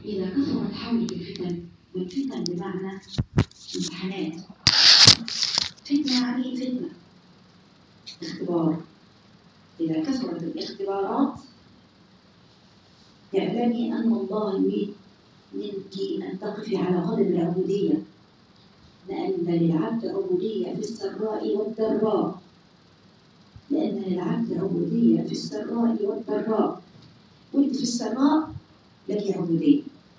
إذا كثرت حولك الفتن والفتن بمعنى امتحانات فتنة يعني فتنة اختبار إذا كثرت الاختبارات اعلمي أن الله يريد منك أن تقفي على قدم العبودية لأن للعبد عبودية في السراء والضراء لأن للعبد عبودية في السراء والضراء وانت في السراء لك عبودية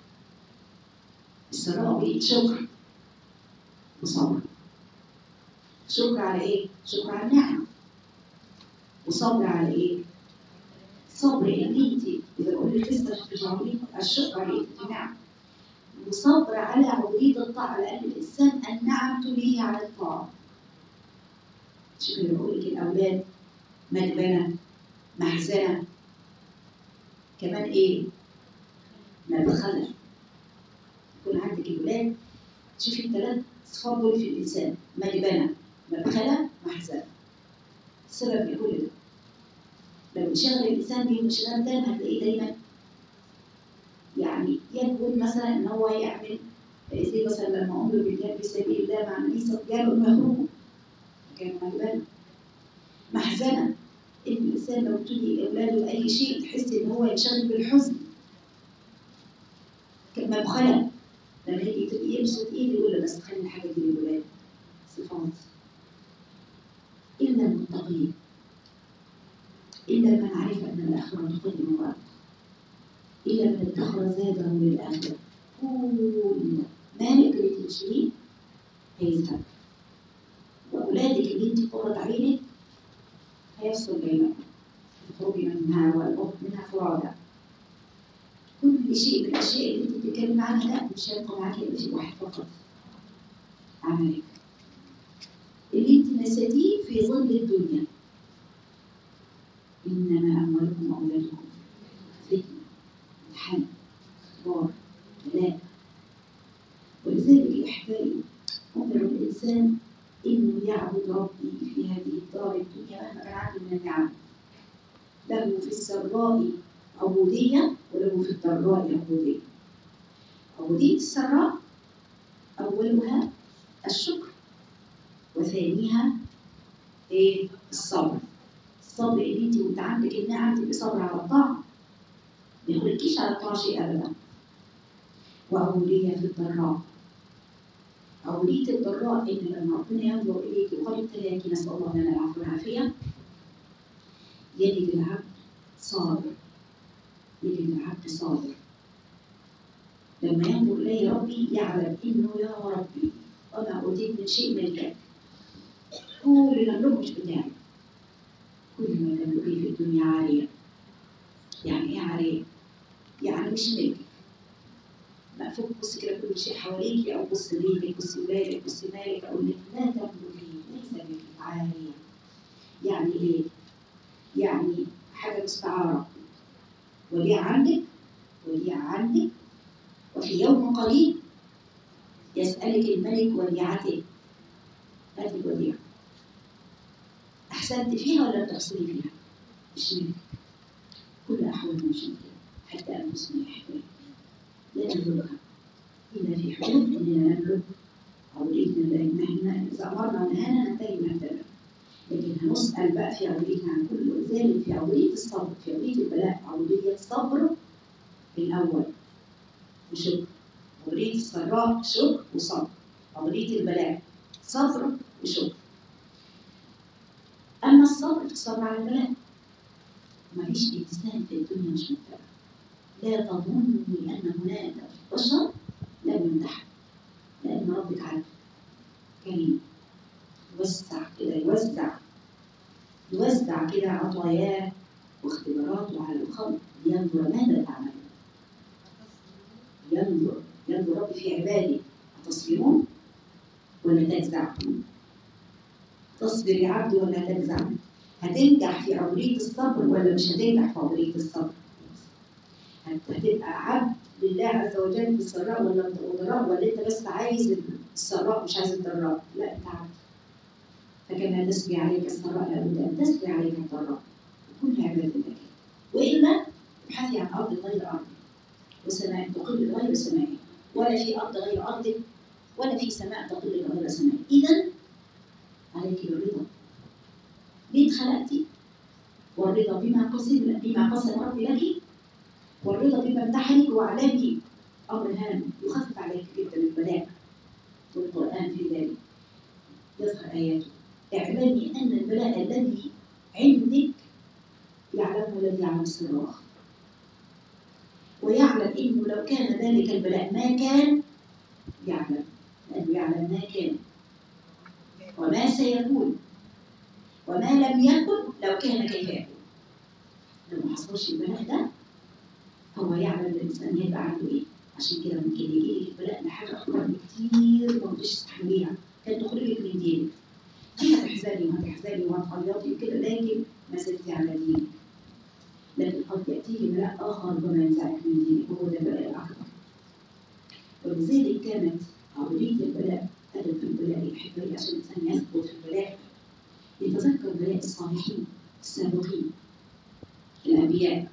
السراء عبودية شكر وصبر شكر على ايه؟ شكر على النعم وصبر على ايه؟ صبر ان انت اذا قلت لك لسه تجعلي الشكر على النعم وصبر على عبودية الطاعة لأن الإنسان النعم تلهي على الطاعة شوف اللي بقول لك الأولاد مجبنة محزنة كمان إيه؟ مبخلة يكون عندك الولاد شوفي الثلاث صفات دول في الإنسان مجبنة مبخلة محزنة السبب لكل ده لو انشغل الإنسان بيه انشغال تام هتلاقيه دايما يعني يجب مثلا ان هو يعمل زي مثلا لما امر بالجهاد في سبيل الله مع النبي صلى الله عليه وسلم يخرجوا كانوا مجبنة محزنة ان الانسان لو ابتدي اولاده باي شيء تحس ان هو ينشغل بالحزن مبخلة لما يجي يبسط ايده يقول له بس خلي الحاجه دي للولاد صفات الا المتقين الا من عرف ان الاخره تقدم وقت إلا من ادخر زاده للآخرة كل مالك اللي تشتريه هيذهب وأولادك اللي أنت قرة عينك هيفصل بينكم تخرجي منها والأخت منها فرادى كل شيء من الأشياء اللي أنت بتتكلم عنها لا مش هيبقى معاك إلا شيء واحد فقط عملك اللي أنت نسيتيه في ظل الدنيا إنما أموالكم وأولادكم فتنة امتحان اختبار بلاء ولذلك يا احبائي امر الانسان انه يعبد ربي في هذه الدار الدنيا مهما كان عنده من النعم له في السراء عبوديه وله في الضراء عبوديه عبوديه السراء اولها الشكر وثانيها ايه الصبر الصبر ان انت وانت عندك النعم تبقي صبر على الطاعه ما يخليكيش على الطاعة شيء أبدا وعبودية في الضراء عبودية الضراء إن لما ربنا ينظر إليك وقد ابتلاك نسأل الله لنا العفو والعافية يجد العبد صابر يجد العبد صابر لما ينظر إلي ربي يعلم إنه يا ربي وما أوتيت من شيء ملكك كل اللي نملكه مش بتاعي كل ما تملكيه في الدنيا عالية يعني ايه عالية؟ يعني مش ملك مقفول بص كده كل شيء حواليك او بص بيتك بص ولادك بص مالك اقول لك لا تملكي ليس ملك عالية يعني ايه؟ يعني حاجة مستعارة وديعة عندك وديعة عندك وفي يوم قريب يسألك الملك وديعته هذه الوديعة أحسنت فيها ولا تحسني فيها؟ مش ملك كل أحوالنا مش ملك حتى أنفسنا يحتاج لا نملكها إلا في حدود إننا نملك عوديتنا لأن إحنا إذا أمرنا ونهانا ننتهي من التمام لكن هنسأل بقى في عوديتنا عن كل ولذلك في عودية الصبر في عودية البلاء عودية الصبر الأول وشكر عودية السراء شكر وصبر عودية البلاء صبر وشكر أما الصبر فالصبر على البلاء مفيش إنسان في الدنيا مش مبتلى لا تظني أن هناك بشر لم يمتحن لأن ربك عدل كريم يوسع كده يوزع يوزع كده عطاياه واختباراته على الخلق لينظر ماذا تعمل ينظر ينظر ربي في عبادي أتصبرون ولا تجزع تصبر يا عبد ولا تجزع هتنجح في عملية الصبر ولا مش هتنجح في عملية الصبر هتبقى عبد لله عز وجل في السراء ولا الضراء ولا انت بس عايز السراء مش عايز الضراء لا انت عبد فكما تسري عليك السراء لابد ان تسري عليك الضراء كل عباد الله والا ابحثي عن ارض غير ارض وسماء تقل غير سمائه ولا في أرض غير أرضه ولا في سماء تقل غير سمائه إذا عليك بالرضا ليه اتخلقتي والرضا بما قسم بما قسم ربي لك والرضا بما امتحنك واعلامي امر هام يخفف عليك جدا البلاء والقران في ذلك يظهر اياته اعلمي ان البلاء الذي عندك يعلمه الذي يعلم السر واخر ويعلم انه لو كان ذلك البلاء ما كان يعلم لانه يعلم ما كان وما سيكون وما لم يكن لو كان كيف يكون لو ما حصلش البلاء ده هو يعلم الانسان هيبقى عنده ايه عشان كده ممكن يجي لك البلاء لحاجه اكبر بكتير ما كنتش تستحمليها كانت تخرجك من دينك دي هتحزني وهتحزني وهتعيطي وكده لكن ما زلتي على دينك لكن قد ياتيه بلاء اخر وما ينزعك من دينك وهو ده البلاء الاكبر ولذلك كانت عمليه البلاء ادب في البلاء احبائي عشان الانسان يثبت في البلاء يتذكر بلاء الصالحين السابقين الانبياء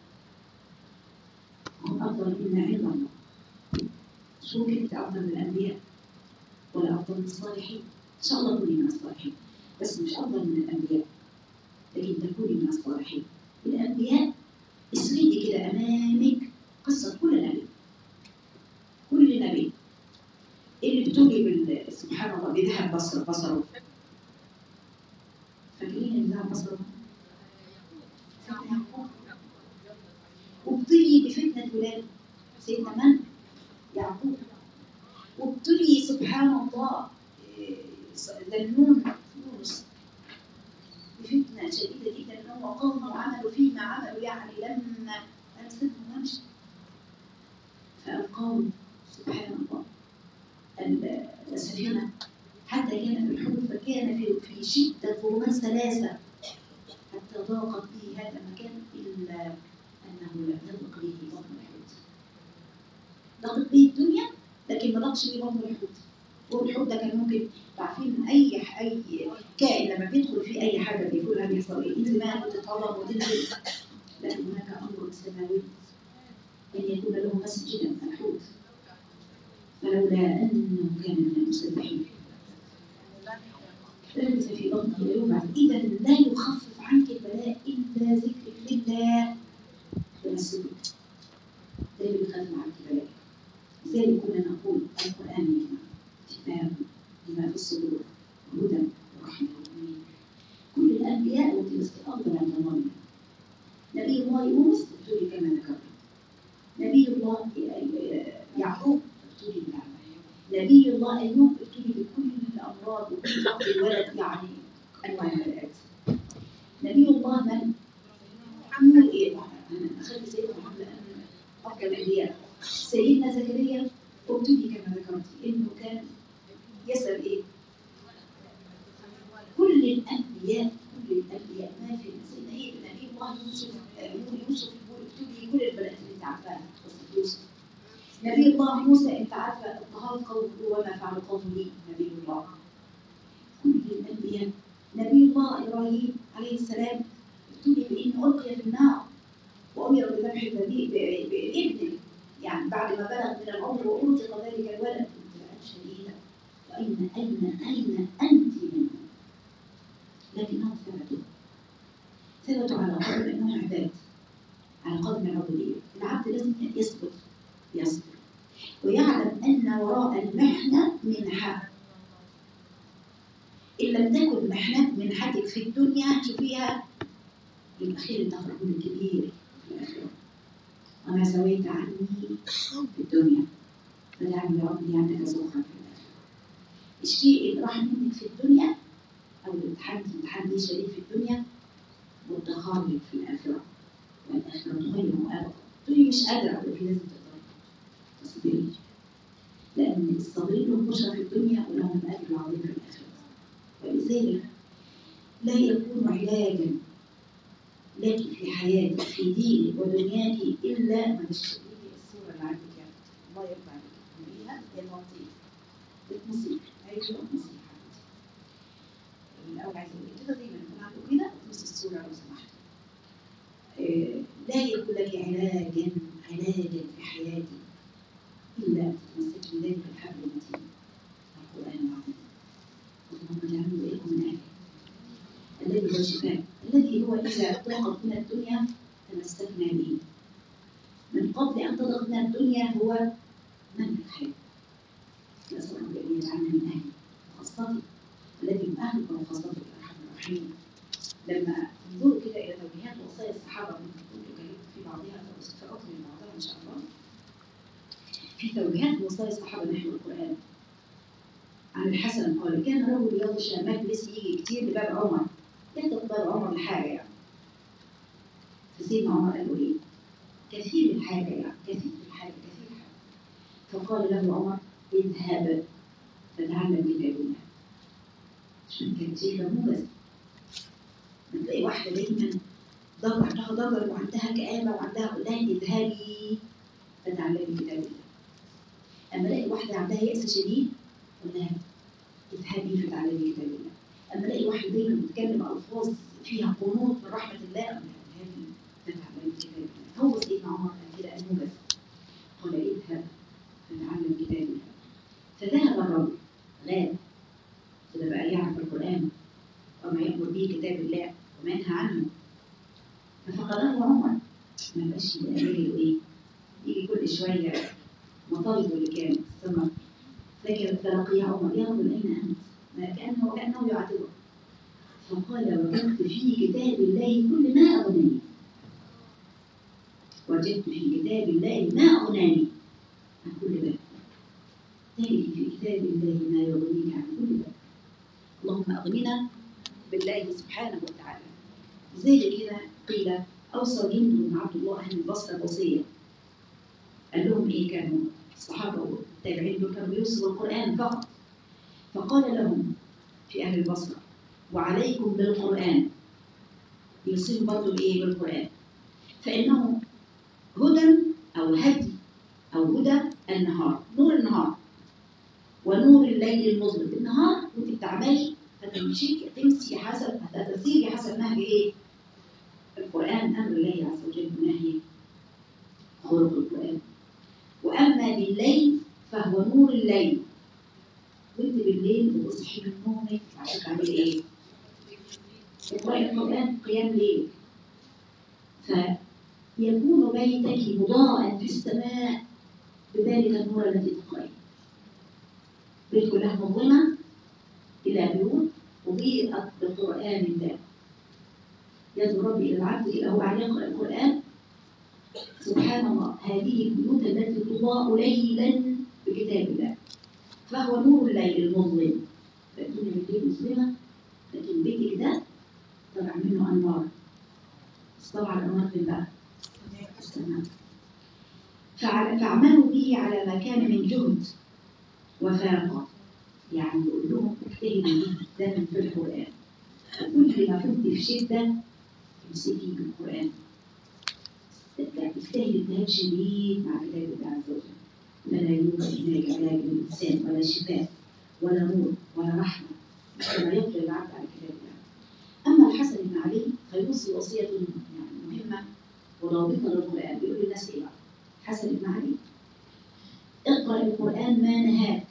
هم افضل منا عند الله شو كنت افضل من الانبياء ولا افضل من الصالحين ان شاء الله كوني من الصالحين بس مش افضل من الانبياء لكن تكوني من الصالحين الانبياء اسردي كده امامك قصه كل نبي كل نبي اللي بتولي بال سبحان الله بذهب بصر بصره فاكرين اللي ذهب بصره سيدنا يعقوب وابتلي بفتنة ولاده سيدنا من؟ يعقوب وابتلي سبحان الله ذنون يونس بفتنة شديدة جدا ان هو قوم عملوا فيما عملوا يعني لما أمسكهم ومشي فألقوا سبحان الله السفينة حتى كان في الحوت فكان في في شدة ظلمات ثلاثة حتى ضاقت به هذا المكان إلا أنه لم يضق به بطن الحوت ضاقت به الدنيا لكن ما ضاقش به بطن الحوت والحوت ده كان ممكن عارفين أي أي كائن لما بيدخل في أي حاجة بيقولها بيحصل إيه؟ انزمام وتتطلب وتنزل لكن هناك أمر سماوي أن يكون له مسجدا الحوت فلولا أنه كان من المسبحين لبث في بطنه إلى يوم بعد إذا لا يخفف عنك البلاء إلا ذكرك لله ورسولك ده اللي بيخفف عنك البلاء لذلك كنا نقول القرآن يجمع شفاء لما في الصدور وهدى ورحمة للمؤمنين كل الأنبياء وتلك أفضل عند الله منهم نبي الله يونس ابتلي كما ذكرنا نبي الله يعقوب ابتلي بالعمى نبي الله أيوب ابتلي بكل الأمراض وكل فقر الولد يعني أنواع البلاءات نبي الله من محمد إيه أنا أخذت سيدنا محمد لأن أفضل الأنبياء سيدنا زكريا ابتلي كما ذكرت إنه كان يسأل إيه كل الأنبياء كل الأنبياء ما في سيدنا إيه نبي الله يوسف يوسف ابتلي كل البلاءات اللي أنت عارفاها قصة يوسف نبي الله موسى انت عارفه اضطهاد قومه وما فعل قومه لي نبي الله كل الانبياء نبي الله ابراهيم عليه السلام ابتلي بانه القي في النار وامر بذبح بابنه يعني بعد ما بلغ من العمر وارزق ذلك الولد ابتلاءات شديده واين اين اين انت منه لكنهم ثبتوا ثبتوا على قدر انهم عباد على قدر العبوديه العبد لازم يثبت يصبر ويعلم أن وراء المحنة منحة إن لم تكن محنة منحتك في الدنيا تشوفيها يبقى خير الدهر الكبير في الآخرة وما سويت عني في الدنيا فدعني يا رب لأنك زوخا في الآخرة الشيء اللي راح منك في الدنيا أو الامتحان الامتحان دي شديد في الدنيا والدخار لك في الآخرة والآخرة خير وأبدا تقولي مش قادرة أقول لازم تقدري تصبري لأن الصابرين لهم بشرى في الدنيا ولهم الأجر العظيم في الآخرة ولذلك لا يكون علاجا لك في حياتك في دينك ودنياك إلا ما تشتري الصورة اللي عندك يعني الله يرضى عليك تقوليها هي المنطيق بتمسيح أيوة مسيح الأول عايزة أقول كده دايما يكون عنده كده تمسي الصورة لو سمحت لا يكون لك علاجا علاجا في حياتك تضغط من الدنيا تمسكنا به من قبل أن تضغط من الدنيا هو من الحي نسأل الله أن يجعلنا من أهله وخاصته الذي من أهلك وخاصتك أرحم الراحمين لما انظروا كده إلى توجيهات وصايا الصحابة كنت كنت كلمت في بعضها فأكمل بعضها إن شاء الله في توجيهات وصايا الصحابة نحو القرآن عن الحسن قال كان رجل يغشى مجلس يجي كتير لباب عمر يخطب باب عمر لحاجة يعني فسيدنا عمر قال له إيه؟ كثير الحاجة يعني كثير الحاجة كثير الحاجة فقال له عمر اذهب فتعلم كتاب الله عشان كانت شيء نموذج تلاقي واحدة دايما ضرب عندها ضرر وعندها كآبة وعندها قلها اذهبي فتعلمي كتاب الله أما الاقي واحدة عندها يأس شديد قل لها اذهبي فتعلمي كتاب الله أما الاقي واحدة دايما بتتكلم ألفاظ فيها قنوط من رحمة الله أقول لها اذهبي فتعلمي كتاب الله هو سيدنا عمر قال كده الموجز قال اذهب فتعلم كتاب الله فذهب الرجل غاب كده بقى يعرف القرآن وما يأمر به كتاب الله وما ينهى عنه ففقده عمر ما بقاش يبقى يجي ايه يجي كل شويه مطالبه اللي كان ثم فكر فلقي عمر يا رجل اين انت؟ ما كانه كانه يعاتبه فقال وجدت في كتاب الله كل ما اغناني وجدت في كتاب الله ما اغناني عن كل ذلك تجد في كتاب الله ما يغنيك عن كل ذلك اللهم اغننا بالله سبحانه وتعالى لذلك كده قيل اوصى جند بن عبد الله اهل البصره وصيه قال لهم ايه كانوا الصحابه والتابعين دول كانوا بيوصوا القران فقط فقال لهم في اهل البصره وعليكم بالقران يوصيهم برضه بايه بالقران فانه هدى او هدي او هدى النهار نور النهار ونور الليل المظلم النهار وانت بتعملي فتمشي تمشي حسب هتسيري حسب نهج ايه؟ القرآن أمر الله عز وجل ونهي خلق القرآن وأما بالليل فهو نور الليل وانت بالليل بتصحي من نومك عشان تعملي ايه؟ تقرأي القرآن قيام ليل فيكون بيتك مضاء في السماء بذلك النور الذي تقرأيه بيت كلها مظلمة إلى بيوت وضيئت بقرآن الله يدعو ربي إلى العبد إلى هو أن يقرأ القرآن سبحان الله هذه البيوت التي تضاء ليلا بكتاب الله فهو نور الليل المظلم فالدنيا بالليل مظلمة لكن بيتك ده طلع منه أنوار بس طبعا الأنوار فين بقى؟ السماء فاعملوا به على ما كان من جهد وفاقة يعني يقول لهم اجتهدوا جدا في القرآن وكل ما كنت في شدة امسكي بالقرآن اجتهد اجتهاد شديد مع كتاب الله عز وجل فلا يوجد هناك علاج للإنسان ولا شفاء ولا نور ولا رحمة كما يقرأ العبد على كتاب الله أما الحسن بن علي فيوصي وصية يعني مهمة وضابطة للقرآن بيقول للناس إيه بقى؟ حسن بن علي اقرأ القرآن ما نهاك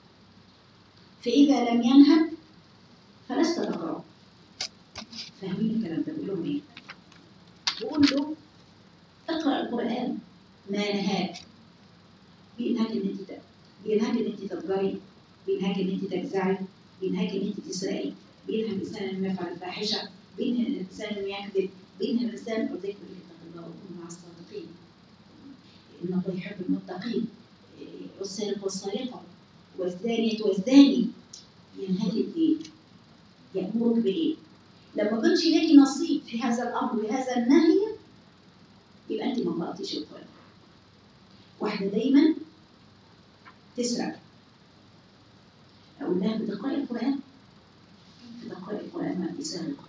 فإذا لم ينهك فلست تقرأ فاهمين الكلام ده بقول لهم إيه؟ بقول له اقرأ القرآن ما نهاك بينهاك إن أنت بينهاك إن أنت تتجري بينهاك إن أنت تجزعي بينهاك إن أنت تسرقي بينهى الإنسان إنه يفعل الفاحشة بينهى الإنسان إنه يكذب بينهى الإنسان وذلك اتق الله وكن مع الصادقين إن الله يحب المتقين والسارق والسارقة والزانية والزاني ينهاك بإيه؟ يأمرك بإيه؟ لما كنتش لك نصيب في هذا الأمر وهذا النهي يبقى أنت ما قرأتيش القرآن. واحدة دايما تسرق أقول لها بتقرأي القرآن؟ بتقرأي القرآن وأنت سارقة.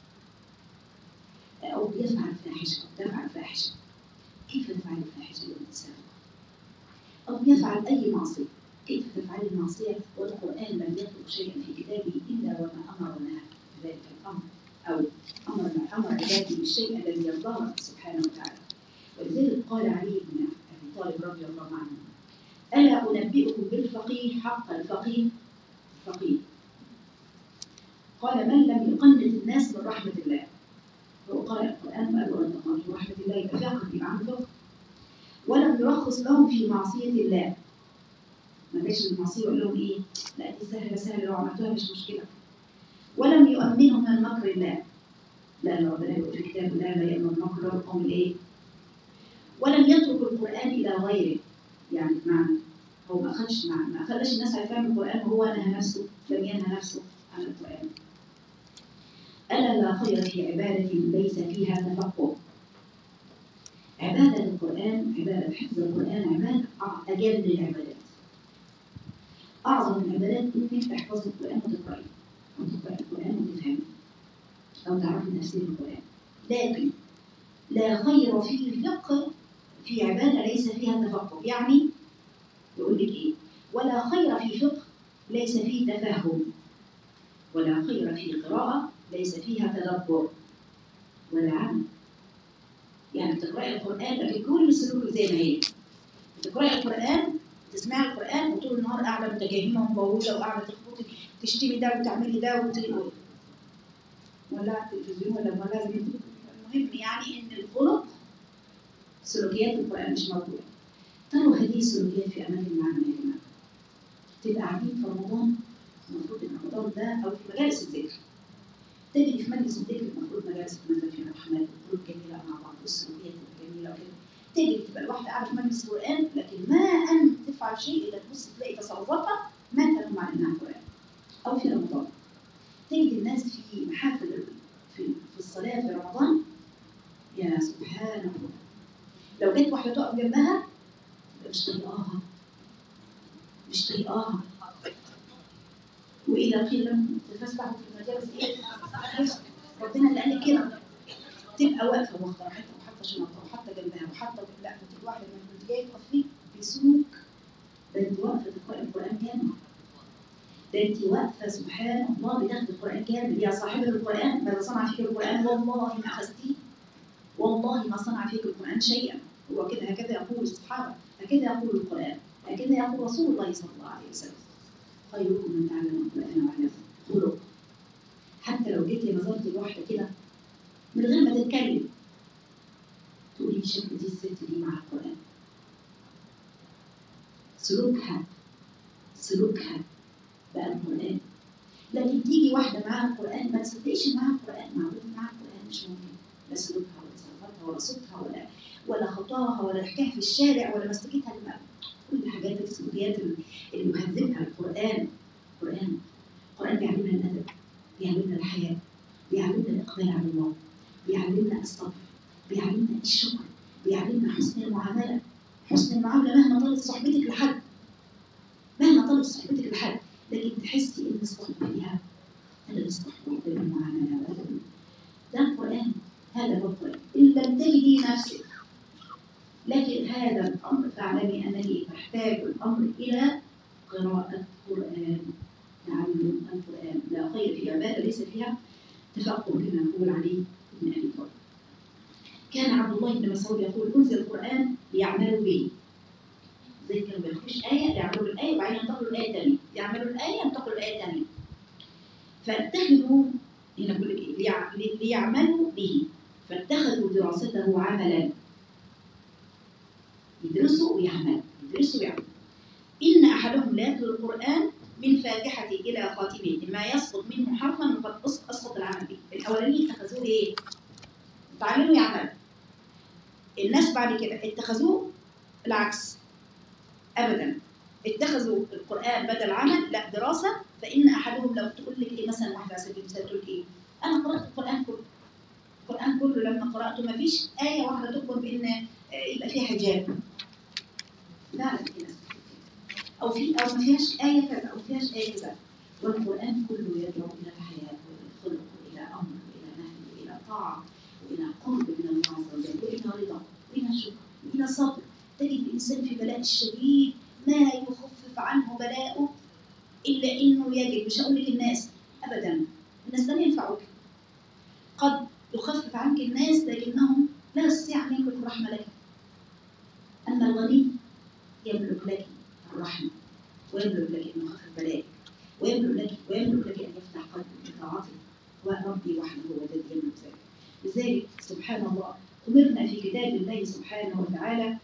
أو يفعل فاحشة أو تفعل فاحشة. كيف تفعل الفاحشة وأنت سارقة؟ أو يفعل أي معصية. كيف تفعل المعصية والقرآن لم يترك شيئا في كتابه إلا وما أمر ونهى ذلك الأمر أو أمر أمر عباده بالشيء الذي يرضاه سبحانه وتعالى ولذلك قال علي بن أبي طالب رضي الله عنه ألا أنبئكم بالفقيه حق الفقيه فقيه قال من لم يقنط الناس من رحمة الله هو قرأ القرآن وقال ولا تقنطوا رحمة الله يبقى فقه يبقى عنده فقه ولم يرخص لهم في معصية الله ما جاش المعصية ويقول لهم إيه لا دي سهلة سهلة لو عملتوها مش مشكلة ولم يؤمنهم من مكر الله لا لا ربنا يقول في كتابه لا لا يأمن مكر القوم الإيه ولم يترك القرآن إلى غيره يعني بمعنى هو ما أخدش مع ما خلاش الناس على فهم القرآن وهو نهى نفسه لم ينهى نفسه عن القرآن ألا لا خير في عبادة ليس فيها تفقه عبادة القرآن عبادة حفظ القرآن عبادة أع- أجل العبادات أعظم العبادات إنك تحفظ القرآن وتقرأيه أو تقرأ القرآن وتفهمه أو تعرفي تفسير القرآن لكن لا خير في فقه في عبادة ليس فيها تفقه يعني يقول لك إيه ولا خير في فقه ليس فيه تفهم ولا خير في قراءة ليس فيها تدبر ولا عمل يعني تقرأي القرآن لكن كل سلوك زي ما هي تقرأي القرآن تسمعي القرآن وطول النهار قاعدة متجهمة ومبوزة وقاعدة تخبطي تشتمي ده وتعملي ده وت- ولا التلفزيون ولا ما لازم المهم يعني ان الخلق سلوكيات القرآن مش موجودة تروا هذه السلوكيات في أماكن معينة يا جماعة تبقى قاعدين في رمضان المفروض ان رمضان ده او في مجالس الذكر تجري في مجلس الذكر المفروض مجالس مثلا في الرحمن والقلوب جميله مع بعض والسلوكيات الجميله وكده تجري تبقى الواحده قاعده في مجلس القران لكن ما ان تفعل شيء الا تبص تلاقي تصرفاتها ما تنم عن انها قران او في رمضان تجد الناس في محافل في في الصلاه في رمضان يا سبحان الله لو جت واحده تقف جنبها تبقى مش طايقاها مش طايقاها واذا قيل لهم تفسحوا في المجالس ايه ربنا اللي قال لك كده تبقى واقفه واخده راحتها وحاطه شنطها وحاطه جنبها وحاطه لا بتيجي واحده من انت جايه تقفي بسوق ده انت واقفه تقراي القران كامل ده انت واقفه سبحان الله بتاخدي القران كامل يا صاحبه القران ماذا صنع فيك القران والله ما اخذتيه والله ما صنع فيك القران شيئا هو كده هكذا يقول الصحابه هكذا يقول القران هكذا يقول رسول الله صلى الله عليه وسلم خيركم من تعلم القران وعلمه خلق حتى لو جيتي نظرتي لواحده كده من غير ما تتكلم تقولي شكل دي الست دي مع القرآن سلوكها سلوكها بقى القرآن لكن تيجي واحدة معاها القرآن ما تصدقش معاها القرآن معروف معاها القرآن مش ممكن لا سلوكها ولا تصرفاتها ولا صوتها ولا ولا خطاها ولا ضحكها في الشارع ولا مسكتها الماء كل الحاجات السلوكيات اللي مهذبها القرآن القرآن القرآن بيعلمنا الأدب بيعلمنا الحياة بيعلمنا الإقبال على الله بيعلمنا الصبر بيعلمنا الشكر بيعلمنا حسن المعاملة حسن المعاملة مهما طالت صحبتك لحد مهما طالت صحبتك لحد لكن تحسي ان الصحبة فيها هذا الصحبة بالمعاملة وهذا ده القرآن هذا هو القرآن إن لم تجدي نفسك لكن هذا الأمر فاعلمي أنك تحتاج الأمر إلى قراءة القرآن تعلم القرآن لا خير في عبادة ليس فيها تفقه كما يقول علي بن أبي طالب كان عبد الله بن مسعود يقول انزل القران ليعملوا به زي كانوا بياخدوش ايه يعملوا بالايه وبعدين ينتقلوا الايه الثانيه يعملوا الايه ينتقلوا الايه الثانيه فاتخذوا هنا بقول لك إيه؟ ليع- ليعملوا به فاتخذوا دراسته عملا يدرسوا ويعملوا يدرسوا ويعملوا ان احدهم لا يتلو القران من فاتحته الى خاتمه ما يسقط منه حرفا وقد أس- اسقط العمل به الاولانيين اتخذوه ايه؟ تعلموا يعملوا الناس بعد كده اتخذوه العكس ابدا اتخذوا القران بدل عمل لا دراسه فان احدهم لو تقول لك ايه مثلا واحده على سبيل المثال تقول لك ايه انا قرات القران كله القران كله لما قراته ما فيش ايه واحده تخبر بان آه، يبقى فيها حجاب فعلا في ناس بتقول كده. او في او ما فيهاش ايه كذا او ما فيهاش ايه كذا والقران كله يدعو الى الحياه والى الخلق والى امر والى نهي والى طاعه والى قرب من الله عز وجل والى رضا والى شكر والى صبر تجد الانسان في بلاء الشديد ما يخفف عنه بلاؤه الا انه يجد مش هقول لك الناس ابدا الناس لن ينفعوك قد يخفف عنك الناس لكنهم لا يستطيع ان يملك الرحمه لك اما الغني يملك لك الرحمه ويملك لك ان يخفف بلائك ويملك لك ويملك لك ان يفتح قلبك بطاعته وربي وحده هو الذي يملك ذلك لذلك سبحان الله أمرنا في كتاب الله سبحانه وتعالى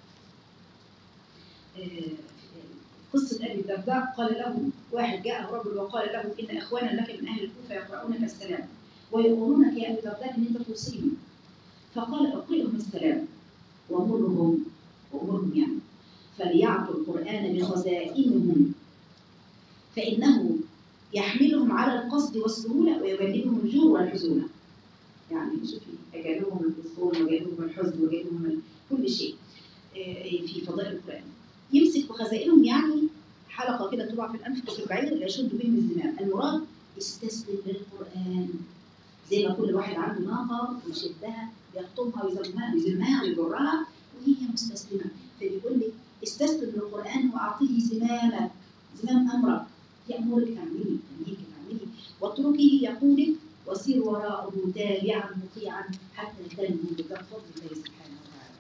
آه، قصة أبي الدرداء قال له واحد جاء رجل وقال له إن إخوانا لك من أهل الكوفة يقرؤونك السلام ويقولونك يا أبي الدرداء إن أنت توصيني فقال أقرئهم السلام ومرهم ومرهم يعني فليعطوا القرآن بخزائنهم فإنه يحملهم على القصد والسهولة ويجنبهم الجوع والحزون يعني شوفي أجانبهم الفصول وجانبهم الحزن وجانبهم ال- كل شيء آه، في فضائل القرآن يمسك بخزائنهم يعني حلقة كده تضع في الأنف وفي البعير لا يشد بهم الزمام المراد استسلم للقرآن زي ما كل واحد عنده ناقة ويشدها يخطمها ويزمها ويزمها ويجرها وهي مستسلمة فبيقول لك استسلم للقرآن وأعطيه زمامك زمام أمرك يأمرك تعملي ينهيك تعملي واتركه يقولك وسير وراءه تابعا مطيعا حتى تنجو بفضل الله سبحانه وتعالى.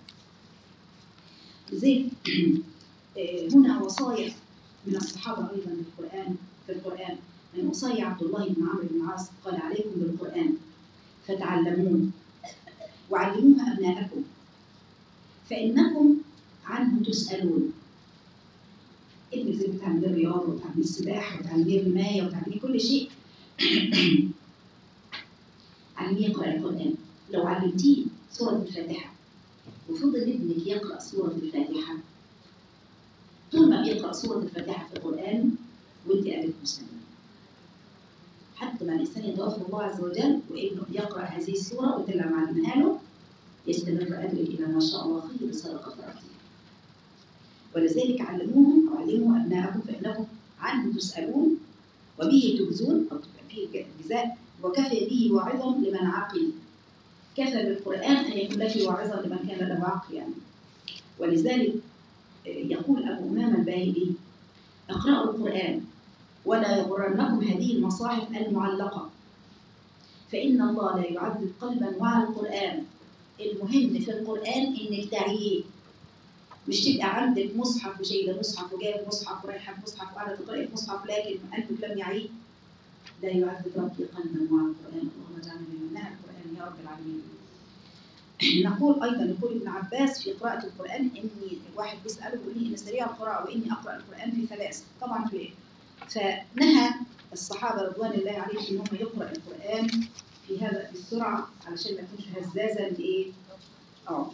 زي آه، هنا وصايا من الصحابة أيضا في القرآن في القرآن من وصايا عبد الله بن عمرو بن العاص قال عليكم بالقرآن فتعلمون وعلموه أبناءكم فإنكم عنه تسألون ابنك زي بتعملي الرياضة وتعملي السباحة وتعملي الرماية وتعملي كل شيء علميه يقرأ القرآن لو علمتيه سورة الفاتحة وفضل ابنك يقرأ سورة الفاتحة طول ما بيقرأ سورة الفاتحة في القرآن وانت قاعدة مسلمة حتى ما الإنسان يتوفى الله عز وجل وابنه يقرأ هذه السورة وانت اللي معلمها له يستمر أجرك إلى ما شاء الله خير صدقة فرضية ولذلك علموهم أو علموا أبناءكم فإنكم عنه تسألون وبه تجزون أو تبقى فيه جزاء وكفى به واعظا لمن عقل كفى بالقرآن أن يكون لك واعظا لمن كان له عقل يعني ولذلك آه، يقول أبو أمامة الباهلي اقرأوا القرآن ولا يغرنكم هذه المصاحف المعلقة فإن الله لا يعذب قلبا مع القرآن المهم في القرآن إنك تعيه مش تبقى عندك مصحف وشايله مصحف وجايب مصحف ورايحه بمصحف وقاعده تقراي في مصحف لكن قلبك لم يعيه لا يعذب ربي قلبا مع القرآن اللهم اجعلنا من مع القرآن يا رب العالمين نقول ايضا يقول ابن عباس في قراءة القرآن اني واحد بيسأله يقول لي ان سريع القراءة واني اقرأ القرآن في ثلاث طبعا في فنهى الصحابة رضوان الله عليهم ان هم يقرأ القرآن في هذا بالسرعة علشان ما يكونش هزازا لايه؟ اه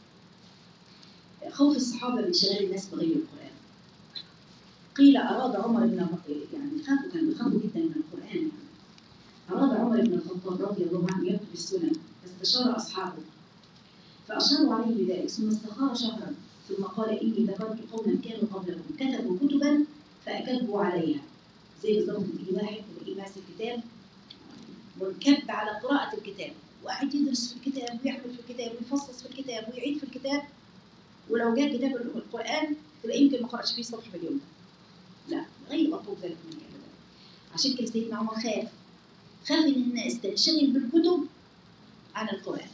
خوف الصحابة من شغال الناس بغير القرآن قيل أراد عمر بن يعني خافوا كانوا يخافوا جدا من القرآن يعني. أراد عمر بن الخطاب رضي الله عنه يكتب السنن فاستشار أصحابه فأشاروا عليه بذلك ثم استخار شهرا ثم قال إني ذكرت قوما كانوا قبلكم كتبوا كتبا فأكذبوا عليها زي بالظبط تيجي واحد تلاقيه ماسك كتاب منكب على قراءة الكتاب وقاعد يدرس في الكتاب ويعمل في الكتاب ويفصص في الكتاب ويعيد في الكتاب ولو جاء كتاب القرآن تلاقيه يمكن ما قرأش فيه صفحة في اليوم ده. لا غير مطلوب ذلك من أبدا عشان كده سيدنا عمر خاف خاف ان الناس تنشغل بالكتب عن القرآن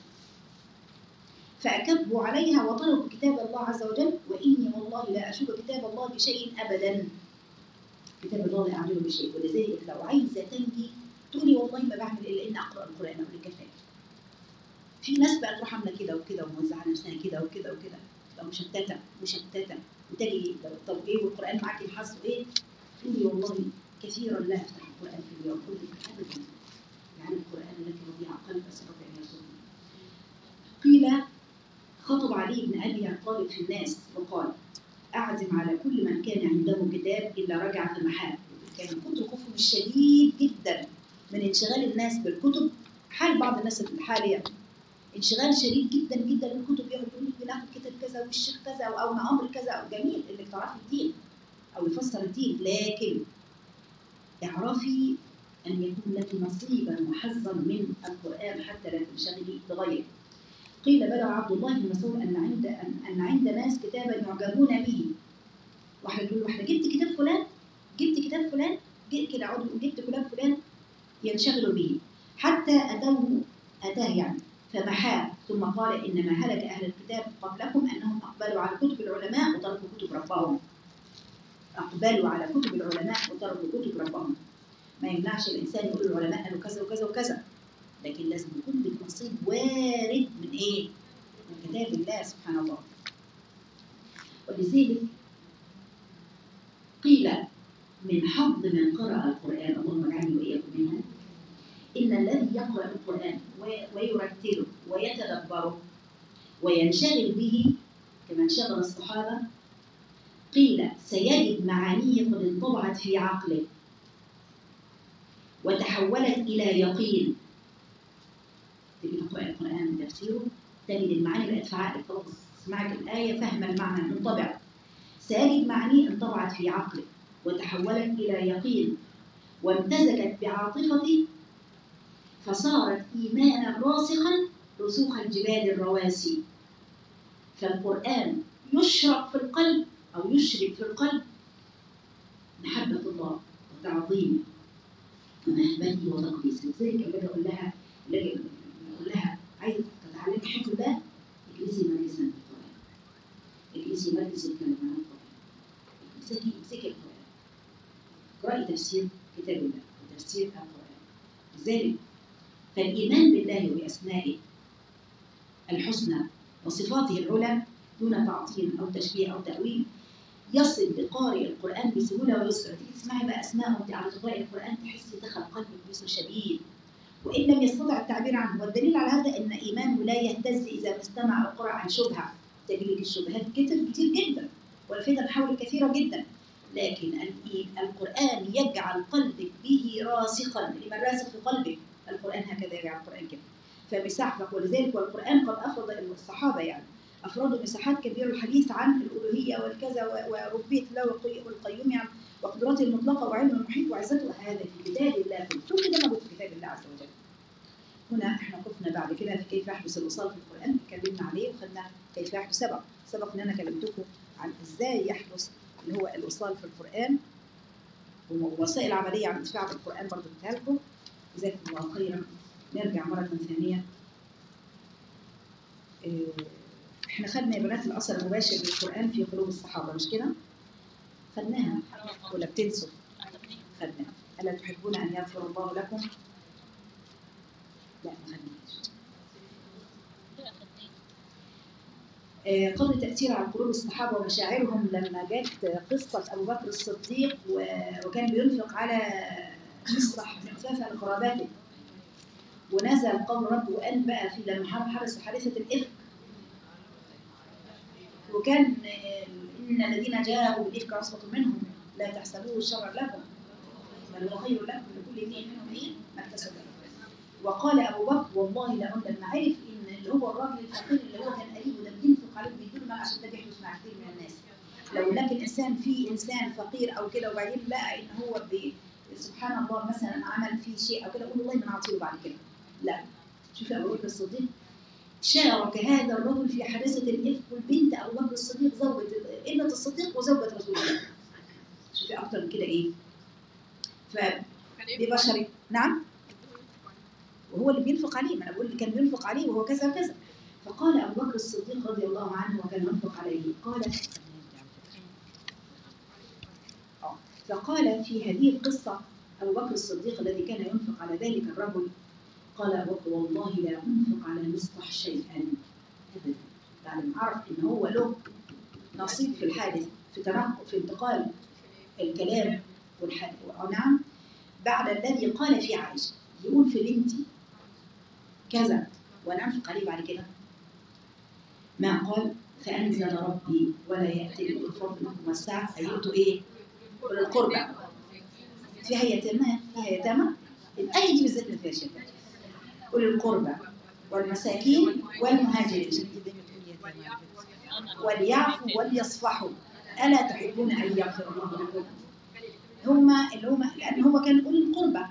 فأكبوا عليها وطلبوا كتاب الله عز وجل وإني والله لا أشوف كتاب الله بشيء أبدا كتاب الله لا أعجبه بشيء ولذلك لو عايزة تنجي تقولي والله ما بعمل إلا إن أقرأ القرآن أقول لك كفاية في ناس بقى تروح عاملة كده وكده وموزعة نفسها كده وكده وكده تبقى مشتتة مشتتة وتجي طب إيه والقرآن معاكي حظه إيه؟ تقولي والله كثيرا لا أفتح القرآن في اليوم أقول لك أبدا يعني القرآن لك رضيع قلب أسأل ربي أن يرزقني قيل خطب علي بن أبي طالب في الناس وقال أعزم على كل من كان عنده كتاب إلا رجع فمحاه كان من كتر خوفهم الشديد جدا من انشغال الناس بالكتب حال بعض الناس الحالية انشغال شديد جدا جدا بالكتب يقعد يقول لك بناخد كتاب كذا والشيخ كذا او امر كذا او جميل انك تعرفي الدين او يفسر الدين لكن اعرفي ان يكون لك نصيبا وحظا من القران حتى لا تنشغلي بغيره قيل بلغ عبد الله بن مسعود ان عند ان, أن عند ناس كتابا يعجبون به واحده تقول له واحده جبت كتاب فلان جبت كتاب فلان جبت كده عضو جبت كتاب فلان ينشغل به حتى اتوه اتاه يعني فمحاه ثم قال انما هلك اهل الكتاب قبلكم انهم اقبلوا على كتب العلماء وتركوا كتب ربهم اقبلوا على كتب العلماء وتركوا كتب ربهم ما يمنعش الانسان يقول العلماء قالوا كذا وكذا وكذا لكن لازم يكون لك نصيب وارد من ايه؟ من كتاب الله سبحانه الله ولذلك قيل من حظ من قرأ القرآن اللهم اجعلني وإياكم منهم إن الذي يقرأ القرآن وي- ويرتله ويتدبره وينشغل به كما انشغل الصحابة قيل سيجد معانيه قد انطبعت في عقله وتحولت إلى يقين تيجي تقرأ القرآن من تفسيره تجد المعاني بقت في عقلك خلاص سمعت الآية فهم المعنى منطبع سيجد معانيه انطبعت في عقله وتحولت إلى يقين وامتزجت بعاطفته فصارت إيمانا راسخا رسوخ الجبال الرواسي فالقرآن يشرق في القلب أو يشرق في القلب محبة الله وتعظيمه ومهبته وتقديسه لذلك لما أقول لها لما أقول لها عايزة تتعلمي حب الله اجلسي مجلسا في القرآن اجلسي مجلس الكلام عن القرآن امسكي امسكي القرآن اقرأي تفسير كتاب الله وتفسير القرآن لذلك فالإيمان بالله وبأسمائه الحسنى وصفاته العلى دون تعطيل أو تشبيه أو تأويل يصل بقارئ القرآن بسهولة ويسر تيجي تسمعي بقى أسماء وأنت على تقرأي القرآن تحسي دخل قلبك بيسر شديد وإن لم يستطع التعبير عنه والدليل على هذا أن إيمانه لا يهتز إذا ما استمع أو قرأ عن شبهة تجريك الشبهات كتير كتير جدا والفتن حول كثيرة جدا لكن الإي- القرآن يجعل قلبك به راسخا لمن راسخ في قلبك القرآن هكذا يجعل القرآن كده فمساحتك ولذلك والقرآن قد أفرض الصحابة يعني أفرادوا مساحات كبيرة الحديث عن الألوهية والكذا و- وربية الله والقي- والقيوم يعني وقدراته المطلقة وعلم المحيط وعزته هذا في كتاب الله كل ده موجود في كتاب الله عز وجل هنا احنا وقفنا بعد كده في كيف يحدث الوصال في القرآن اتكلمنا عليه وخدنا كيف يحدث سبق سبق ان انا كلمتكم عن ازاي يحدث اللي هو الوصال في القرآن ووسائل عملية عن الدفاع بالقرآن برضه اديتها لكم جزاكم الله خيرا نرجع مرة ثانية اه، احنا خدنا يا بنات الأثر المباشر للقرآن في قلوب الصحابة مش كده؟ خدناها ولا بتنسوا؟ خدناها ألا تحبون أن يغفر الله لكم؟ لا ما خدناهاش آه، قبل تأثير على قلوب الصحابة ومشاعرهم لما جت قصة أبو بكر الصديق و- وكان بينفق على مصلح عفافة لقراباته ونزل قول ربه وقال بقى في لما حرب حرس حادثة الإفك وكان آه، إن الذين جاءوا بالإفك عصبة منهم لا تحسبوه شرا لكم بل هو خير لكم لكل امرئ منهم إيه ما اكتسب وقال أبو بكر والله لأن لما عرف إن اللي هو الراجل الفقير اللي هو كان قريبه ده بينفق عليه بيديله مال عشان ده بيحدث مع كتير من الناس لو لكن إنسان في إنسان فقير أو كده وبعدين لقى إن هو بي سبحان الله مثلا عمل فيه شيء أو كده يقول والله ما أنا أعطيه بعد كده لا شوف أبو بكر الصديق شارك هذا الرجل في حادثة الإفك والبنت أبو بكر الصديق زوجة ابنة الصديق وزوجة رسول الله شوفي أكتر من كده إيه فببشر نعم وهو اللي بينفق عليه ما انا بقول اللي كان بينفق عليه وهو كذا وكذا فقال ابو بكر الصديق رضي الله عنه وكان ينفق عليه قال آه. فقال في هذه القصه ابو بكر الصديق الذي كان ينفق على ذلك الرجل قال ابو بكر والله لا انفق على مصطح شيئا ابدا بعد ما عرف ان هو له نصيب في الحادث في تنقل في انتقال الكلام والحديث نعم بعد الذي قال في عائشه يقول في بنتي كذا وانا انفق عليه بعد كده ما قال فانزل ربي ولا ياتي بالفضل والسعه فيؤتوا ايه؟ اولي القربى فيها يتامى فيها يتامى الايه دي بالذات ما فيهاش يتامى اولي القربى والمساكين والمهاجرين وليعفوا وليصفحوا الا تحبون ان يغفر الله لكم هما اللي هما لان هو كان اولي القربى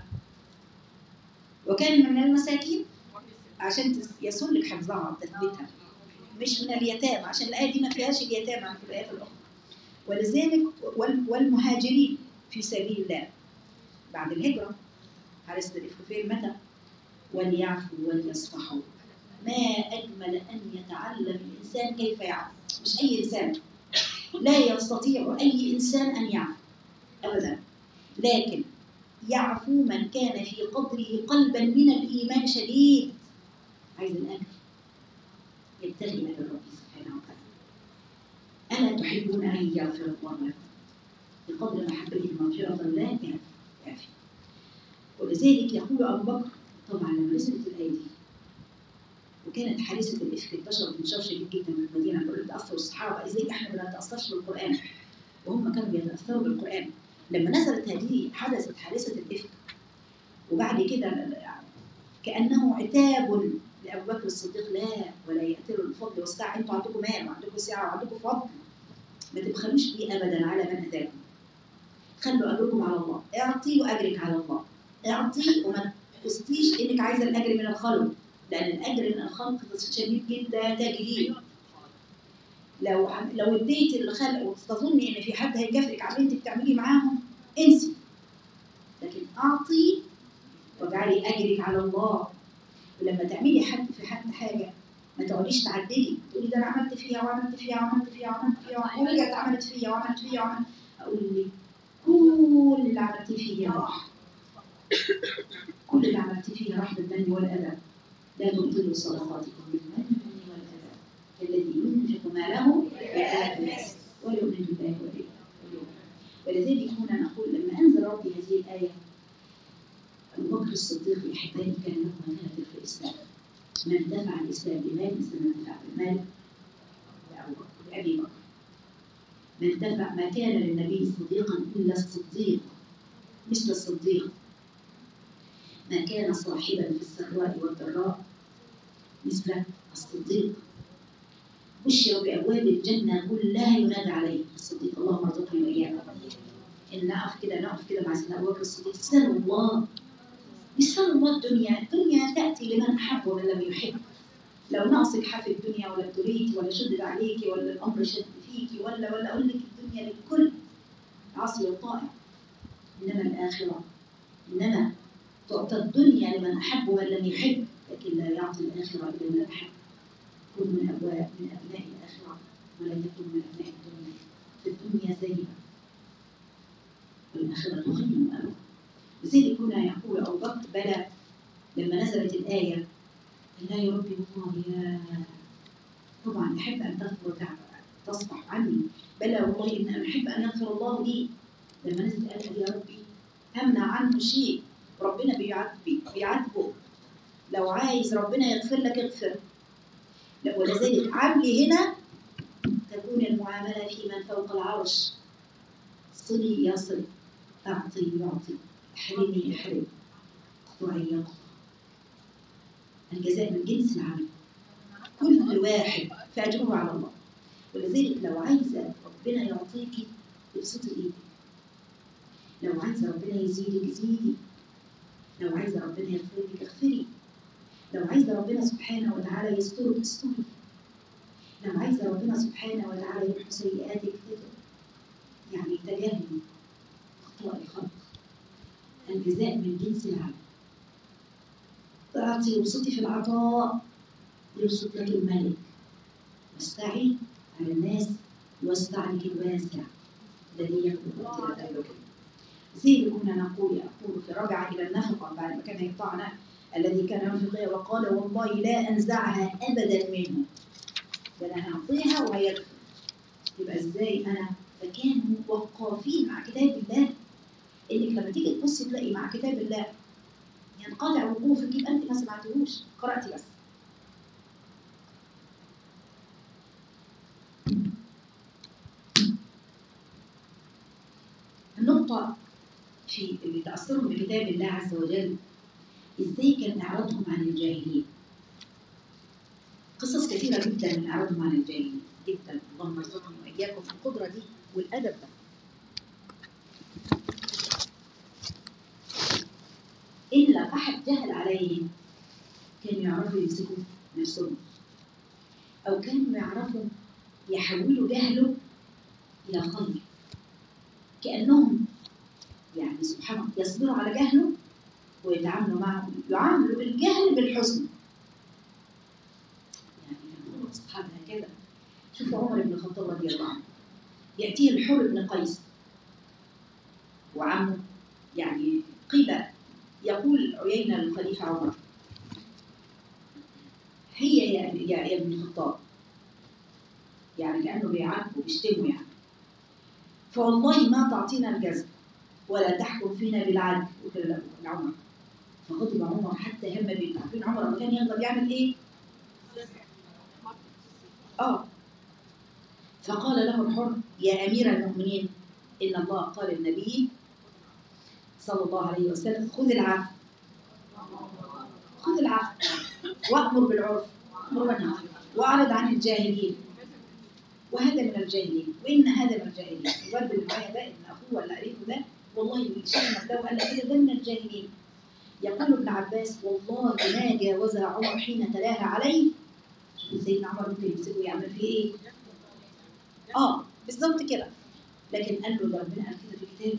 وكان من المساكين عشان تس- يسلك حفظها وتثبيتها مش من اليتامى عشان الآية دي ما فيهاش اليتامى في الآيات الأخرى ولذلك وال- والمهاجرين في سبيل الله بعد الهجرة حارس الإفك فين متى وليعفوا وليصفحوا ما أجمل أن يتعلم الإنسان كيف يعفو مش أي إنسان لا يستطيع أي إنسان أن يعفو أبدا لكن يعفو من كان في قدره قلبا من الإيمان شديد عايز الأجر يبتغي أجر ربي سبحانه وتعالى ألا تحبون أن يغفر الله لكم بقدر محبتهم مغفرة لا يعفي يعفي ولذلك يقول أبو بكر طبعا لما نزلت الآية دي وكانت حادثة الإفك انتشرت انتشار شديد جدا في المدينة كل تأثر الصحابة إزاي إحنا ما نتأثرش بالقرآن وهم كانوا بيتأثروا بالقرآن لما نزلت هذه حدثت حادثة الإفك وبعد كده كأنه عتاب لأبو بكر الصديق لا ولا يأتلوا الفضل والسعة أنتوا عندكم مال وعندكم سعة وعندكم فضل ما تبخلوش بيه أبدا على من أتاكم خلوا أجركم على الله اعطي وأجرك على الله اعطي وما تقصديش إنك عايزة الأجر من الخلق لأن الأجر من الخلق شديد جدا تجديد لو لو اديتي للخلق وتظني ان في حد هيكافئك على اللي انت بتعمليه معاهم انسي لكن اعطي واجعلي اجرك على الله ولما تعملي حد في حد حاجه ما تقعديش تعدلي تقولي ده انا عملت فيها وعملت فيها وعملت فيها وعملت فيها ورجعت عملت فيها وعملت فيها وعملت اقول لك كل اللي عملتيه فيها راح كل اللي عملتيه فيها راح بالمن والاذى لا تبطلوا صدقاتكم بالمن والاذى الذي ينفق ماله رئاء الناس ولا يؤمن بالله ولا ولذلك هنا نقول لما انزل ربي هذه الايه ابو بكر الصديق احبائي كان له مكانه في الاسلام من دفع الاسلام بمال مثل من دفع بالمال لابو بكر لابي بكر من دفع ما كان للنبي صديقا الا الصديق مثل الصديق ما كان صاحبا في السراء والضراء مثل الصديق بشر بأبواب الجنة كلها ينادى عليه الصديق اللهم ارزقني وإياك إن نقف كده نقف كده مع سيدنا أبو بكر الصديق اسألوا الله اسألوا الله الدنيا الدنيا تأتي لمن أحب ومن لم يحب لو ناقصك حاجة في الدنيا ولا ابتليتي ولا شدد عليكي ولا الأمر شد فيكي ولا ولا أقول لك الدنيا للكل عاصي وطائع إنما الآخرة إنما تعطى الدنيا لمن أحب ومن لم يحب لكن لا يعطي الآخرة إلا من أحب كن من أبواب من أبناء الآخرة ولا تكن من أبناء الدنيا في الدنيا زينة والآخرة خير مآبة لذلك هنا يقول أبو بكر بلى لما نزلت الآية لا يربي الله يا طبعا أحب أن تغفر تصفح عني بلى والله إن أنا أحب أن يغفر الله لي لما نزلت قال يا ربي همنع عنه شيء ربنا بيعاتبه بيعاتبه لو عايز ربنا يغفر لك اغفر ولذلك عملي هنا تكون المعاملة في من فوق العرش صلي يصل أعطي يعطي احرمي يحرم اقطعي يقطع الجزاء من جنس العمل كل واحد فأجره على الله ولذلك لو عايزة ربنا يعطيكي ابسطي ايدك لو عايزة ربنا يزيدك زيدي لو عايزة ربنا يغفر لك اغفري لو عايزة ربنا سبحانه وتعالى يسترك استري لو عايزة ربنا سبحانه وتعالى يمحو سيئاتك يعني تجاهلي أخطاء الخلق الجزاء من جنس العمل تعطي وبسطي في العطاء يبسط لك الملك واستعي على الناس واستع لك الواسع الذي يخلق أجرك زي كنا نقول أقول في رجع إلى النفقة بعد ما كان يقطعنا الذي كان ينفق وقال والله لا أنزعها أبدا منه ده أنا هعطيها وهيكفر يبقى إزاي أنا فكانوا وقافين مع كتاب الله إنك لما تيجي تبصي تلاقي مع كتاب الله ينقطع وقوفك يبقى أنت ما سمعتهوش قرأتي بس النقطة في اللي تأثرهم بكتاب الله عز وجل ازاي كان اعراضهم عن الجاهلين قصص كثيره جدا من اعراضهم عن الجاهلين جدا اللهم ارزقني واياكم القدره دي والادب ده ان لو احد جهل عليهم كانوا يعرفوا يمسكوا نفسهم او كانوا يعرفوا يحولوا جهله الى خير كانهم يعني سبحان الله يصبروا على جهله ويتعاملوا معه يعاملوا الجهل بالحسن يعني كان الصحابة هكذا شوفوا عمر بن الخطاب رضي الله عنه يأتيه الحر بن قيس وعمه يعني قيل يقول عيينة للخليفة عمر هي يا يا يا ابن الخطاب يعني كأنه بيعاتبه بيشتمه يعني فوالله ما تعطينا الجزم ولا تحكم فينا بالعدل وكده لا لعمر فغضب عمر حتى هم بيه عارفين عمر لما كان يغضب يعمل ايه؟ اه فقال له الحر يا امير المؤمنين ان الله قال للنبي صلى الله عليه وسلم خذ العفو خذ العفو وامر بالعرف وامر بالنهي واعرض عن الجاهلين وهذا من الجاهلين وان هذا من الجاهلين الولد اللي معايا ده ابن اخوه ولا قريبه ده والله بيشتم ده وقال لك كده ده من الجاهلين يقول ابن عباس والله ما جاوزها عمر حين تلاها عليه شوف سيدنا عمر ممكن يمسكه يعمل فيه ايه؟ اه بالظبط كده لكن قال له ده ربنا قال كده في كتابه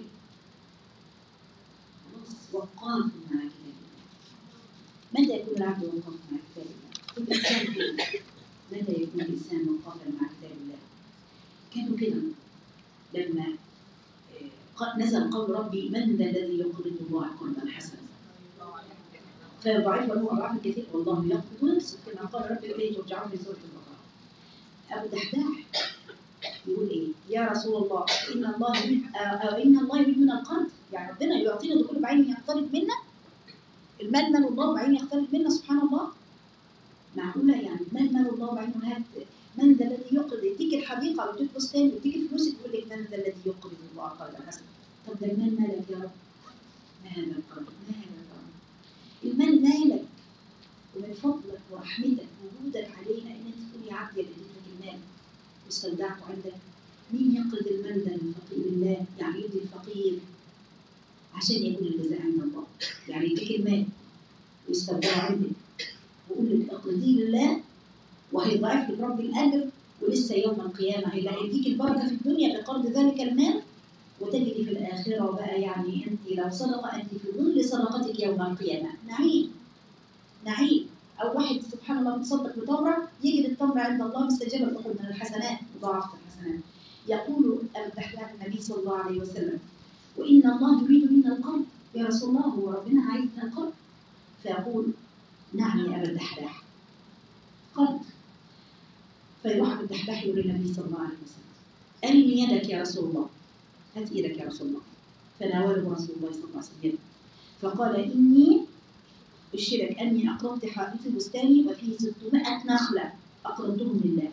خلاص وقاف مع كتاب الله متى يكون العبد وقاف مع كتاب الله؟ الانسان كده متى يكون الانسان وقافا مع كتاب الله؟ كانوا كده لما آه، ق- نزل قول ربي من ذا الذي يقرض الله قرضا حسنا فيضاعف له اضعافا كثيره والله يقبض ويبسط كما قال ربي اليه ترجعون في سوره البقره ابو دحداح يقول ايه؟ يا رسول الله ان الله يريد آه، آه، ان الله يريد منا القرض يعني ربنا يعطينا دخول بعين يقترض منا المال مال الله بعين يقترض منا سبحان الله معقوله يعني المال مال الله بعين هات من ذا الذي يقرض يديك الحديقه او يديك بستان يديك الفلوس يقول لك من ذا الذي يقرض الله قرضا حسنا طب ده المال مالك يا رب ما هذا القرض ما هذا القرض المال مالك ومن فضلك ورحمتك وجودك علينا ان انت تقول يا عبدي اللي اديتك المال واستودعته عندك مين يقرض المال ده للفقير لله يعني يدي الفقير عشان يكون الجزاء عند الله يعني يديك المال ويستودعه عندك ويقول لك اقرضيه لله وهيضاعف لك رب الاجر ولسه يوم القيامه هيبقى هيديك البركه في الدنيا بقرض ذلك المال وتجدي في الاخره بقى يعني انت لو صدقه انت في ظل صدقتك يوم القيامه نعيم نعيم او واحد سبحان الله متصدق بتمره يجد التمره عند الله مستجابه له من الحسنات مضاعفه الحسنات يقول الدحداح النبي صلى الله عليه وسلم وان الله يريد منا القرض يا رسول الله هو ربنا عايز منا القرض فيقول نعم يا ابا الدحداح قرض فيروح ابو الدحداح يقول للنبي صلى الله عليه وسلم ارني يدك يا رسول الله هات ايدك يا رسول الله فناوله رسول الله صلى الله عليه وسلم فقال اني أشرك أني أقرضت حائط بستاني وفيه 600 نخلة أقرضتهم لله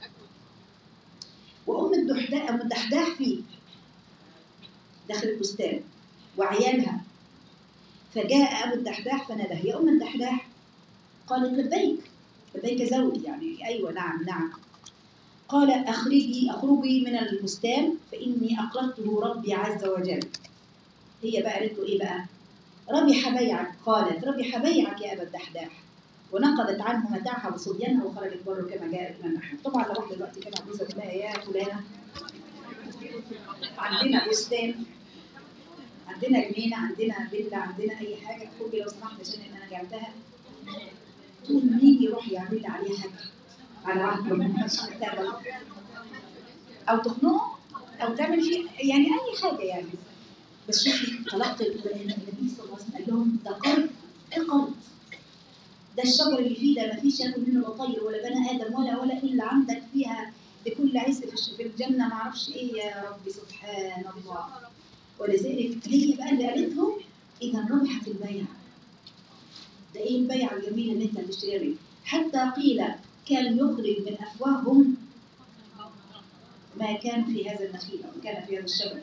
وأم الدحداح أم الدحداح فيه داخل البستان وعيالها فجاء أبو الدحداح فناداه يا أم الدحداح قالت لبيك لبيك زوجي يعني أيوة نعم نعم قال أخرجي أخرجي من البستان فإني أقرضته ربي عز وجل هي بقى قالت له إيه بقى ربح بيعك قالت ربح بيعك يا أبا الدحداح ونقضت عنه متاعها وصبيانها وخرجت بره كما جاء الإمام أحمد طبعا لو واحدة دلوقتي كان عجوزة تقول لها يا فلانة عندنا بستان عندنا جنينة عندنا فيلا عندنا أي حاجة خدي لو سمحت عشان إن أنا جعلتها تقول مين يروح يعمل لي عليها حاجة على عهد ربنا عشان تقبل أو تخنقه أو تعمل فيه يعني أي حاجة يعني بس شوفي تلقي القرآن النبي صلى الله عليه وسلم قال لهم ده قرض إيه قرض؟ ده الشجر اللي فيه ده ما فيش ياكل منه لا طير ولا بني آدم ولا ولا إلا عندك فيها بكل عز في الش- في الجنة ما أعرفش إيه يا ربي سبحان الله ولذلك هي بقى اللي قالتهم إذا ربحت البيع ده إيه البيع الجميل اللي أنت هتشتريها بيه حتى قيل كان يخرج من أفواههم ما كان في هذا النخيل أو كان في هذا الشجر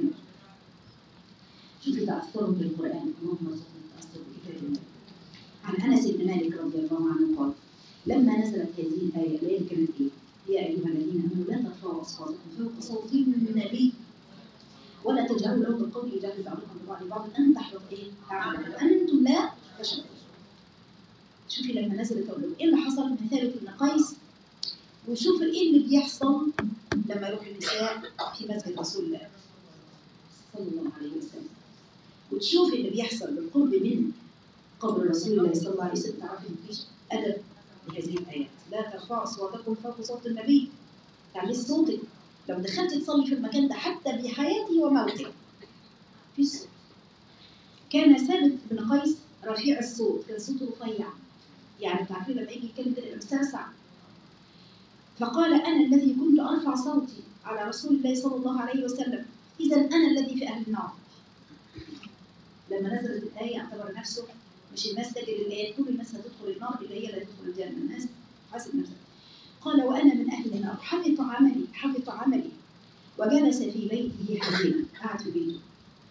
شوفي تأثروا بالقرآن اللهم ارزقنا التأثر بكتاب الله عن أنس بن مالك رضي الله عنه قال لما نزلت هذه الآية الآية كانت إيه؟ يا أيها الذين آمنوا لا ترفعوا أصواتكم فوق صوت النبي ولا تجهروا له بالقول يجهر بعضكم ببعض بعض أن تحبط إيه؟ أعمالكم وأنتم لا تشعرون شوفي لما نزلت أقول لهم إيه اللي حصل من ثابت بن قيس وشوفي إيه اللي بيحصل لما يروح النساء في مسجد رسول الله صلى الله عليه وسلم وتشوفي اللي بيحصل بالقرب من قبر رسول الله صلى الله عليه وسلم تعرفي مفيش ادب لهذه الايات لا ترفعوا اصواتكم فوق صوت النبي تعلي صوتك لو دخلت تصلي في المكان ده حتى بحياته وموته في صوت كان ثابت بن قيس رفيع الصوت كان صوته رفيع يعني تعرفين لما يجي يتكلم كده يبقى مسترسع فقال انا الذي كنت ارفع صوتي على رسول الله صلى الله عليه وسلم اذا انا الذي في اهل النار لما نزلت الايه اعتبر نفسه مش الناس تجد الايه كل الناس هتدخل النار الا هي اللي هتدخل الجنه الناس حاسب نفسك قال وانا من اهل النار حبط عملي حبط عملي وجلس في بيته حزينا قعد في بيته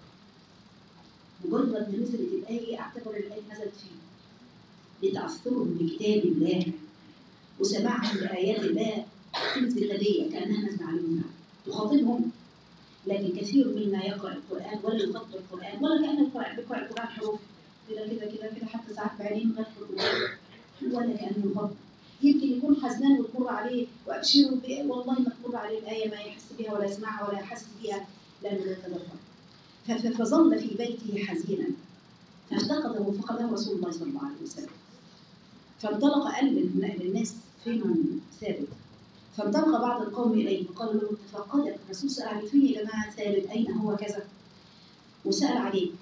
مجرد ما نزلت الآية اعتبر الآية نزلت فيه لتأثرهم بكتاب الله وسماعهم لآيات الله تنزل هدية كأنها نزل عليهم تخاطبهم لكن كثير منا يقرأ القرآن ولا يخاطب القرآن ولا كأن القرآن بيقرأ القرآن حروف كده كده كده كده حتى ساعات بعدين غير حروف ولا كأنه يخاطب يمكن يكون حزنان وتمر عليه وابشروا ب- والله ما تمر عليه الايه ما يحس بها ولا يسمعها ولا يحس بها لانه لا يتدبر ف- ف- فظل في بيته حزينا فافتقده وفقده رسول الله صلى الله عليه وسلم فانطلق قال للن- للناس فين ثابت فانطلق بعض القوم اليه وقالوا له تفقدك الرسول سال عليه فين يا جماعه ثابت اين هو كذا وسال عليه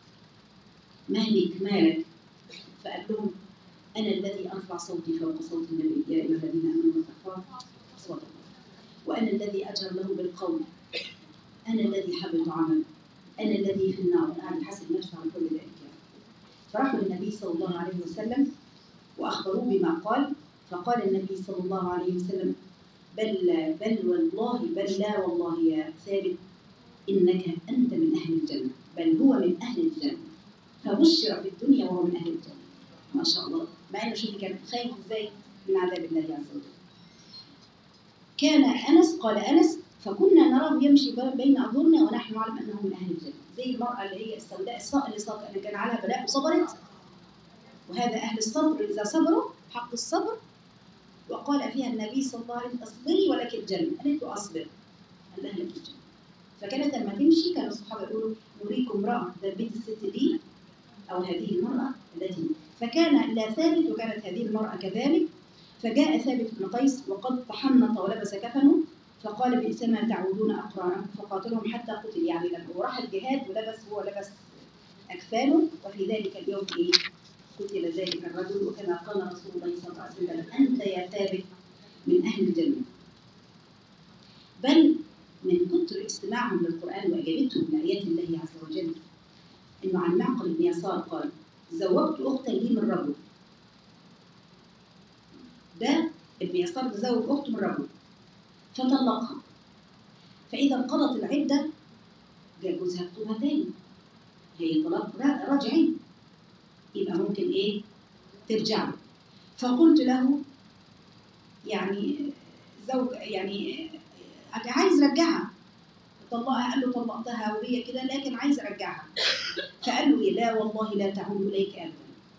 مالك مالك فقال لهم انا الذي ارفع صوتي فوق صوت النبي يا ايها الذين امنوا ارفعوا اصواتكم وانا الذي اجر له بالقول انا الذي حبط عمله انا الذي في النار قاعد يحاسب نفسه على كل ذلك يعني. فراحوا للنبي صلى الله عليه وسلم واخبروه بما قال فقال النبي صلى الله عليه وسلم بل بل والله بل لا والله يا ثابت انك انت من اهل الجنه بل هو من اهل الجنه فبشر في الدنيا وهو من اهل الجنه ما شاء الله مع انه شوفي كان خايف ازاي من عذاب الله عز وجل كان انس قال انس فكنا نراه يمشي بين اظهرنا ونحن نعلم انه من اهل الجنه زي المراه اللي هي السوداء الصائل اللي صار- اللي كان عليها بلاء وصبرت وهذا اهل الصبر اذا صبروا حق الصبر وقال فيها النبي صلى الله عليه وسلم اصبري ولك الجنه قالت له اصبر قال لها لك الجنه فكانت لما تمشي كان الصحابه يقولوا نريكم امراه ده بيت الست دي او هذه المراه التي فكان لا ثابت وكانت هذه المراه كذلك فجاء ثابت بن قيس وقد تحنط ولبس كفنه فقال بئس ما تعودون اقرانكم فقاتلهم حتى قتل يعني لما وراح الجهاد ولبس هو لبس اكفانه وفي ذلك اليوم ايه قتل ذلك الرجل وكما قال رسول الله صلى الله عليه وسلم انت يا ثابت من اهل الجنه بل من كثر استماعهم للقران واجابتهم لايات الله عز وجل انه عن معقل بن يسار قال زوجت اختا لي من رجل ده ابن يسار ده زوج اخته من رجل فطلقها فاذا انقضت العده جاء جوزها يخطبها تاني هي طلاق را- راجعي يبقى ممكن ايه ترجع له فقلت له يعني زوج يعني عايز رجعها طلقها قال له طلقتها وهي كده لكن عايز ارجعها فقال له إيه؟ لا والله لا تعود اليك ابدا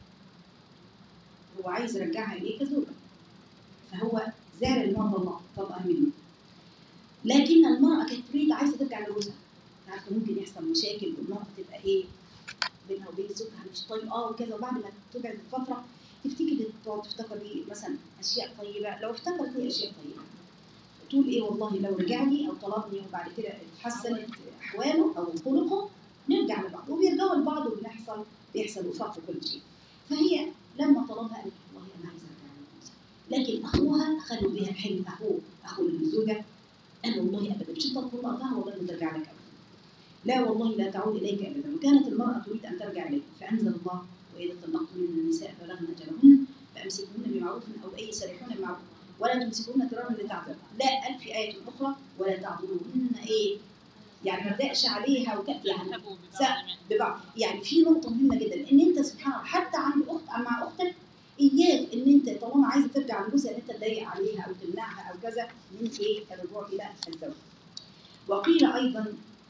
هو عايز يرجعها اليك زوجة فهو زعل ان هو طلق طلقها منه لكن المرأة كانت تريد عايزة ترجع لجوزها عارفة ممكن يحصل مشاكل والمرأة تبقى ايه بينها وبين زوجها مش طايقاه وكذا وبعد ما تبعد فترة تفتكر تقعد تفتكر ايه مثلا اشياء طيبة لو افتكرت لي اشياء طيبة تقول ايه والله لو رجع لي او طلبني وبعد كده اتحسنت احواله او خلقه نرجع لبعض وبيرجعوا لبعض وبنحصل بيحصل وفاق في كل شيء فهي لما طلبها قالت والله انا عايزه ارجع لجوزي لكن اخوها خلوا بها الحلم اخوه اخو الزوجه قال والله ابدا مش انت طلقتها والله ما ترجع لك ابدا لا والله لا تعود اليك ابدا وكانت المراه تريد ان ترجع اليه فانزل الله واذا طلقتم من النساء بلغن اجلهن فامسكوهن بمعروف او اي سرحون بمعروف ولا تمسكوهن ضرارا لتعذب لا قال في ايه اخرى ولا تعذروهن ايه يعني ما تضايقش عليها وك... يعني س- ببعض يعني في نقطه مهمه جدا ان انت سبحان الله حتى عند اخت مع اختك اياك ان انت طالما عايزه ترجع لجوزها ان انت تضايق عليها او تمنعها او كذا من ايه الرجوع الى الزوج وقيل ايضا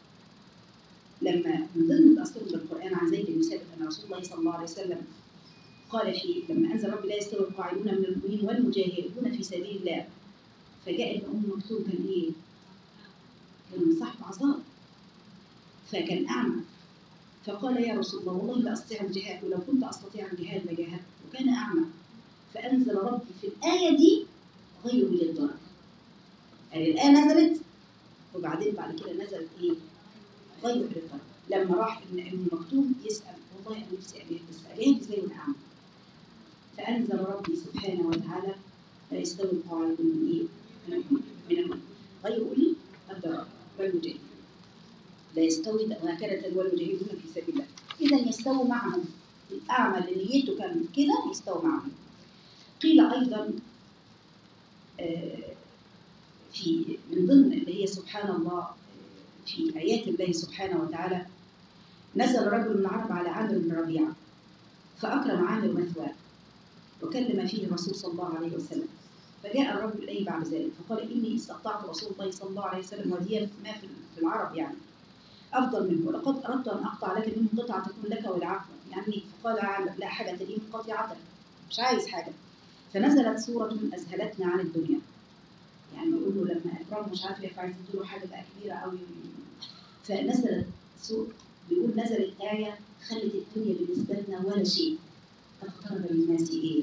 لما من ضمن الأسطر بالقرآن عن زيد بن ثابت أن رسول الله صلى الله عليه وسلم قال في لما أنزل رب لا يستوي القاعدون من المؤمنين والمجاهدون في سبيل الله فجاء ابن أم مكتوم كان إيه؟ كان صاحب عذاب فكان أعمى فقال يا رسول الله والله لا أستطيع الجهاد ولو كنت أستطيع الجهاد لجاهدت وكان أعمى فأنزل ربي في الآية دي غير لي الضرر يعني الآية نزلت وبعدين بعد كده نزلت إيه؟ غير أهل الطريق لما راح ابن ابن مكتوم يسأل والله أنا نفسي أبيت بس أبيت إزاي وأنا أعمى فأنزل ربي سبحانه وتعالى لا يستوي القاعدون من إيه؟ من من غير أولي الضرر والمجاهدين لا يستوي وهكذا تدوى المجاهدون في سبيل الله إذا يستووا معهم الأعمى اللي نيته كان كده يستوى معهم قيل أيضا آه، في من ضمن اللي هي سبحان الله آه، في آيات الله سبحانه وتعالى نزل رجل من العرب على عامر بن ربيعة فأكرم عامر مثواه وكلم فيه الرسول صلى الله عليه وسلم فجاء الرجل إليه بعد ذلك فقال إني استقطعت رسول الله صلى الله عليه وسلم وديا ما في في العرب يعني أفضل منه لقد أردت أن أقطع لك منه قطعة تكون لك ولعفو يعني فقال عامر لا حاجة لي من قطيعتك مش عايز حاجة فنزلت سورة أذهلتنا عن الدنيا يعني يقول له لما اكرم مش عارف يرفع يديله حاجه بقى كبيره قوي فنزلت سوره بيقول نزلت ايه خلت الدنيا بالنسبه لنا ولا شيء اقترب للناس ايه؟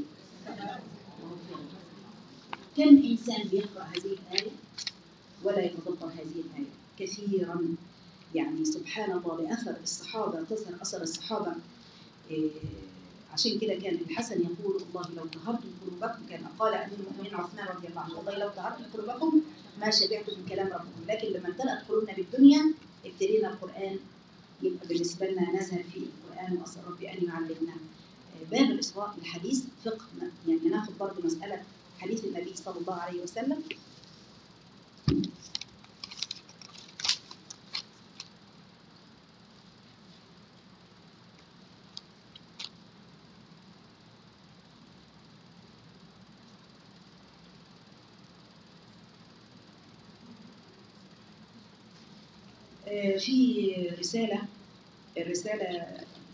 كم انسان بيقرا هذه الايه ولا يتدبر هذه الايه كثيرا يعني سبحان الله لاثر الصحابه تظهر اثر الصحابه إيه عشان كده كان الحسن يقول والله لو طهرتم قلوبكم كما قال امير المؤمنين عثمان رضي الله عنه والله لو طهرتم قلوبكم ما شبعتم من كلام ربكم لكن لما امتلأت قلوبنا بالدنيا ابتدينا القران يبقى بالنسبه لنا نزل في القران واسال ربي ان يعلمنا باب الاسراء الحديث فقه يعني ناخذ برضه مساله حديث النبي صلى الله عليه وسلم في رسالة الرسالة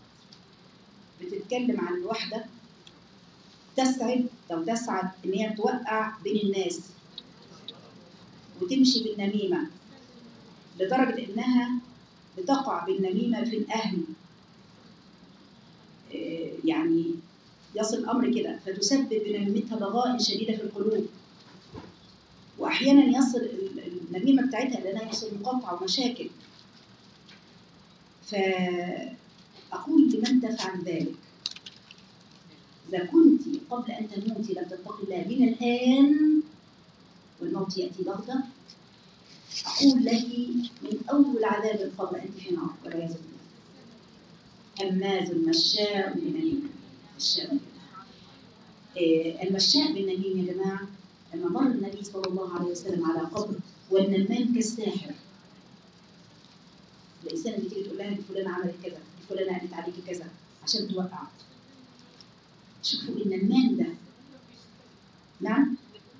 بتتكلم عن واحدة تسعد أو تسعد إن هي توقع بين الناس وتمشي بالنميمة لدرجة إنها بتقع بالنميمة في الأهل يعني يصل الأمر كده فتسبب بنميمتها ضغائن شديدة في القلوب وأحيانا يصل النميمة بتاعتها لأنها يحصل مقاطعة ومشاكل فأقول لمن تفعل ذلك إذا كنت قبل أن تموتي لم تتقي الله من الآن والموت يأتي بغتة أقول لك من أول عذاب القبر أنت في نار والعياذ بالله هماز مشاء بنميم مشاء إيه المشاء بالنميم يا جماعة لما مر النبي صلى الله عليه وسلم على قبر والنمام كالساحر الانسان اللي تيجي تقول لها دي فلانه عملت كذا دي فلانه قالت عليكي كذا عشان توقع شوفوا النمام ده نعم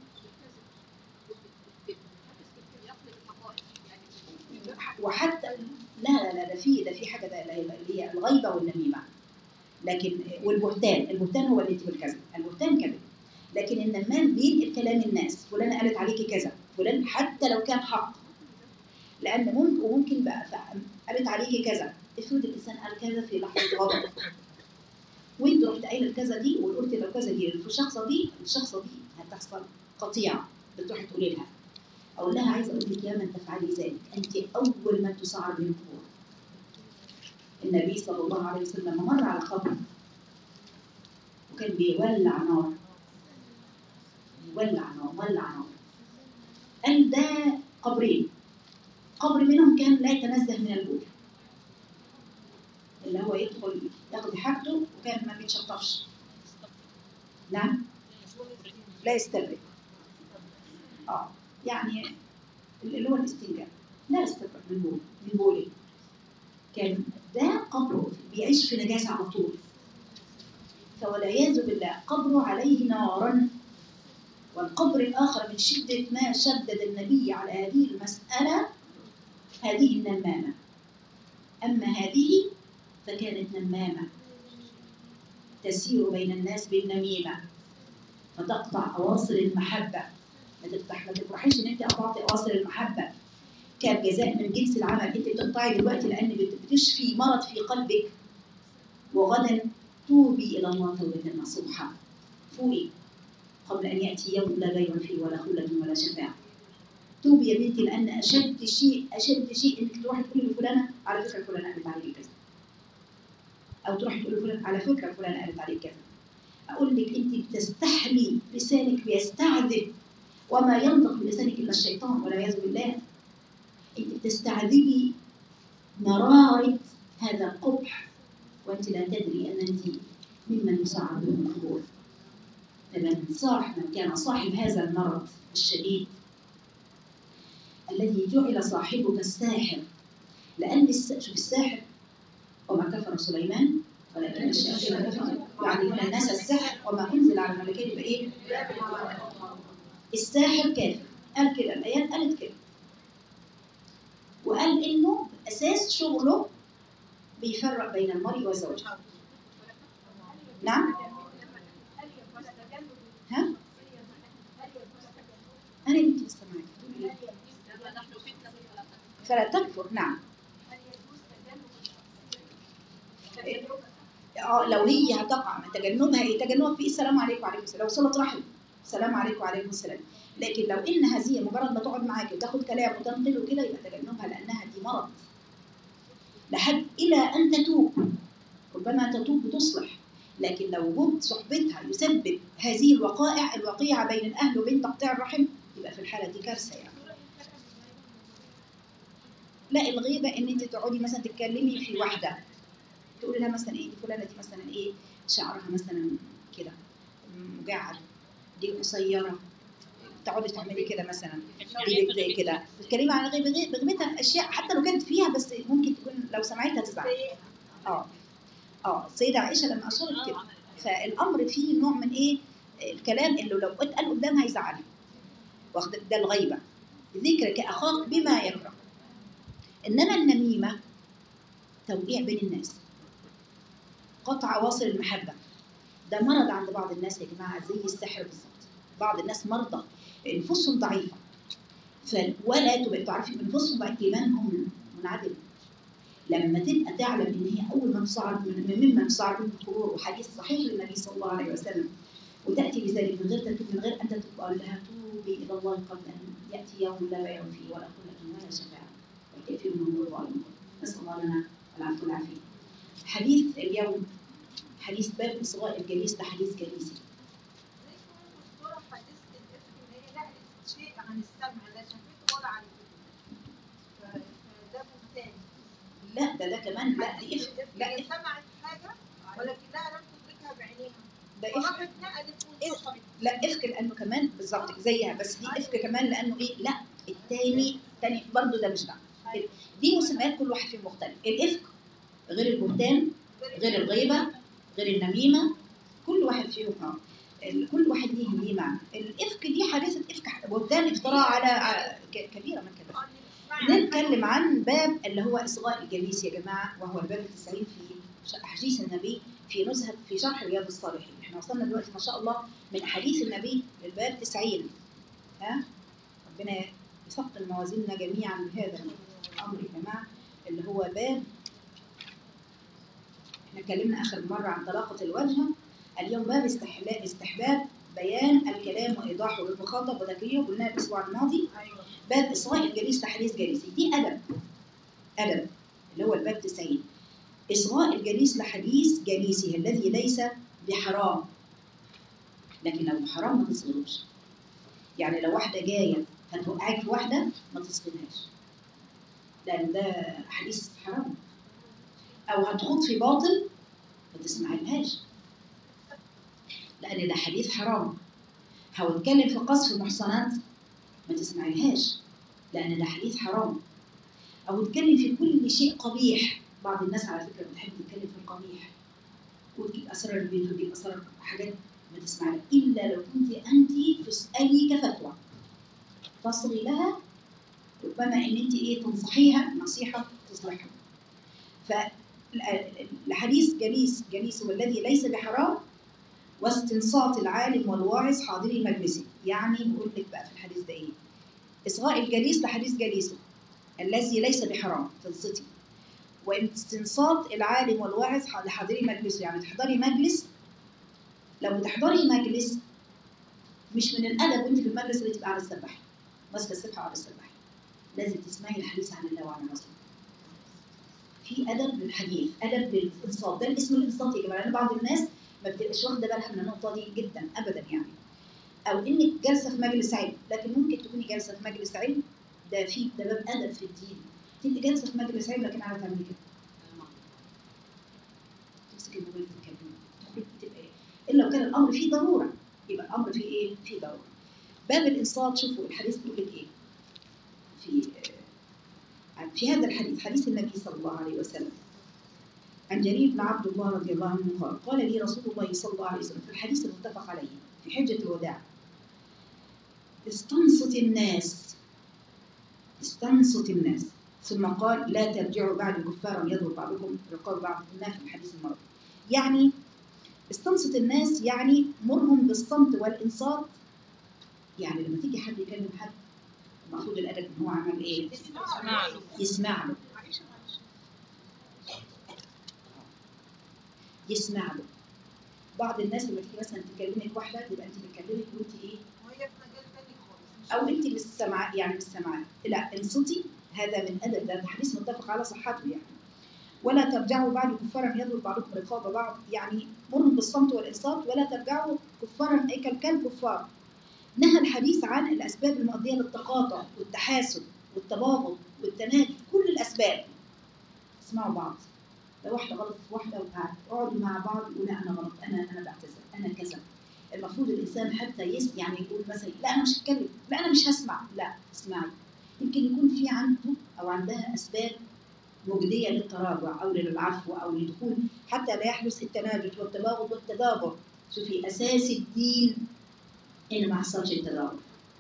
وحتى لا لا لا ده في ده في حاجه ده اللي هي الغيبه والنميمه لكن والبهتان البهتان هو اللي يتم الكذب البهتان كذب لكن النمام بينقل كلام الناس فلانه قالت عليكي كذا فلان حتى لو كان حق لان ممكن وممكن بقى قالت عليكي كذا افرض الانسان قال كذا في لحظه غضب وانت رحت قايله الكذا دي وقلت لو كذا دي في الشخصه دي الشخصه دي هتحصل قطيعه بتروحي تقولي لها اقول لها عايزه اقول لك يا من تفعلي ذلك انت اول من تسعر به القبور النبي صلى الله عليه وسلم مر على قبر وكان بيولع نار بيولع نار ولع نار قال ده قبرين قبر منهم كان لا يتنزه من البول اللي هو يدخل ياخد حاجته وكان ما بيتشطفش نعم لا يستبرئ اه يعني اللي هو الاستنجاء لا يستبرئ من بول من بوله كان ده قبره بيعيش في نجاسة على طول فوالعياذ بالله قبره عليه نارا والقبر الآخر من شدة ما شدد النبي على هذه المسألة هذه النمامة أما هذه فكانت نمامة تسير بين الناس بالنميمة فتقطع أواصر المحبة ما تفتح ما تفرحيش إن أنت قطعتي أواصر المحبة كان جزاء من جنس العمل أنت بتقطعي دلوقتي لأن بتشفي مرض في قلبك وغدا توبي إلى الله توبة نصوحة فوقي قبل أن يأتي يوم لا بيع فيه ولا خلة ولا شفاعة توبي يا بنتي لان اشد شيء اشد شيء انك تروحي تقولي لفلانه على فكره فلانه قالت عليك كذا او تروحي تقولي لفلان على فكره فلانه قالت عليك كذا اقول لك انت بتستحمي لسانك بيستعذب وما ينطق بلسانك الا الشيطان والعياذ بالله انت بتستعذبي مراره هذا القبح وانت لا تدري ان انت ممن يصعب بهم القبور فمن صاحب من كان صاحب هذا المرض الشديد الذي جعل صاحبه كالساحر لأن الس... شوف الساحر وما كفر سليمان ولكن الشياطين كفروا يعلمون الناس السحر وما أنزل على الملكين بإيه؟ الساحر كافر قال كده الآيات قالت كده وقال إنه أساس شغله بيفرق بين المرء وزوجه نعم ها؟ أنا بنتي بس معاك بتقولي إيه؟ فلا تكفر نعم اه لو هي هتقع تجنبها ايه تجنبها في السلام عليكم وعليكم السلام لو صله رحم السلام عليكم وعليكم السلام لكن لو ان هذه مجرد ما تقعد معاك وتاخد كلام وتنقله كده يبقى تجنبها لانها دي مرض لحد الى ان تتوب ربما تتوب وتصلح لكن لو وجود صحبتها يسبب هذه الوقائع الوقيعه بين الاهل وبين تقطيع الرحم يبقى في الحاله دي كارثه يعني لا الغيبه ان انت تقعدي مثلا تتكلمي في واحده تقولي لها مثلا ايه دي فلانه دي مثلا ايه شعرها مثلا كده مجعد دي قصيره تقعدي تعملي كده مثلا ايدك زي كده تتكلمي عن غيب غيب بغيبتها في اشياء حتى لو كانت فيها بس ممكن تكون لو سمعتها تزعل اه اه السيده عائشه لما اشارت كده فالامر فيه نوع من ايه الكلام اللي لو اتقال قدامها يزعلها واخد ده الغيبه ذكرك اخاك بما يكره انما النميمه توقيع بين الناس قطع واصل المحبة ده مرض عند بعض الناس يا جماعة زي السحر بالظبط بعض الناس مرضى نفوسهم ضعيفة ف... ولا تبقى تعرفي من نفوسهم ضعيفة إيمانهم منعدم لما تبقى تعلم ان هي اول من تصعد من ممن تصعد من القبور وحديث صحيح للنبي صلى الله عليه وسلم وتاتي بذلك من غير تتوب من غير ان تقال لها توبي الى الله قبل ان ياتي يوم لا بيع فيه ولا خلة ولا شفاعة والكافرون هم الظالمون نسال الله لنا العفو والعافيه حديث اليوم حديث باب إصغاء الجليس ده حديث جليسي لا ده ده كمان لا دي إفك لا إفك سمعت حاجة ولكنها لم تدركها بعينيها ده إفك وراحت نقلت وانتشرت لا إفك لأنه كمان بالظبط زيها بس دي إفك كمان لأنه إيه لا التاني تاني برضه ده مش ده دي مسميات كل واحد فيهم مختلف الإفك غير البهتان غير الغيبة غير النميمة كل واحد فيهم اه ال- كل واحد ليه ليه معنى الإفك دي حادثة إفك بهتان افتراء على, على ك- كبيرة من كبيرة نتكلم عن باب اللي هو إصغاء الجليس يا جماعة وهو الباب التسعين في ش- أحاديث النبي في نزهة في شرح رياض الصالحين احنا وصلنا دلوقتي ما شاء الله من أحاديث النبي للباب 90 ها ربنا يثقل موازيننا جميعا بهذا الأمر يا جماعة اللي هو باب احنا اتكلمنا آخر مرة عن طلاقة الوجه اليوم باب استحلال استحباب بيان الكلام وإيضاحه للمخاطب وتكريره قلناه الأسبوع الماضي ايوه باب إصغاء الجليس تحديث جليسي دي أدب أدب اللي هو الباب 90 إصغاء الجليس لحديث جليسه الذي ليس بحرام لكن لو حرام ما تصغروش يعني لو واحدة جاية هتوقعك في واحدة ما تصغرهاش لأن ده حديث حرام أو هتخوض في باطل ما تسمعلهاش لأن ده حديث حرام أو اتكلم في قذف المحصنات ما تسمعلهاش لأن ده حديث حرام أو اتكلم في كل شيء قبيح بعض الناس على فكرة بتحب تتكلم في القبيح وتجيب أسرار البيت وتجيب أسرار حاجات ما تسمع لها إلا لو كنت أنت تسألي كفتوى تصغي لها ربما إن أنت إيه تنصحيها نصيحة تصلحها فالحديث جليس جليس هو الذي ليس بحرام واستنصات العالم والواعظ حاضري مجلسه يعني بقول لك بقى في الحديث ده ايه اصغاء الجليس لحديث جليسه الذي ليس بحرام تنصتي واستنصات العالم والواعظ لحاضري مجلسه يعني تحضري مجلس لو تحضري مجلس مش من الادب وانت في المجلس اللي تبقى على السباحه ماسكه السبحه على السباح لازم تسمعي الحديث عن الله وعن الرسول في ادب للحديث ادب للانصات ده اسمه الانصات يا جماعه لان بعض الناس ما بتبقاش واخده بالها من النقطه دي جدا ابدا يعني او انك جالسه في مجلس علم لكن ممكن تكوني جالسه في مجلس علم ده في ده باب ادب في الدين انت جالسه في مجلس علم لكن عايزه تعملي كده تمسكي الموبايل تتكلمي تخرجي تبقى إيه؟ الا لو كان الامر فيه ضروره يبقى الامر فيه ايه؟ فيه ضروره باب الانصات شوفوا الحديث بيقول لك ايه؟ في في هذا الحديث حديث النبي صلى الله عليه وسلم عن جرير بن عبد الله رضي الله عنه قال قال لي رسول الله صلى الله عليه وسلم في الحديث المتفق عليه في حجة الوداع استنصت الناس استنصت الناس ثم قال لا ترجعوا بعد كفارا يضرب بعضكم رقاب بعض قلنا في الحديث المرضي يعني استنصت الناس يعني مرهم بالصمت والانصات يعني لما تيجي حد يكلم حد المفروض الادب ان هو عمل ايه؟ اسمع له يسمع له معلش معلش يسمع له بعض الناس لما تيجي مثلا تكلمك واحده تبقى انت بتكلمك وانت ايه وهي في مجال تاني خالص مش او انت مش سامعه يعني مش سامعه لا انصتي هذا من ادب ده حديث متفق على صحته يعني ولا ترجعوا بعد كفارا يضرب بعضكم رقاب بعض يعني مرهم بالصمت والانصات ولا ترجعوا كفارا اي كالكال كفار نهى الحديث عن الاسباب المؤديه للتقاطع والتحاسد والتباغض والتناجي كل الاسباب اسمعوا بعض لو واحده غلط في واحده وقعدت اقعدوا مع بعض يقول لا انا غلط انا انا بعتذر انا كذا المفروض الانسان حتى يس يعني يقول مثلا لا انا مش هتكلم لا انا مش هسمع لا اسمعي يمكن يكون في عنده او عندها اسباب مجديه للتراجع او للعفو او لدخول حتى لا يحدث التناجد والتباغض والتدابر شوفي اساس الدين ان ما حصلش التدابر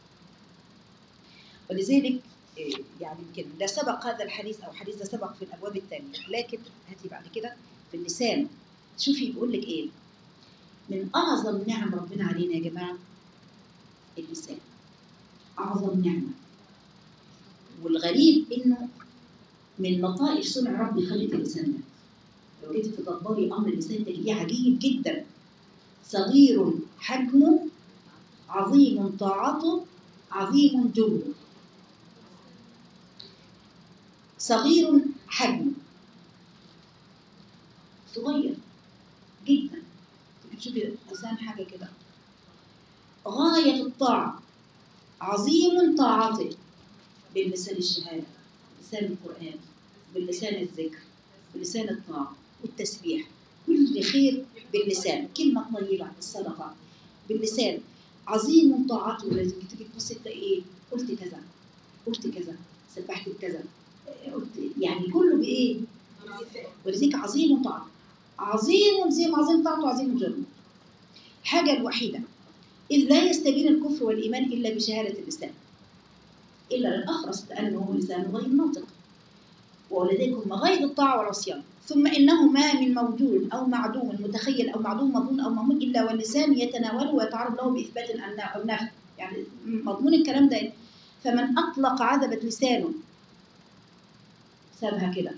ولذلك إيه، يعني يمكن ده سبق هذا الحديث او حديث ده سبق في الابواب الثانيه لكن هاتي بعد كده في اللسان شوفي بيقول لك ايه من اعظم نعم ربنا علينا يا جماعه اللسان اعظم نعمه والغريب انه من لطائف صنع ربي خلق اللسان ده لو جيت تدبري امر اللسان تلاقيه عجيب جدا صغير حجمه عظيم طاعته عظيم جره صغير حجمه صغير جدا تشوفي لسان حاجه كده غايه الطاعه عظيم طاعته باللسان الشهاده بلسان القران باللسان الذكر بلسان الطاعه والتسبيح كل خير باللسان كلمه طيبه الصدقه باللسان عظيم طاعته لازم تيجي تبصي تلاقي ايه قلت كذا قلت كذا سبحت بكذا قلت يعني كله بايه ولذلك عظيم طاعته عظيم زي ما عظيم طاعته عظيم جرمه الحاجة الوحيدة إذ لا يستبين الكفر والإيمان إلا بشهادة اللسان إلا للأخرس لأنه لسانه غير ناطق ولذلك هم غير الطاعة والعصيان ثم إنه ما من موجود أو معدوم متخيل أو معدوم مظنون أو مهموم إلا واللسان يتناوله ويتعرض له بإثبات أو نفي يعني مضمون الكلام ده فمن أطلق عذبة لسانه سابها كده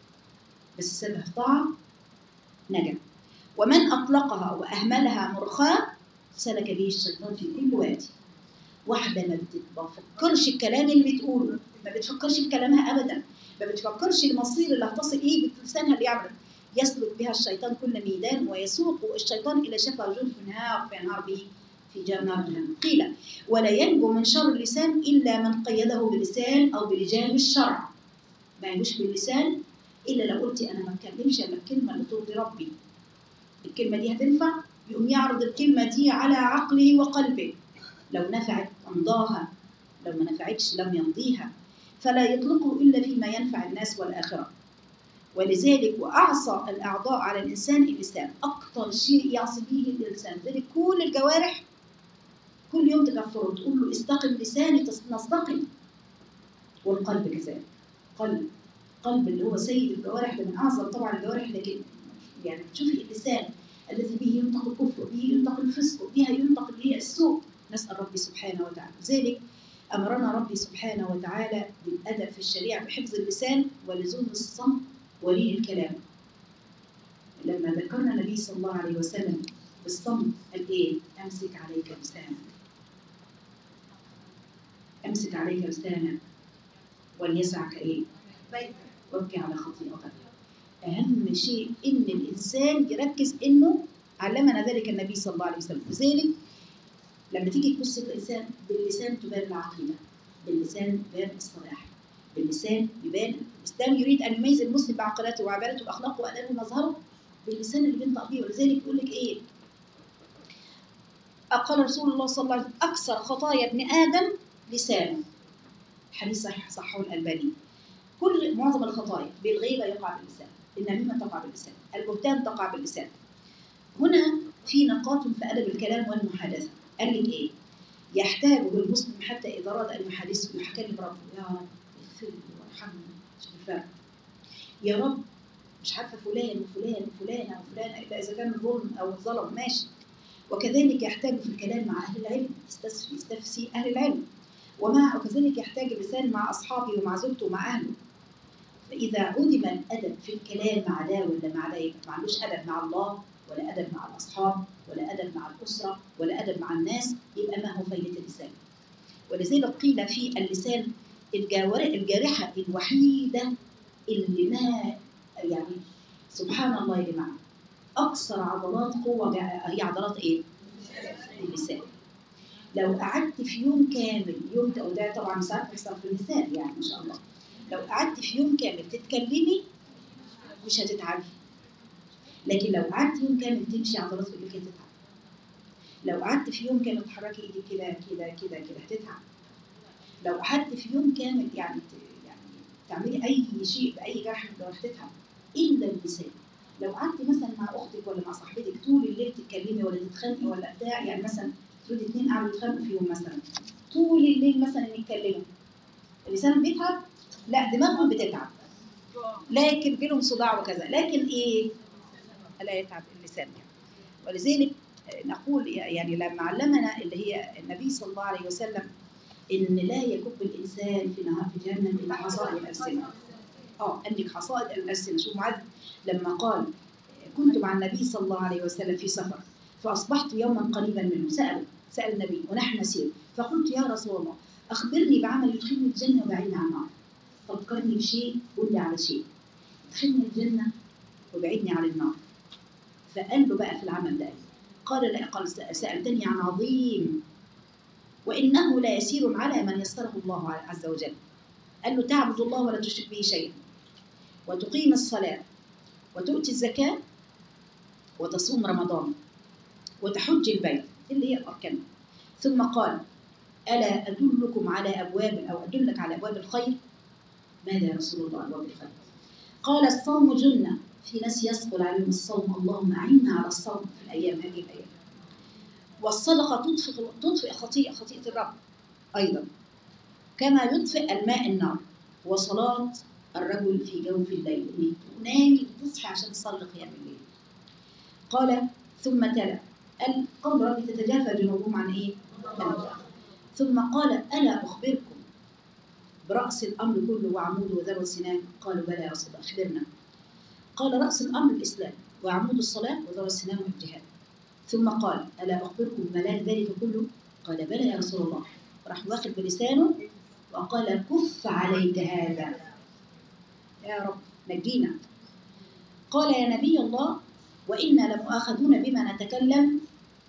بس سابها في طاعة نجا ومن أطلقها وأهملها مرخاة سلك به الشيطان في كل وادي واحدة ما بتفكرش الكلام اللي بتقوله ما بتفكرش بكلامها أبدا ما بتفكرش المصير اللي هتصل إيه بلسانها اللي يعمل يسلك بها الشيطان كل ميدان ويسوق الشيطان إلى شفا جرف نهار فينهار به في جهنم نار جهنم قيل ولا ينجو من شر اللسان إلا من قيده بلسان أو بلجام الشرع ما ينجوش باللسان إلا لو قلتي أنا ما اتكلمش إلا الكلمة اللي ترضي ربي الكلمة دي هتنفع يقوم يعرض الكلمة دي على عقله وقلبه لو نفعت أمضاها لو ما نفعتش لم يمضيها فلا يطلقه إلا فيما ينفع الناس والآخرة ولذلك وأعصى الأعضاء على الإنسان اللسان أكثر شيء يعصي به اللسان ذلك كل الجوارح كل يوم تكفره تقول له استقم لساني نستقم والقلب كذلك قلب قلب اللي هو سيد الجوارح ده من أعظم طبعا الجوارح لكن يعني تشوفي اللسان الذي به ينطق الكفر وبه ينطق الفسق وبها ينطق اللي هي السوء نسأل ربي سبحانه وتعالى لذلك أمرنا ربي سبحانه وتعالى بالأدب في الشريعة بحفظ اللسان ولزوم الصمت ولي الكلام لما ذكرنا النبي صلى الله عليه وسلم بالصمت قال إيه؟ أمسك عليك لسانك امسك عليك لسانك وليسعك ايه بيت وابكي على خطيئتك اهم شيء ان الانسان يركز انه علمنا ذلك النبي صلى الله عليه وسلم لذلك لما تيجي تبص الانسان باللسان تبان العقيده باللسان يبان الصلاح باللسان يبان الاسلام يريد ان يميز المسلم بعقلاته وعبادته واخلاقه وادابه ومظهره باللسان اللي بينطق بيه ولذلك يقول لك ايه قال رسول الله صلى الله عليه وسلم اكثر خطايا ابن ادم لسانه حديث صحيح صححه الالباني كل معظم الخطايا بالغيبه يقع باللسان النميمه تقع باللسان البهتان تقع باللسان هنا في نقاط في ادب الكلام والمحادثه قال لك ايه يحتاجه المسلم حتى اذا اراد ان يحادثه يكلم ربه يا رب اغفر لي وارحمني شوف الفرق يا رب مش عارفه فلان وفلان وفلانه وفلانه الا اذا كان ظلم او ظلم ماشي وكذلك يحتاج في الكلام مع اهل العلم يستفسي يستفسي اهل العلم ومع وكذلك يحتاج اللسان مع اصحابه ومع زوجته ومع اهله فاذا عدم الادب في الكلام مع ده ولا مع ده يبقى ما عندوش ادب مع الله ولا ادب مع الاصحاب ولا ادب مع الاسره ولا ادب مع الناس يبقى ما هو فايده اللسان ولذلك قيل في اللسان الجوارح الجارحه الوحيده اللي ما يعني سبحان الله يا جماعه اكثر عضلات قوه جا- هي عضلات ايه؟ اللسان لو قعدت في يوم كامل يوم وده طبعا ساعات بيحصل في اللسان يعني ما شاء الله لو قعدت في يوم كامل تتكلمي مش هتتعبي لكن لو قعدت يوم كامل تمشي عضلات رجلك هتتعب لو قعدت في يوم كامل تحركي ايدك كده كده كده كده هتتعب لو قعدت في يوم كامل يعني ت- يعني تعملي اي شيء باي جرح من الجوارح هتتعب الا اللسان لو قعدت مثلا مع اختك ولا مع صاحبتك طول الليل تتكلمي ولا تتخانقي ولا بتاع يعني مثلا تقولي اتنين قعدوا يتخانقوا في يوم مثلا طول الليل مثلا يتكلموا اللسان بيتعب لا دماغهم بتتعب لكن بينهم صداع وكذا لكن ايه لا يتعب اللسان يعني. ولذلك نقول يعني لما علمنا اللي هي النبي صلى الله عليه وسلم ان لا يكب الانسان في نهار في جهنم الا حصائد الالسنه اه انك حصائد الالسنه شوف معاذ لما قال كنت مع النبي صلى الله عليه وسلم في سفر فاصبحت يوما قريبا منه سال سال النبي ونحن نسير فقلت يا رسول الله اخبرني بعمل يدخلني الجنه وبعدني عن النار فكرني بشيء قل لي على شيء ادخلني الجنه وبعدني عن النار فقال له بقى في العمل ده قال لا قال سالتني عن عظيم وانه لا يسير على من يسره الله عز وجل قال له تعبد الله ولا تشرك به شيئا وتقيم الصلاه وتؤتي الزكاه وتصوم رمضان وتحج البيت اللي هي الاركان ثم قال الا ادلكم على ابواب او ادلك على ابواب الخير ماذا يا رسول الله ابواب الخير قال الصوم جنه في ناس يثقل عليهم الصوم اللهم اعنا على الصوم في الايام هذه الايام والصدقه تطفئ تطفئ خطيئه خطيئه الرب ايضا كما يطفئ الماء النار وصلاه الرجل في جوف الليل إنك تنامي وتصحي عشان تصلي قيام الليل قال ثم تلا قال قول ربي تتجافى جنوبهم عن ايه؟ المضجع. ثم قال الا اخبركم براس الامر كله وعموده وذروه السنام قالوا بلى يا رسول الله اخبرنا قال راس الامر الاسلام وعمود الصلاه وذروه السنام الجهاد ثم قال الا اخبركم ملاك ذلك كله قال بلى يا رسول الله راح واخد بلسانه وقال كف عليك هذا يا رب نجينا قال يا نبي الله وإنا لمؤاخذون بما نتكلم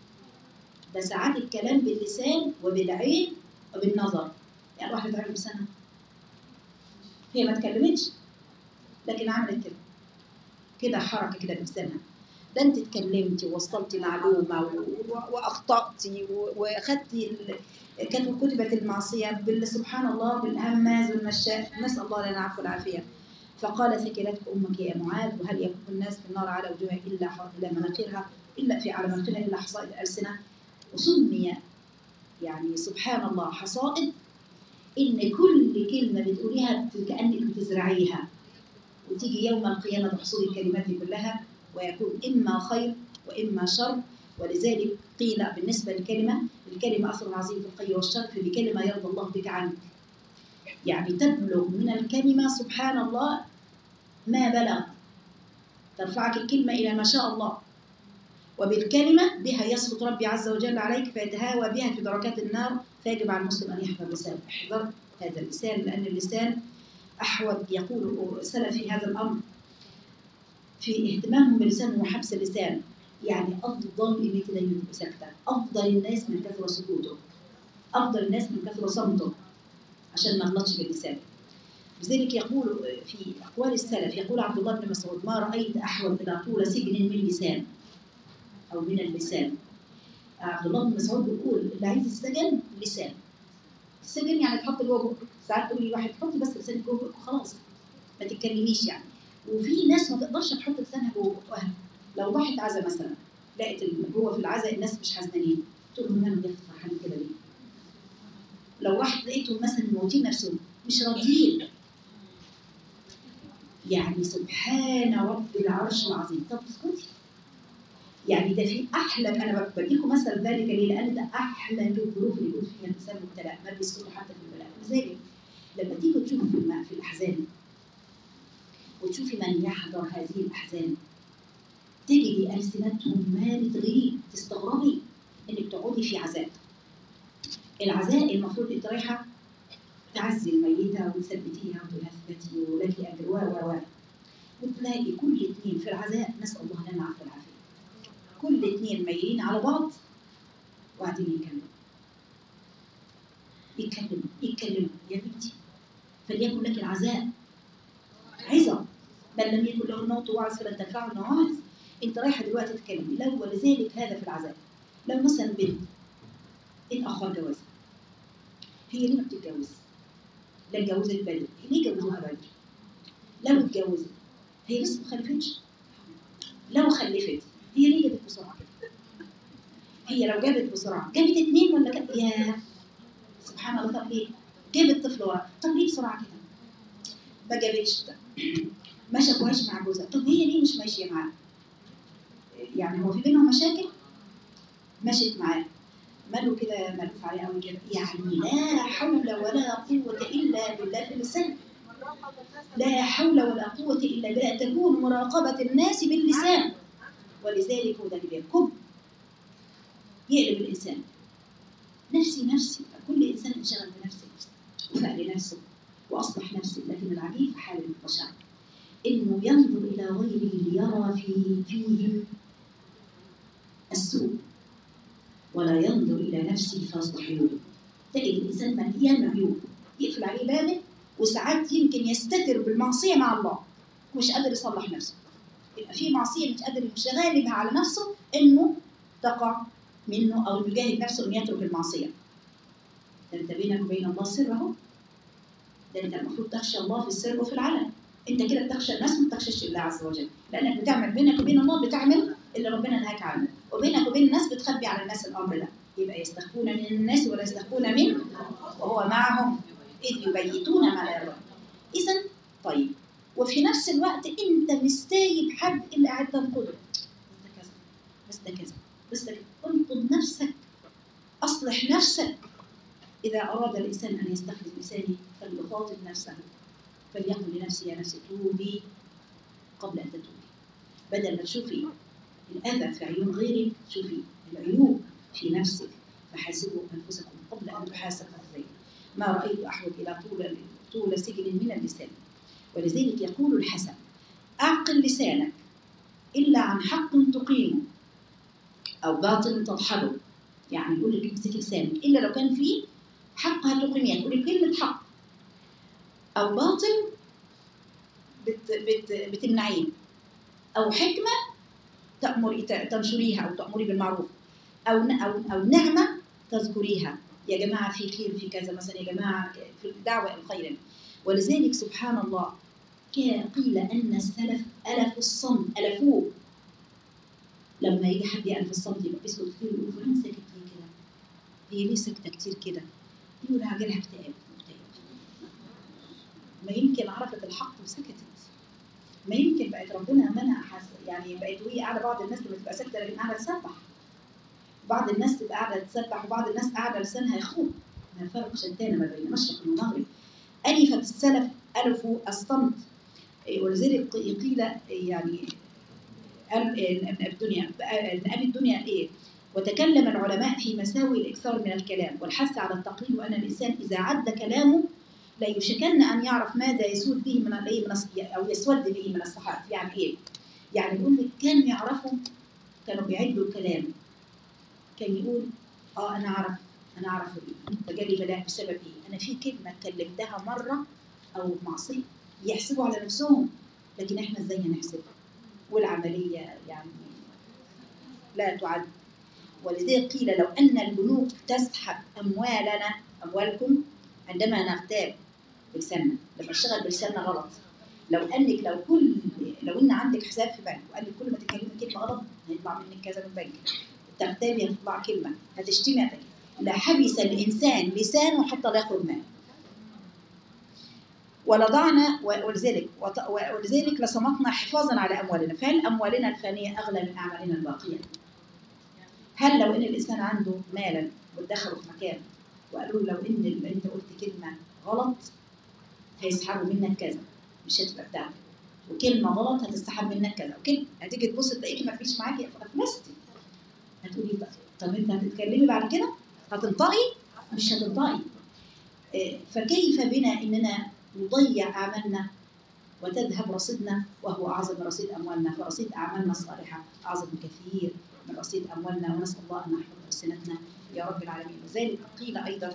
ده ساعات الكلام باللسان وبالعين وبالنظر يعني واحدة تعمل بسنة هي ما اتكلمتش لكن عملت كده كده حركة كده بلسانها ده انت اتكلمتي ووصلتي معلومة و- و- واخطأتي و- واخدتي ال- كتب كتبت المعصية بال- سبحان الله بالهماز والمشاء نسأل الله لنا العفو والعافية فقال ثكلتك امك يا معاذ وهل يكون الناس في النار على وجوهها الا ح- الا مناخرها الا في على مناخرها الا حصائد الالسنه وسمي يعني سبحان الله حصائد ان كل كلمه بتقوليها بت- كانك بتزرعيها وتيجي يوم القيامه تحصدي الكلمات دي كلها ويكون اما خير واما شر ولذلك قيل بالنسبه للكلمه الكلمه اثر عظيم في الخير والشر بكلمه يرضى الله بك عنك يعني تبلغ من الكلمه سبحان الله ما بلغ ترفعك الكلمة إلى ما شاء الله وبالكلمة بها يسخط ربي عز وجل عليك فيتهاوى بها في دركات النار فيجب على المسلم ان يحفظ لسانه احذر هذا اللسان لان اللسان احوج يقول السلف في هذا الامر في اهتمامهم بلسانه وحبس اللسان يعني افضل ان انت دايما تبقى ساكته افضل الناس من كثر سكوته افضل الناس من كثر صمته عشان ما نغلطش باللسان لذلك يقول في اقوال السلف يقول عبد الله بن مسعود ما رايت احوج الى طول سجن من لسان او من اللسان عبد الله بن مسعود بيقول اللي عايز السجن لسان السجن يعني تحط جوه بقك ساعات تقول لي واحد حط بس لسانك جوه بقك وخلاص ما تتكلميش يعني وفي ناس ما تقدرش تحط لسانها جوه بقها لو راحت عزا مثلا لقت ال- جوه في العزا الناس مش حزنانين تقول لهم انا بجد فرحان كده ليه؟ لو راحت لقيتهم مثلا موتين نفسهم مش راضيين يعني سبحان رب العرش العظيم طب اسكتي يعني ده في احلى انا بديكم مثل ذلك ليه؟ لان ده احلى الظروف اللي يكون فيها الانسان مبتلى ما بيسكتوا حتى في البلاء لذلك لما تيجي تشوفوا في الم- في الاحزان وتشوفي من يحضر هذه الاحزان تجدي السنتهم ما بتغيب تستغربي انك تقعدي في عزاء العزاء المفروض انت رايحه تعزي الميته وتثبتيها وتثبتي ولك اجر و و و وتلاقي كل اثنين في العزاء نسال الله لنا العفو والعافيه كل اثنين مايلين على بعض وقاعدين يتكلموا يتكلموا يتكلموا يا بنتي فليكن لك العزاء عظة بل لم يكن له الموت وعظ فلن تنفعه المواعظ انت رايحه دلوقتي تتكلمي لو ولذلك هذا في العزاء لو مثلا بنت اتاخر جوازها هي ليه ما بتتجوز؟ لا اتجوزت بدري ليه جوزوها بدري؟ لو اتجوزت هي لسه ما خلفتش لو خلفت هي ليه جابت بسرعه كده؟ هي لو جابت بسرعه جابت اتنين ولا كانت يا سبحان الله طب ليه؟ جابت طفل ورا طب ليه بسرعه كده؟ ما جابتش ده ما شافوهاش مع جوزها طب هي ليه مش ماشيه معاه؟ يعني هو في بينهم مشاكل مشيت معاه ماله كده ملوف عليه قوي كده يعني لا حول ولا قوة إلا بالله في اللسان لا حول ولا قوة إلا بالله تكون مراقبة الناس باللسان ولذلك هو ده اللي بيكب يقلب الإنسان نفسي نفسي كل إنسان انشغل بنفسه وفعل لنفسه وأصلح نفسه لكن العجيب في حال البشر إنه ينظر إلى غيره ليرى في فيهم السوء ولا ينظر إلى نفسه فيصلح عيوبه تجد الإنسان مليان عيوب يقفل عليه بابه وساعات يمكن يستتر بالمعصية مع الله ومش قادر يصلح نفسه يبقى في معصية مش قادر مش غالبها على نفسه إنه تقع منه أو يجاهد نفسه إنه يترك المعصية ده أنت بينك وبين الله سر أهو ده أنت المفروض تخشى الله في السر وفي العلن أنت كده بتخشى الناس ما بتخشاش الله عز وجل لأنك بتعمل بينك وبين الله بتعمل اللي ربنا نهاك عنه وبينك وبين الناس بتخبي على الناس الأمر ده يبقى يستخفون من الناس ولا يستخفون منه وهو معهم إذ يبيتون ما لا يرون إذا طيب وفي نفس الوقت أنت مش سايب حد إلا قاعد تنقده بس ده كذا بس ده كذا بس ده كذا انقد نفسك أصلح نفسك إذا أراد الإنسان أن يستخدم لسانه فليخاطب نفسه فليقل لنفسه يا نفسي توبي قبل أن تتوبي بدل ما تشوفي الأذى في عيون غيرك شوفي العيوب في نفسك فحاسبوا أنفسكم قبل أن تحاسبوا ازاي ما رأيت أحوج إلى طول طول سجن من اللسان ولذلك يقول الحسن أعقل لسانك إلا عن حق تقيمه أو باطل تضحله يعني يقول لك امسك لسانك إلا لو كان فيه حق هتقيميه تقولي كلمة حق أو باطل بت بت بتمنعيه أو حكمة تأمري تنشريها أو تأمري بالمعروف أو أو أو نعمة تذكريها يا جماعة في خير في كذا مثلا يا جماعة في الدعوة الخير ولذلك سبحان الله قيل أن السلف ألفوا الصمت ألفوه لما يجي حد يألف الصمت يبقى بيسكت كتير يقول فلان ساكت ليه كده؟ هي ليه ساكتة كتير كده؟ يقول هاجلها اكتئاب مكتئب ما يمكن عرفت الحق وسكتت ما يمكن بقت ربنا منع حس يعني بقت وهي قاعده بعض الناس لما تبقى ساكته لكن قاعده تسبح بعض الناس تبقى قاعده تسبح وبعض الناس قاعده لسانها يخوض ما فرق شتان ما بين المشرق والمغرب ألفت السلف ألفوا الصمت ولذلك قيل يعني ابن الدنيا ابن ابي الدنيا ايه وتكلم العلماء في مساوي الإكثار من الكلام والحث على التقليل وأن الإنسان إذا عد كلامه لا يشكن أن يعرف ماذا يسود به من الإيه من الص- أو يسود به من الصحائف يعني إيه؟ يعني بيقول لك كانوا يعرفوا كانوا بيعدوا الكلام كان يقول اه انا اعرف انا اعرف ده جالي بلاء بسبب ايه انا في كلمه اتكلمتها مره او معصيه يحسبوا على نفسهم لكن احنا ازاي هنحسبها والعمليه يعني لا تعد ولذلك قيل لو ان البنوك تسحب اموالنا اموالكم عندما نغتاب بلساننا لما اشتغل بلساننا غلط لو انك لو كل لو ان عندك حساب في بنك وقال لك كل ما تتكلمي كلمه غلط هيطلع منك كذا من البنك تغتابي هتطلع كلمه هتشتمي هتك- لحبس الانسان لسانه حتى لا يخرج ماء ولضعنا و- ولذلك وط- ولذلك لصمتنا حفاظا على اموالنا فهل اموالنا الفانيه اغلى من اعمالنا الباقيه؟ هل لو ان الانسان عنده مالا وادخره في مكان وقالوا له لو ان ال- انت قلت كلمه غلط هيسحبوا منك كذا مش هتبقى بتاعتك وكلمه غلط هتسحب منك كذا وكلمه هتيجي تبص تلاقيكي ما فيش معاكي افلستي هتقولي طب- طب انت هتتكلمي بعد كده هتنطقي مش هتنطقي إيه، فكيف بنا اننا نضيع اعمالنا وتذهب رصيدنا وهو اعظم من رصيد اموالنا فرصيد اعمالنا الصالحه اعظم بكثير من رصيد اموالنا ونسال الله ان يحفظ السنتنا يا رب العالمين وذلك قيل ايضا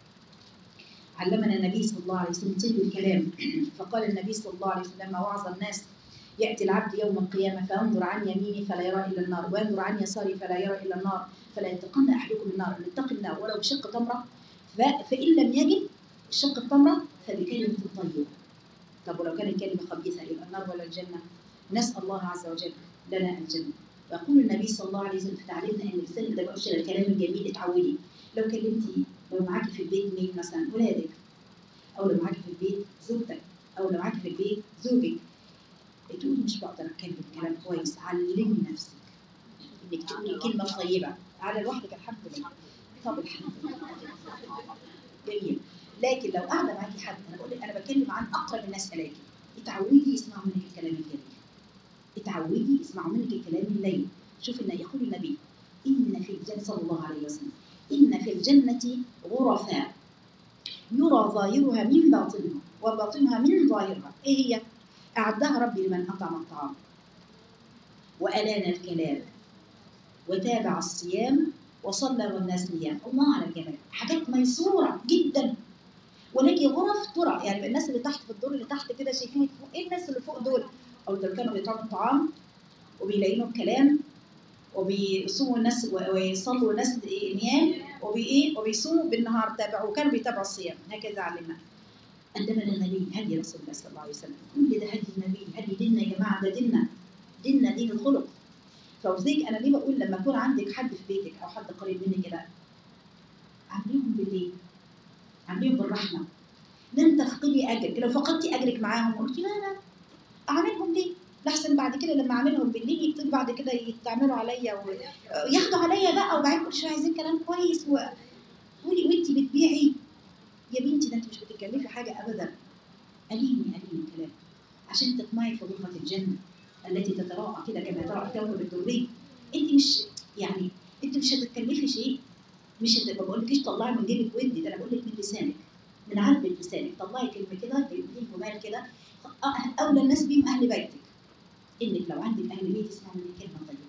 علمنا النبي صلى الله عليه وسلم طيب الكلام فقال النبي صلى الله عليه وسلم لما وعظ الناس يأتي العبد يوم القيامة فينظر عن يمينه فلا يرى إلا النار وينظر عن يساره فلا يرى إلا النار فلا يتقن أحدكم النار نتقي النار ولو بشق تمرة ف- فإن لم يجد شق التمرة فبكلمة طيبة طب ولو كانت كلمة خبيثة يبقى النار ولا الجنة نسأل الله عز وجل لنا الجنة ويقول النبي صلى الله عليه وسلم في تعليمنا ان الانسان ده بقولش الكلام الجميل اتعودي لو كلمتي لو معاكي في البيت مين مثلا ولادك او لو معاكي في البيت زوجتك او لو معاكي في البيت زوجك تقولي مش بقدر اتكلم كلام كويس علمي نفسك انك تقولي كلمه طيبه على لوحدك الحمد لله طب الحمد لله جميل لكن لو قاعده معاكي حد انا بقول لك انا بتكلم عن اقرب الناس اليكي اتعودي يسمعوا منك الكلام الجميل اتعودي يسمعوا منك الكلام اللين شوف ان يقول النبي ان في الجنه صلى الله عليه وسلم ان في الجنه غرفا يرى ظاهرها من باطنها وباطنها من ظاهرها ايه هي اعدها ربي لمن اطعم الطعام والان الكلام وتابع الصيام وصلى والناس نيام الله على الجمال حاجات ميسوره جدا ولكن غرف ترى يعني الناس اللي تحت في الدور اللي تحت كده شايفين فوق ايه الناس اللي فوق دول او دول كانوا بيطعموا الطعام وبيلاقينوا الكلام وبيصوموا الناس و- ويصلوا الناس نيام وبايه وبيصوموا بالنهار تابعوا وكانوا بيتابعوا الصيام هكذا علمنا قدمنا النبي هدي رسول الله صلى الله عليه وسلم كل ده هدي النبي هدي ديننا يا جماعه ده ديننا ديننا دين الخلق فوزيك انا ليه بقول لما يكون عندك حد في بيتك او حد قريب منك كده عامليهم بالليل عامليهم بالرحمه لن تفقدي اجرك لو فقدتي اجرك معاهم قلتي لا لا اعملهم ليه؟ لحسن بعد كده لما اعملهم بالليل يبتدوا بعد كده يتعملوا عليا وياخدوا عليا بقى وبعدين كل شويه عايزين كلام كويس و... قولي وانت بتبيعي يا بنتي ده انت مش بتتكلفي حاجه ابدا قليلي قليلي الكلام عشان تطمعي في غرفه الجنه التي تتراءى كده كما ترى كوكب الدري انت مش يعني انت مش هتتكلفي شيء مش هت... ما بقولكيش طلعي من جيبك ودي ده انا بقول لك من لسانك من عذب لسانك طلعي كلمه كده بدين جمال كده أه- اولى الناس بيهم اهل بيتك انك لو عندك اهل بيت يسمعوا منك كلمه طيبه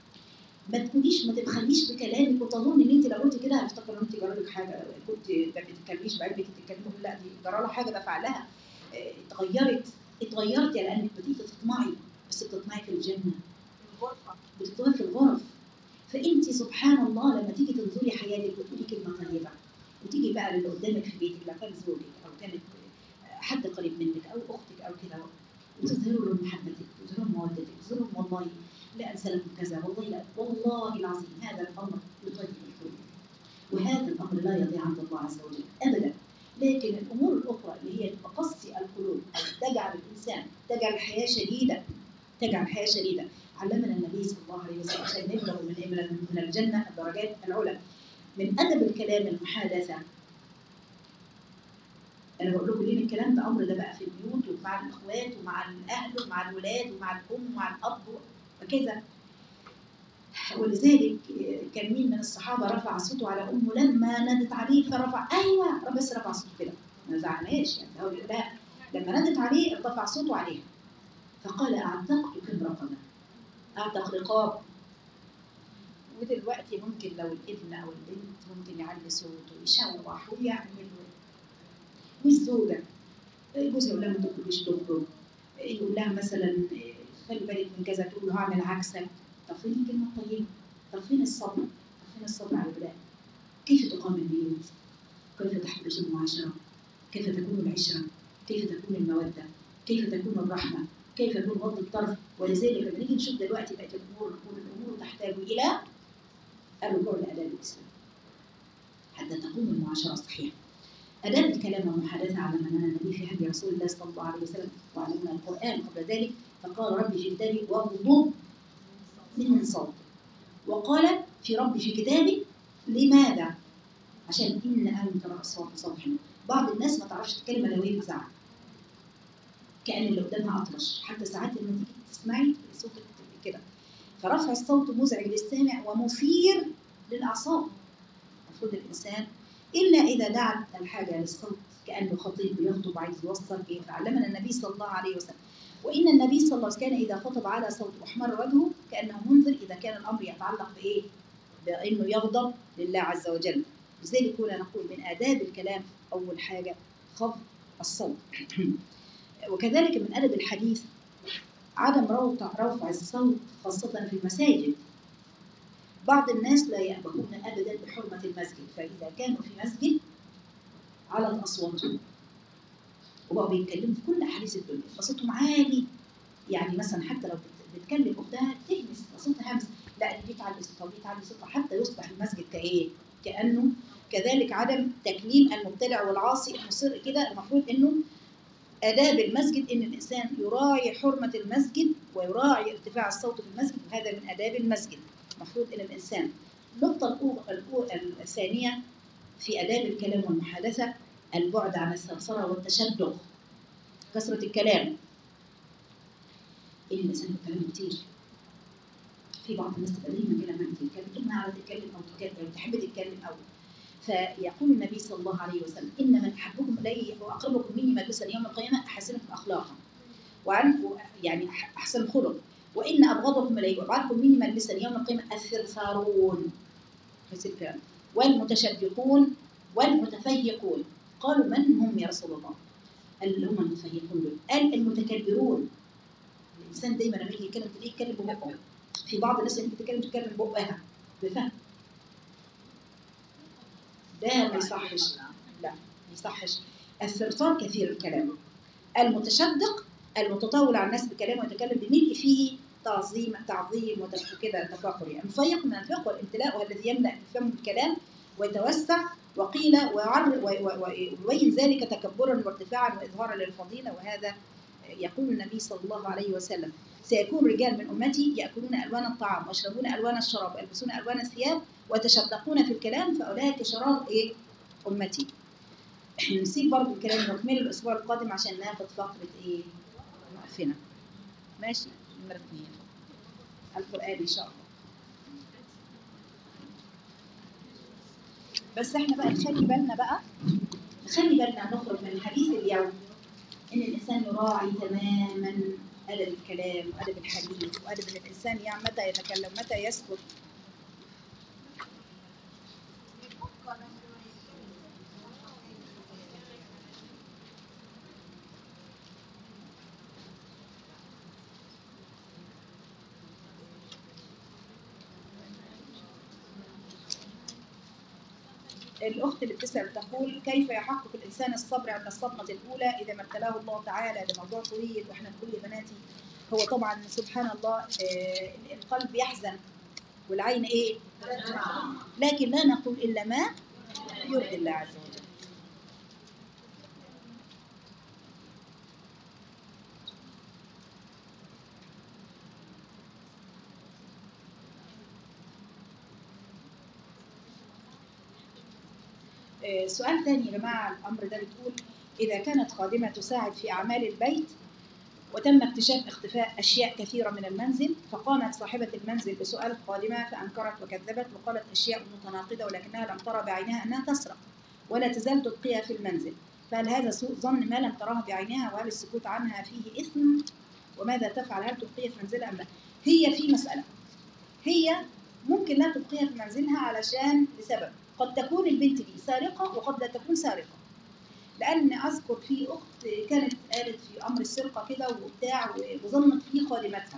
ما تكونيش ما تبخليش بكلامك وتظن ان انت لو قلت كده هيفتكروا ان انت جرى لك حاجه كنت ما بتتكلميش بعلمك تتكلمي لا دي جرى لها حاجه بفعلها اه، اتغيرت اتغيرتي لانك بديتي تطمعي بس بتطمعي في الجنه الغرفة بتطمعي في الغرف فانت سبحان الله لما تيجي تنظري حياتك وتقولي كلمه طيبه وتيجي بقى للي قدامك في بيتك لو كان زوجك او كانت حد قريب منك او اختك او كده وتظهروا لهم محبتك وتظهروا لهم مودتك وتظهروا لهم والله لا انسى لكم كذا والله لا والله العظيم هذا الامر يطيب القلوب وهذا الامر لا يضيع عند الله عز وجل ابدا لكن الامور الاخرى اللي هي تقصي القلوب او تجعل الانسان تجعل الحياه شديده تجعل الحياه شديده علمنا النبي صلى الله عليه وسلم عشان نبلغ من من من الجنه الدرجات العلى من ادب الكلام المحادثه انا بقول لكم ليه الكلام ده امر ده بقى في البيوت ومع الاخوات ومع الاهل ومع الولاد ومع الام ومع الاب وكذا ولذلك كان مين من الصحابة رفع صوته على أمه لما نادت عليه فرفع أيوة بس رفع صوته كده ما زعلناش يعني هو بيقول لها لما نادت عليه ارتفع صوته عليها فقال أعتقت كم رقبة أعتق رقاب ودلوقتي ممكن لو الابن أو البنت ممكن يعلي صوته ويشوح ويعمل والزوجة جوزها يقول لها ما تخرجيش تخرج يقول لها مثلا خلي بالك من كذا تقول له هعمل عكسك طب فين الكلمة الطيبة؟ طب فين الصبر؟ طب فين الصبر على البلاء؟ كيف تقام البيوت؟ كيف تحدث المعاشرة؟ كيف تكون العشرة؟ كيف تكون المودة؟ كيف تكون الرحمة؟ كيف يكون غض الطرف؟ ولذلك لما نيجي نشوف دلوقتي بقت الأمور نقول الأمور تحتاج إلى الرجوع لآداب الإسلام حتى تقوم المعاشرة صحيحة. آداب الكلام والمحادثة علمنا النبي في هدي رسول الله صلى الله عليه وسلم وعلمنا القرآن قبل ذلك فقال ربي في كتابي واغضض من صوت وقال في ربي في كتابي لماذا؟ عشان إن أنكر الأصوات صوتا بعض الناس ما تعرفش تتكلم إلا وهي بتزعق كأن اللي قدامها أطرش حتى ساعات لما تيجي تسمعي صوتك كده فرفع الصوت مزعج للسامع ومثير للأعصاب المفروض الإنسان إلا إذا دعت الحاجة للصوت كأنه خطيب بيخطب عايز يوصل إيه فعلمنا النبي صلى الله عليه وسلم وإن النبي صلى الله عليه وسلم كان إذا خطب على صوت أحمر وجهه كأنه منذر إذا كان الأمر يتعلق بإيه؟ بأنه يغضب لله عز وجل لذلك كنا نقول من آداب الكلام أول حاجة خفض الصوت وكذلك من أدب الحديث عدم رفع رفع الصوت خاصة في المساجد بعض الناس لا يأبهون أبدا بحرمة المسجد فإذا كانوا في مسجد على أصواتهم وبقوا بيتكلموا في كل أحاديث الدنيا فصوتهم عالي يعني مثلا حتى لو بت- بتكلم أختها تلمس صوتها همس لا دي تعلي صوتها ودي تعلي صوتها حتى يصبح المسجد كإيه؟ كأنه كذلك عدم تكليم المبتدع والعاصي المصر كده المفروض إنه آداب المسجد إن الإنسان يراعي حرمة المسجد ويراعي ارتفاع الصوت في المسجد وهذا من آداب المسجد المفروض إن الإنسان النقطة الأو- الأو- الثانية في آداب الكلام والمحادثة البعد عن الثرثرة والتشدق كثرة الكلام إن الإنسان يتكلم كتير في بعض الناس تبقى دايما كلامها كتير كانت تمنع على تتكلم أو تتكلم أو تحب تتكلم أو فيقول النبي صلى الله عليه وسلم إن من أحبكم إلي وأقربكم مني مجلسا يوم القيامة أحسنكم أخلاقا وعن يعني أح- أحسن خلق وإن أبغضكم إلي وأبعدكم مني مجلسا يوم القيامة الثرثارون بس الكلام والمتشدقون والمتفيقون قالوا من هم يا رسول الله؟ قال اللي هم المتفيقون دول قال المتكبرون الإنسان دايما لما يجي يتكلم تلاقيه يتكلم ببقه في بعض الناس اللي بتتكلم تتكلم ببقها بفهم ده ما يصحش لا ما يصحش الثرثار كثير الكلام المتشدق المتطاول على الناس بكلامه ويتكلم بملء فيه تعظيم تعظيم وتف- كده تفاخر يعني مفيق من الفقه والامتلاء وهو الذي يملا الفم بالكلام ويتوسع وقيل ويعر وي- وي- ويبين ذلك تكبرا وارتفاعا واظهارا للفضيله وهذا يقول النبي صلى الله عليه وسلم سيكون رجال من امتي ياكلون الوان الطعام ويشربون الوان الشراب ويلبسون الوان الثياب ويتشدقون في الكلام فاولئك شرار ايه امتي نسيب برضو الكلام نكمله الاسبوع القادم عشان ناخد فقره ايه مؤفنه ماشي نمرة اثنين القرآن إن شاء الله بس احنا بقى نخلي بالنا بقى نخلي بالنا نخرج من حديث اليوم ان الانسان يراعي تماما ادب الكلام وادب الحديث وادب ان الانسان يعني متى يتكلم متى يسكت الأخت اللي بتسأل تقول كيف يحقق الإنسان الصبر عند الصدمة الأولى إذا ما ابتلاه الله تعالى ده موضوع طويل وإحنا نقول يا بناتي هو طبعا سبحان الله آه، القلب يحزن والعين إيه؟ لكن لا نقول إلا ما يرضي الله عز وجل آه، سؤال ثاني يا جماعة الأمر ده بتقول إذا كانت خادمة تساعد في أعمال البيت وتم اكتشاف اختفاء أشياء كثيرة من المنزل فقامت صاحبة المنزل بسؤال الخادمة فأنكرت وكذبت وقالت أشياء متناقضة ولكنها لم ترى بعينها أنها تسرق ولا تزال تبقيها في المنزل فهل هذا سوء ظن ما لم تراه بعينها وهل السكوت عنها فيه إثم وماذا تفعل هل تبقيها في منزلها أم لا هي في مسألة هي ممكن لا تبقيها في منزلها علشان لسبب قد تكون البنت دي سارقة وقد لا تكون سارقة لأن أذكر في أخت كانت قالت في أمر السرقة كده وبتاع وظنت فيه خادمتها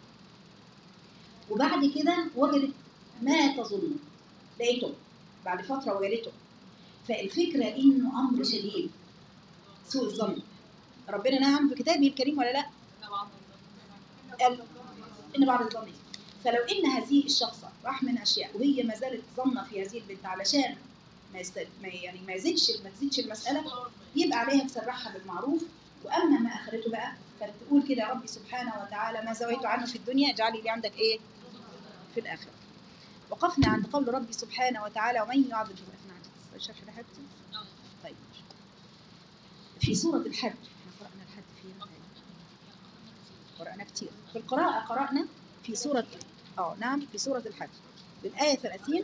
وبعد كده وجدت ما تظن لقيته بعد فترة وجدته فالفكرة إنه أمر شديد سوء الظن ربنا نعم في كتابه الكريم ولا لا؟ قال إن بعض الظن إثم. فلو إن هذه الشخصة راح من أشياء وهي ما زالت ظنة في هذه البنت علشان ما, يست... ما يعني ما يزيدش ما تزيدش المسألة يبقى عليها تسرحها بالمعروف وأما ما أخرته بقى فتقول كده يا ربي سبحانه وتعالى ما زويت عنه في الدنيا اجعلي لي عندك إيه في الآخرة وقفنا عند قول ربي سبحانه وتعالى ومن يعظم وقفنا عند شاف ده حبيبتي طيب في سورة الحج احنا قرأنا الحج فين قرأنا كتير في القراءة قرأنا في سورة اه نعم في سورة الحج بالآية 30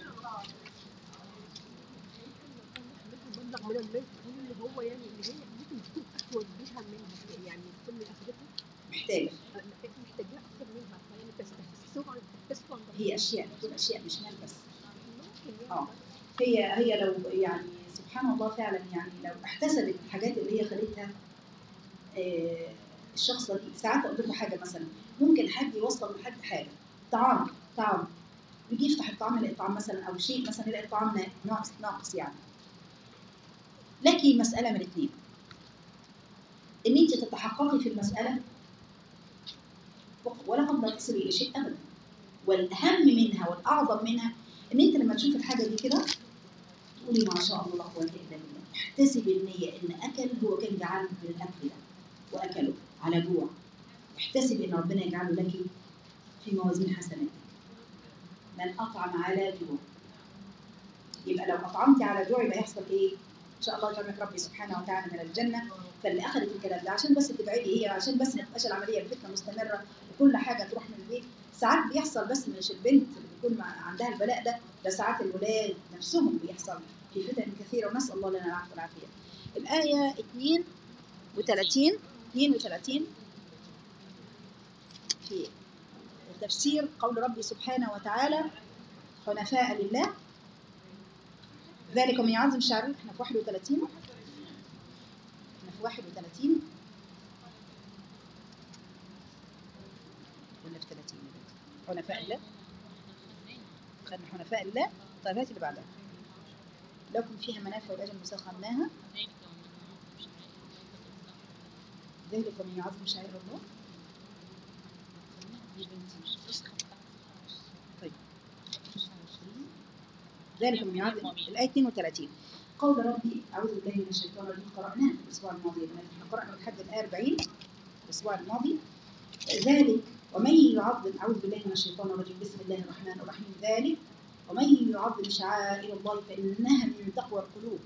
مبلغ من المال اللي هو يعني اللي هي ممكن تكون اسود بها منها يعني كل اخرتها محتاجة محتاجاه اكتر منها فيعني تستفسروا عن تستفسروا عن هي أشياء بتكون أشياء مش مال بس ممكن يعني اه هي هي لو يعني سبحان الله فعلا يعني لو احتسبت الحاجات اللي هي خدتها آه، الشخصة دي ساعات اقول لكم حاجة مثلا ممكن حد يوصل لحد حاجة طعام طعام يجي يفتح الطعام يلاقي الطعام مثلا او شيء مثلا يلاقي الطعام ناقص ناقص يعني لك مسألة من اثنين ان انت تتحققي في المسألة ولقد لا تصل الى شيء ابدا والاهم منها والاعظم منها ان انت لما تشوف الحاجة دي كده تقولي ما شاء الله لا قوة الا بالله احتسبي النية ان اكل هو كان جعان من الاكل ده واكله على جوع احتسبي ان ربنا يجعله لك في موازين حسناتك من اطعم على جوع يبقى لو اطعمتي على جوع يبقى يحصل ايه؟ ان شاء الله يكرمك ربي سبحانه وتعالى من الجنه فاللي اخذت الكلام ده عشان بس تبعدي هي عشان بس ما تبقاش العمليه الفتنه مستمره وكل حاجه تروح من البيت ساعات بيحصل بس مش البنت اللي بيكون مع- عندها البلاء ده ده ساعات الولاد نفسهم بيحصل في فتن كثيره ونسال الله لنا العفو والعافيه. الايه 32 32 في تفسير قول ربي سبحانه وتعالى حنفاء لله ذلك من يعظم شعائر احنا في 31 احنا في 31 ولا في 30 حنفاء لله خدنا حنفاء لله طيب هاتي اللي بعدها لكم فيها منافع والاجل مسخناها ذلك من يعظم شعائر الله يا بنتي طيب 29 ذلك من يعظم الآية 32 قول ربي أعوذ بالله من الشيطان الرجيم قرأناه في الأسبوع الماضي يا بنات احنا قرأنا لحد الآية 40 الأسبوع الماضي ذلك ومن يعظم أعوذ بالله من الشيطان الرجيم بسم الله الرحمن الرحيم ذلك ومن يعظم شعائر الله فإنها من تقوى القلوب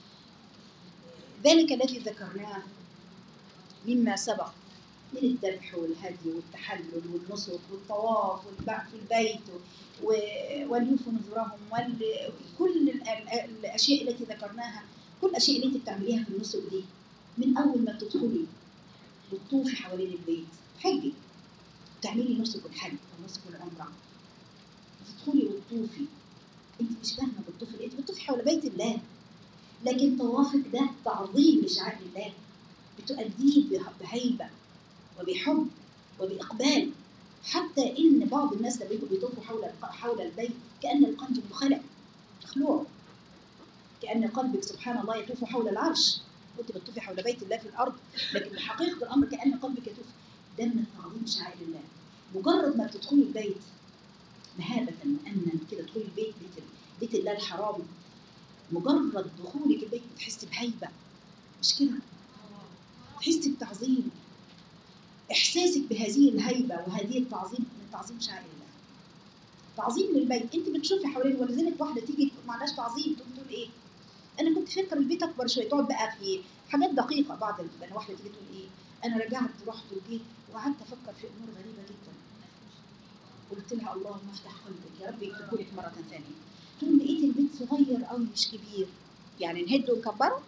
ذلك الذي ذكرناه مما سبق من الذبح والهدي والتحلل والنسك والطواف والبعث في البيت و- وليوفوا نذورهم وكل الاشياء التي ذكرناها كل الاشياء اللي انت بتعمليها في النسك دي من اول ما بتدخلي وتطوفي حوالين البيت حجي تعملي نسك الحج او نسك العمره تدخلي وتطوفي انت مش فاهمه بتطوفي ليه؟ انت بتطوفي حول بيت الله لكن طوافك ده تعظيم لشعائر الله بتؤديه به- بهيبه وبحب وبإقبال حتى إن بعض الناس لما يبقوا بيطوفوا حول الق- حول البيت كأن القلب مخلع مخلوع كأن قلبك سبحان الله يطوف حول العرش وأنت بتطوفي حول بيت الله في الأرض لكن بحقيقة الأمر كأن قلبك يطوف ده من تعظيم شعائر الله مجرد ما بتدخلي البيت مهابة مأمنا كده تدخلي البيت بيت, بيت الله الحرام مجرد دخولك البيت بتحسي بهيبة مش كده تحسي بتعظيم احساسك بهذه الهيبه وهذه التعظيم من تعظيم شعائر الله تعظيم للبيت انت بتشوفي حوالين ولذلك واحده تيجي تقول معلش تعظيم تقوم تقول ايه انا كنت فاكره البيت اكبر شويه تقعد بقى في حاجات دقيقه بعض ال- لما واحده تيجي تقول ايه انا رجعت رحت وجيت وقعدت افكر في امور غريبه جدا قلت لها اللهم افتح قلبك يا رب يكتبوا لك مره ثانيه تقول لقيت البيت صغير قوي مش كبير يعني نهده ونكبره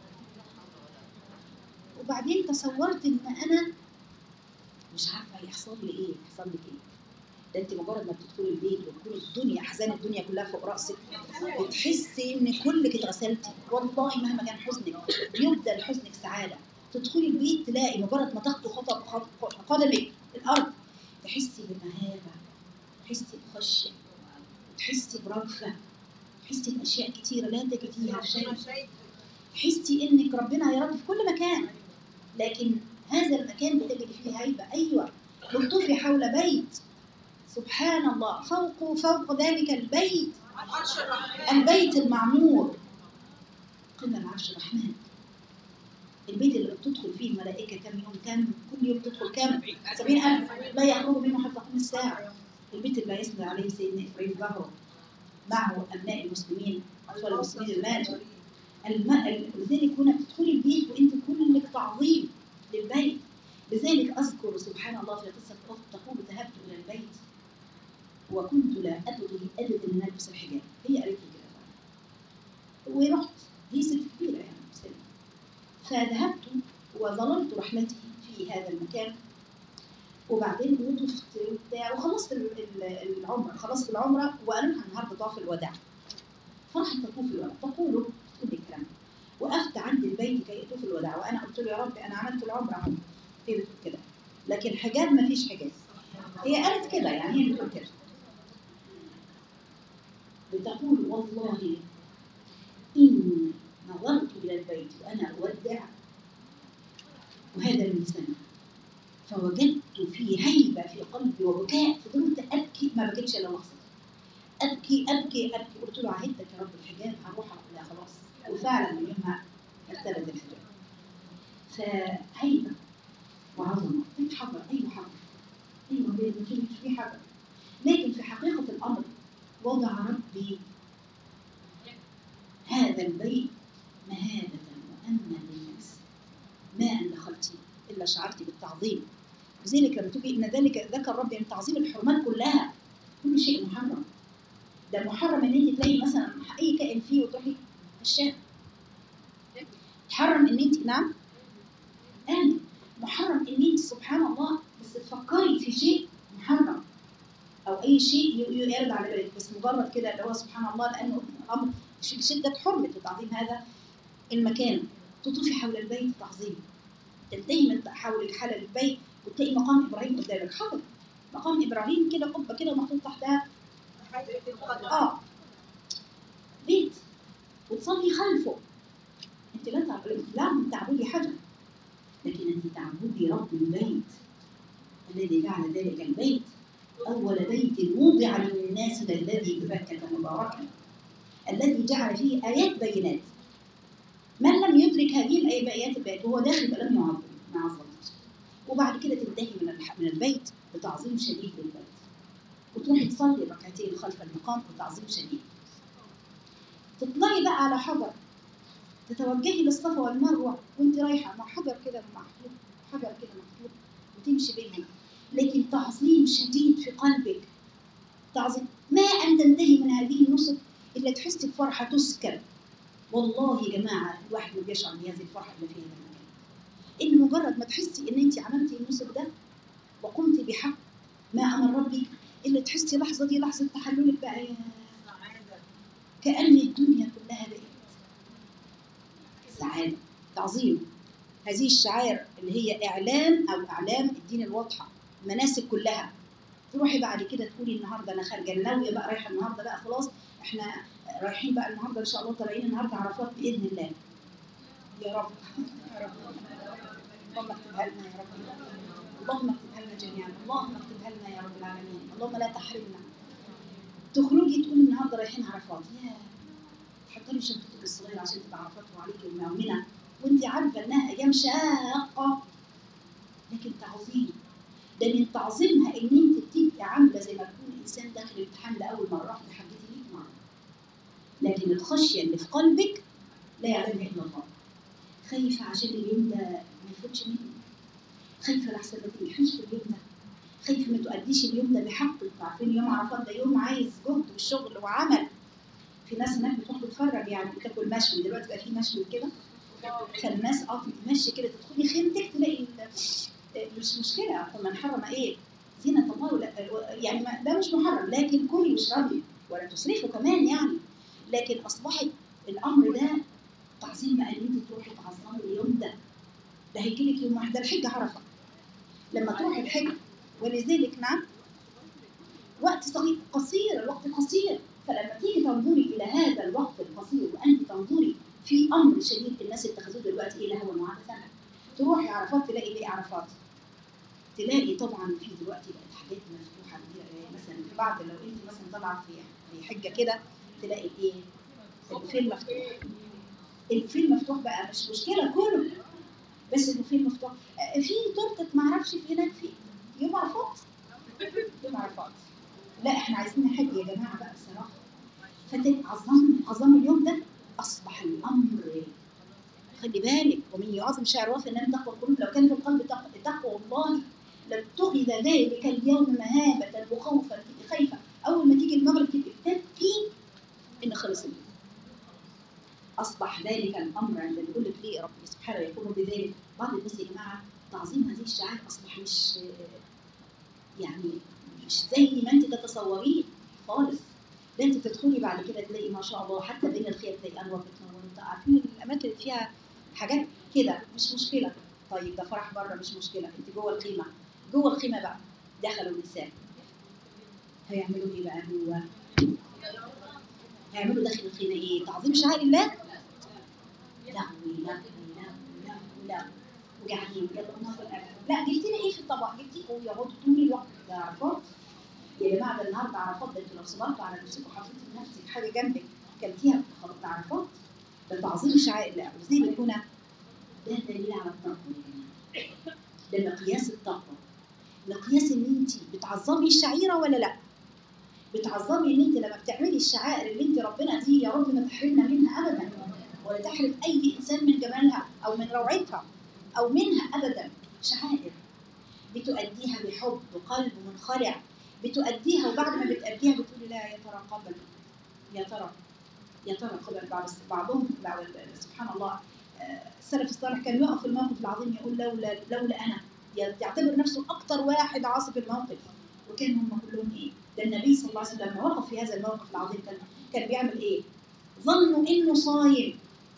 وبعدين تصورت ان انا مش عارفه هيحصل لي ايه يحصل لك ايه ده انت مجرد ما بتدخلي البيت وتكون الدنيا احزان الدنيا كلها فوق راسك بتحسي ان كلك اتغسلتي والله مهما كان حزنك بيبدل حزنك سعاده تدخلي البيت تلاقي مجرد ما تخطو خطب خط- قدمك الارض تحسي بمهابه تحسي بخشيه تحسي برجفه تحسي باشياء كتيره لا تجديها في شيء تحسي انك ربنا يا رب في كل مكان لكن هذا المكان بتجد فيه هيبه ايوه بتطوفي حول بيت سبحان الله فوق فوق ذلك البيت عرش الرحمن البيت المعمور قمة عرش الرحمن البيت اللي بتدخل فيه الملائكة كم يوم كم كل يوم تدخل كم سبعين ألف لا يخرج منه حتى تقوم الساعة البيت اللي يسند عليه سيدنا إبراهيم ظهره معه أبناء المسلمين أطفال المسلمين الماتوا الماء لذلك هنا بتدخلي البيت وانت كلك تعظيم للبيت لذلك اذكر سبحان الله في قصه اخت تقول ذهبت الى البيت وكنت لا ابغي ابدا ان البس الحجاب هي قالت لي كده ورحت هي ست كبيره يعني مسلمه فذهبت وظللت رحلتي في هذا المكان وبعدين وطفت وبتاع وخلصت ال- ال- العمره خلصت العمره وقالوا لها النهارده طواف الوداع فرحت تطوف الوداع تقول تقول الكلام ده. وقفت عند البيت كي اطوف الوداع وانا قلت له يا رب انا عملت العمره اهو هي بتقول كده لكن حجاب ما فيش حجاب هي قالت كده يعني هي بتقول كده بتقول والله إني نظرت إلى البيت وأنا أودع وهذا من سنة فوجدت فيه هيبة في قلبي وبكاء فضلت أبكي ما بكيتش إلا لحظة أبكي أبكي أبكي قلت له عهدتك يا رب الحجاب هروح لا خلاص وفعلا من يومها ارتبت الحجاب فهيبة وعظمة بيت حجر أي حجر أيوة بيت ما فيش فيه حجر لكن في حقيقة الأمر وضع ربي هذا البيت مهابة وأمنا للناس ما أن دخلت إلا شعرت بالتعظيم لذلك لما تجي إن ذلك ذكر ربي من تعظيم الحرمات كلها كل شيء محرم ده محرم إن أنت تلاقي مثلا أي كائن فيه وتروحي الشارع محرم إن أنت نعم آمن محرم إن أنت سبحان الله بس تفكري في شيء محرم او اي شيء ي- ي- يرد على بالك بس مجرد كده اللي هو سبحان الله لانه الامر ش- شده حرمه وتعظيم هذا المكان تطوفي حول البيت تعظيم تنتهي من حولك حول البيت وتلاقي مقام ابراهيم قدامك حاضر مقام ابراهيم كده قبه كده محطوط تحتها حضرة القدر اه بيت وتصلي خلفه انت لا تعبدي لا تعبدي حاجه لكن انت تعبدي رب البيت الذي جعل ذلك البيت أول بيت وضع للناس للذي ببكة مباركا الذي جعل فيه آيات بينات من لم يدرك هذه الآيات البيت وهو داخل يبقى لم يعظم ما عظمش وبعد كده تنتهي من الح- من البيت بتعظيم شديد للبيت وتروحي تصلي ركعتين خلف المقام بتعظيم شديد تطلعي بقى على حجر تتوجهي للصفا والمروه وانت رايحه مع حجر كده محطوط حجر كده محطوط وتمشي بينهم لكن تعظيم شديد في قلبك تعظيم ما ان تنتهي من هذه النصب الا تحسي بفرحه تسكب والله يا جماعه الواحد ما بيشعر بهذه الفرحه الا في هذا المكان ان مجرد ما تحسي ان انت عملتي النصب ده وقمت بحق ما امر ربك الا تحسي لحظه دي لحظه تحللك بقى يا سعادة كأن الدنيا كلها بقت سعادة تعظيم هذه الشعائر اللي هي إعلان أو أعلام الدين الواضحة المناسك كلها تروحي بعد كده تقولي النهارده انا خارجه انا ناويه بقى رايحه النهارده بقى خلاص احنا رايحين بقى النهارده ان شاء الله طالعين النهارده عرفات باذن الله يا رب يا رب اللهم اكتبها لنا يا رب اللهم اكتبها لنا جميعا اللهم اكتبها لنا يا رب العالمين اللهم لا تحرمنا تخرجي تقولي النهارده رايحين عرفات يا تحضري شنطتك الصغيره عشان تبقى عرفات وعليكي ومؤمنه وانت عارفه انها ايام شاقه لكن تعظيم ده من تعظيمها ان انت تبقي عامله زي ما تكون انسان داخل الامتحان لاول مره رحت حددتي 100 مره لكن الخشيه اللي في قلبك لا يعلمها الا الله خايفه عشان اليوم ده ما يفوتش مني خايفه لحسن ما تنجحيش في اليوم ده خايفه ما تؤديش اليوم ده بحق انتوا عارفين يوم عرفات ده يوم عايز جهد وشغل وعمل في ناس هناك بتروح تتفرج يعني بتاكل مشوي دلوقتي بقى في مشوي كده فالناس اه تتمشي كده تدخلي خيمتك تلاقي ال- مش مشكله من حرم ايه زينة الله ولا يعني ما ده مش محرم لكن كلي واشربي ولا تسرفوا كمان يعني لكن اصبحت الامر ده تعظيم بقى ان انت تروحي تعظمي اليوم ده ده هيجي لك يوم واحد ده الحج عرفه لما تروحي الحج ولذلك نعم وقت صغير قصير الوقت قصير فلما تيجي تنظري الى هذا الوقت القصير وانت تنظري في امر شديد الناس اتخذوه دلوقتي ايه لهوا وعبثا تروحي عرفات تلاقي ايه عرفات تلاقي طبعا في دلوقتي بقت حاجات مفتوحه كتير يعني مثلا في بعض لو انت مثلا طالعه في في حجه كده تلاقي ايه البوفيه مفتوح البوفيه مفتوح بقى مش مشكله كله بس البوفيه مفتوح آه، في تورته ما اعرفش في هناك في يوم عرفات يوم عرفات لا احنا عايزين نحج يا جماعه بقى بصراحه فتعظم عظم اليوم ده اصبح الامر خلي بالك ومن يعظم شعر وفي النام تقوى القلوب لو كان في القلب تق- تقوى الله لاتخذ ذلك اليوم مهابة وخوفا تبقي خايفة أول ما تيجي المغرب تبقي بتبكي إن خلص اليوم أصبح ذلك الأمر عند يقول لك ليه ربي سبحانه يقول بذلك بعض الناس يا جماعة تعظيم هذه الشعائر أصبح مش يعني مش زي ما أنت تتصوريه خالص ده أنت تدخلي بعد كده تلاقي ما شاء الله حتى بين الخيام تلاقي أنوار بتنور أنت عارفين الأماكن اللي فيها حاجات كده مش مشكلة طيب ده فرح بره مش مشكلة أنت جوه الخيمة جوه الخيمة بقى دخلوا النساء هيعملوا إيه بقى جوه؟ هيعملوا داخل الخيمة إيه؟ تعظيم شعائر الله؟ لهوي لهوي لهوي لهوي لهوي وقاعدين يلا ناكل اكل لا جبتي لي ايه في الطبق جبتي ويقعدوا طول الوقت ده عرفات يا جماعه ده النهارده عرفات ده انتوا لو صبرتوا على نفسكم وحطيتي لنفسك حاجه جنبك كلتيها خلاص ده عرفات ده تعظيم شعائر الله وزي ما هنا ده دليل على التقوى يا جماعه ده مقياس التقوى مقياس ان انت بتعظمي الشعيره ولا لا بتعظمي ان انت لما بتعملي الشعائر اللي انت ربنا دي يا رب ما تحرمنا منها ابدا ولا تحرم اي انسان من جمالها او من روعتها او منها ابدا شعائر بتؤديها بحب وقلب منخلع بتؤديها وبعد ما بتأديها بتقولي لا يا ترى قبل يا ترى يا ترى قبل بعض بعضهم بعض سبحان الله آه، السلف الصالح كان يقف في الموقف العظيم يقول لولا لولا انا يعتبر نفسه اكثر واحد عاصي في الموقف وكان هم كلهم ايه؟ ده النبي صلى الله عليه وسلم لما وقف في هذا الموقف العظيم كان كان بيعمل ايه؟ ظنوا انه صايم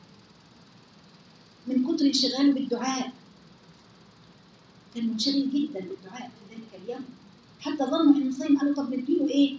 من كتر انشغاله بالدعاء كان منشغل جدا بالدعاء في ذلك اليوم حتى ظنوا انه صايم قالوا طب نديله ايه؟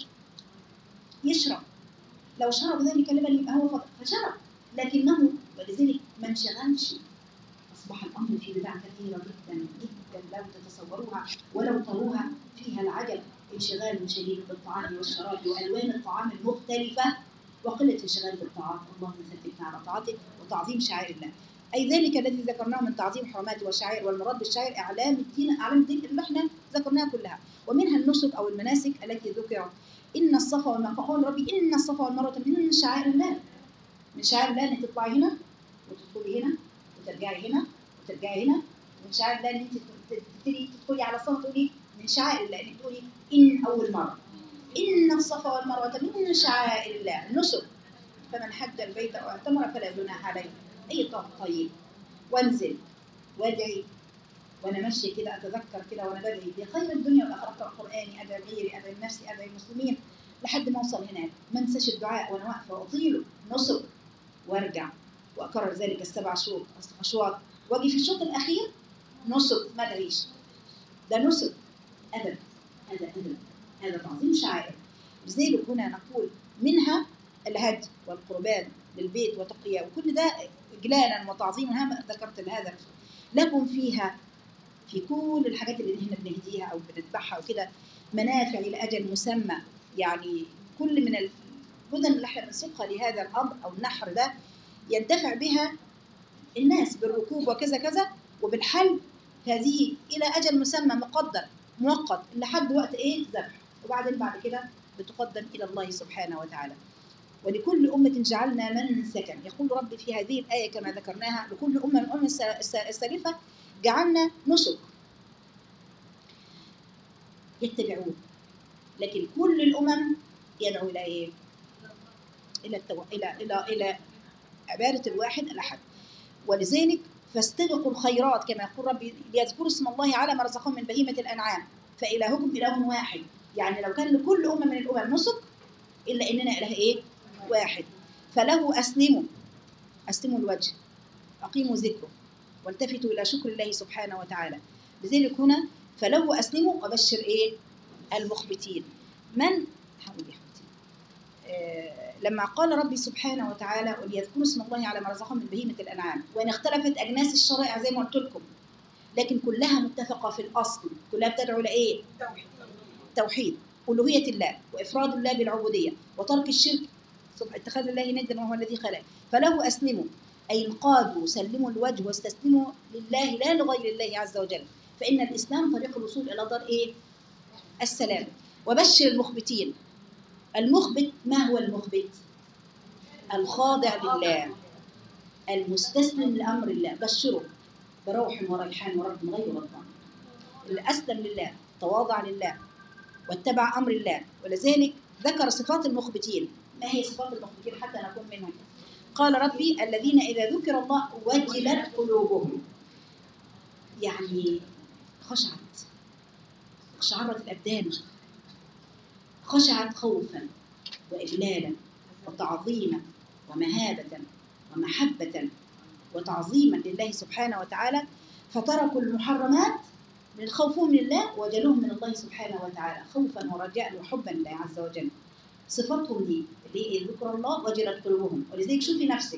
يشرب لو شرب ذلك اللبن يبقى هو فقط فشرب لكنه ولذلك ما انشغلش اصبح الامر في بدع كثيره جدا جدا لو تتصوروها ولو تروها فيها العجب انشغال شديد بالطعام والشراب والوان الطعام المختلفه وقله انشغال بالطاعات اللهم ثبتنا على طاعتك وتعظيم شعائر الله اي ذلك الذي ذكرناه من تعظيم حرمات والشعائر والمراد بالشعائر اعلام الدين اعلام الدين اللي احنا ذكرناها كلها ومنها النسك او المناسك التي ذكرت ان الصفا والمروه قال ربي ان الصفا والمروه من شعائر الله من شعائر الله انك تطلعي هنا وتدخلي هنا وترجعي هنا وترجعي هنا من شعائر الله ان انت تبتدي تدخلي على الصفا تقولي من شعائر الله انك تقولي ان اول مره ان الصفا والمروه من شعائر الله النسك فمن حج البيت او اعتمر فلا جناح عليه اي طب طيب وانزل وادعي وانا ماشيه كده اتذكر كده وانا بدعي بخير الدنيا والاخره اقرا قراني ادعي غيري ادعي نفسي ادعي المسلمين لحد ما اوصل هناك ما انساش الدعاء وانا واقفه واطيله نسك وارجع واكرر ذلك السبع شوط اشواط واجي في الشوط الاخير نسك ما ادعيش ده نسك ادب هذا ادب هذا تعظيم شعائر لذلك هنا نقول منها الهدي والقربان للبيت وتقية وكل ده إجلالا وتعظيما ما ذكرت هذا لكم فيها في كل الحاجات اللي احنا بنهديها او بنذبحها وكده منافع الى اجل مسمى يعني كل من البدن اللي احنا بنسوقها لهذا الامر او النحر ده ينتفع بها الناس بالركوب وكذا كذا وبالحلب هذه الى اجل مسمى مقدر مؤقت لحد وقت ايه ذبح وبعدين بعد كده بتقدم الى الله سبحانه وتعالى ولكل أمة جعلنا منسكا يقول ربي في هذه الآية كما ذكرناها لكل أمة من الأمم السالفة جعلنا نسك يتبعوه لكن كل الامم يدعو الى ايه؟ الى التو... الى الى الى عباده الواحد الاحد ولذلك فاستبقوا الخيرات كما يقول ربي ليذكروا اسم الله على ما رزقهم من بهيمه الانعام فالهكم اله واحد يعني لو كان لكل امه من الامم نسك الا اننا اله ايه؟ واحد فله اسلموا اسلموا الوجه اقيموا ذكره والتفتوا الى شكر الله سبحانه وتعالى لذلك هنا فله اسلموا وبشر ايه؟ المخبتين من حاول يا حبيبتي آه، لما قال ربي سبحانه وتعالى وليذكروا اسم الله على ما رزقهم من بهيمه الانعام وان اختلفت اجناس الشرائع زي ما قلت لكم لكن كلها متفقه في الاصل كلها بتدعو لايه؟ توحيد ألوهية الله وإفراد الله بالعبودية وترك الشرك سبحانه اتخاذ الله ندا وهو الذي خلق فله أسلموا أي انقادوا سلموا الوجه واستسلموا لله لا لغير الله عز وجل فإن الإسلام طريق الوصول إلى دار إيه؟ السلام وبشر المخبتين المخبت ما هو المخبت؟ الخاضع لله المستسلم لأمر الله بشره بروح وريحان ورب غير غضبان اللي أسلم لله تواضع لله واتبع امر الله ولذلك ذكر صفات المخبتين ما هي صفات المخبتين حتى نكون منهم قال ربي الذين اذا ذكر الله وجلت قلوبهم يعني خشعت اقشعرت الابدان خشعت خوفا واجلالا وتعظيما ومهابه ومحبه وتعظيما لله سبحانه وتعالى فتركوا المحرمات من خوفهم من الله وجلوهم من الله سبحانه وتعالى خوفا ورجاء وحبا لله عز وجل صفاتهم دي اللي هي ذكر الله وجلت قلوبهم ولذلك شوفي نفسك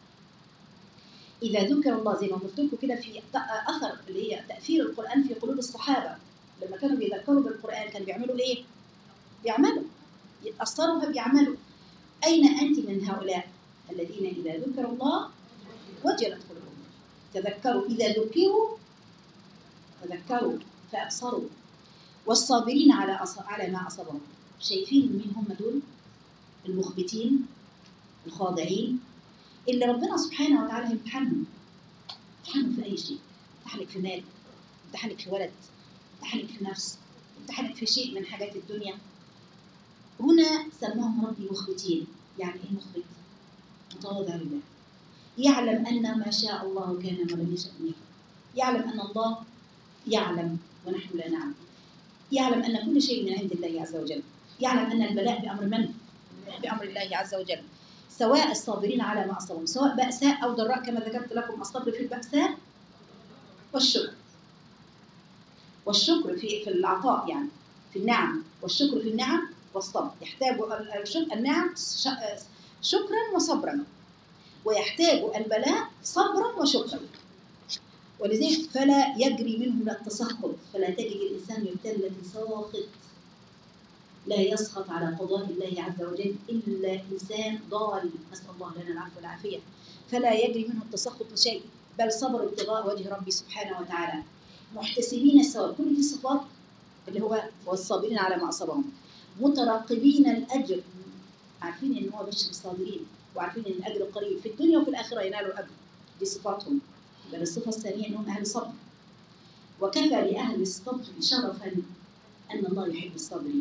اذا ذكر الله زي ما قلت لكم كده في ت- اثر اللي هي تاثير القران في قلوب الصحابه لما كانوا بيذكروا بالقران كانوا بيعملوا ايه؟ بيعملوا يتاثروا فبيعملوا اين انت من هؤلاء الذين اذا ذكر الله وجلت قلوبهم تذكروا اذا ذكروا تذكروا فأبصروا والصابرين على أص... على ما أصابهم شايفين مين هم دول المخبتين الخاضعين اللي ربنا سبحانه وتعالى يمتحنهم يمتحنهم في أي شيء يمتحنك في مال يمتحنك في ولد يمتحنك في نفس يمتحنك في شيء من حاجات الدنيا هنا سماهم ربي مخبتين يعني ايه مخبت متواضع لله يعلم ان ما شاء الله كان ولم يشاء لم يكن يعلم ان الله يعلم ونحن لا نعلم يعلم أن كل شيء من عند الله عز وجل يعلم أن البلاء بأمر من؟ بأمر الله عز وجل سواء الصابرين على ما أصابهم سواء بأساء أو ضراء كما ذكرت لكم الصبر في البأساء والشكر والشكر في في العطاء يعني في النعم والشكر في النعم والصبر يحتاج الشك- النعم ش- شكرا وصبرا ويحتاج البلاء صبرا وشكرا ولذلك فلا يجري منه لا التسخط فلا تجد الانسان يبتلى ساخط لا يسخط على قضاء الله عز وجل الا انسان ضال نسال الله لنا العفو والعافيه فلا يجري منه التسخط شيء بل صبر ابتغاء وجه ربي سبحانه وتعالى محتسبين الثواب كل دي صفات اللي هو والصابرين على ما اصابهم مترقبين الاجر عارفين ان هو بشر الصابرين وعارفين ان الاجر قريب في الدنيا وفي الاخره ينالوا الاجر دي صفاتهم بل الصفة الثانية أنهم أهل صبر وكفى لأهل الصبر شرفا أن الله يحب الصابرين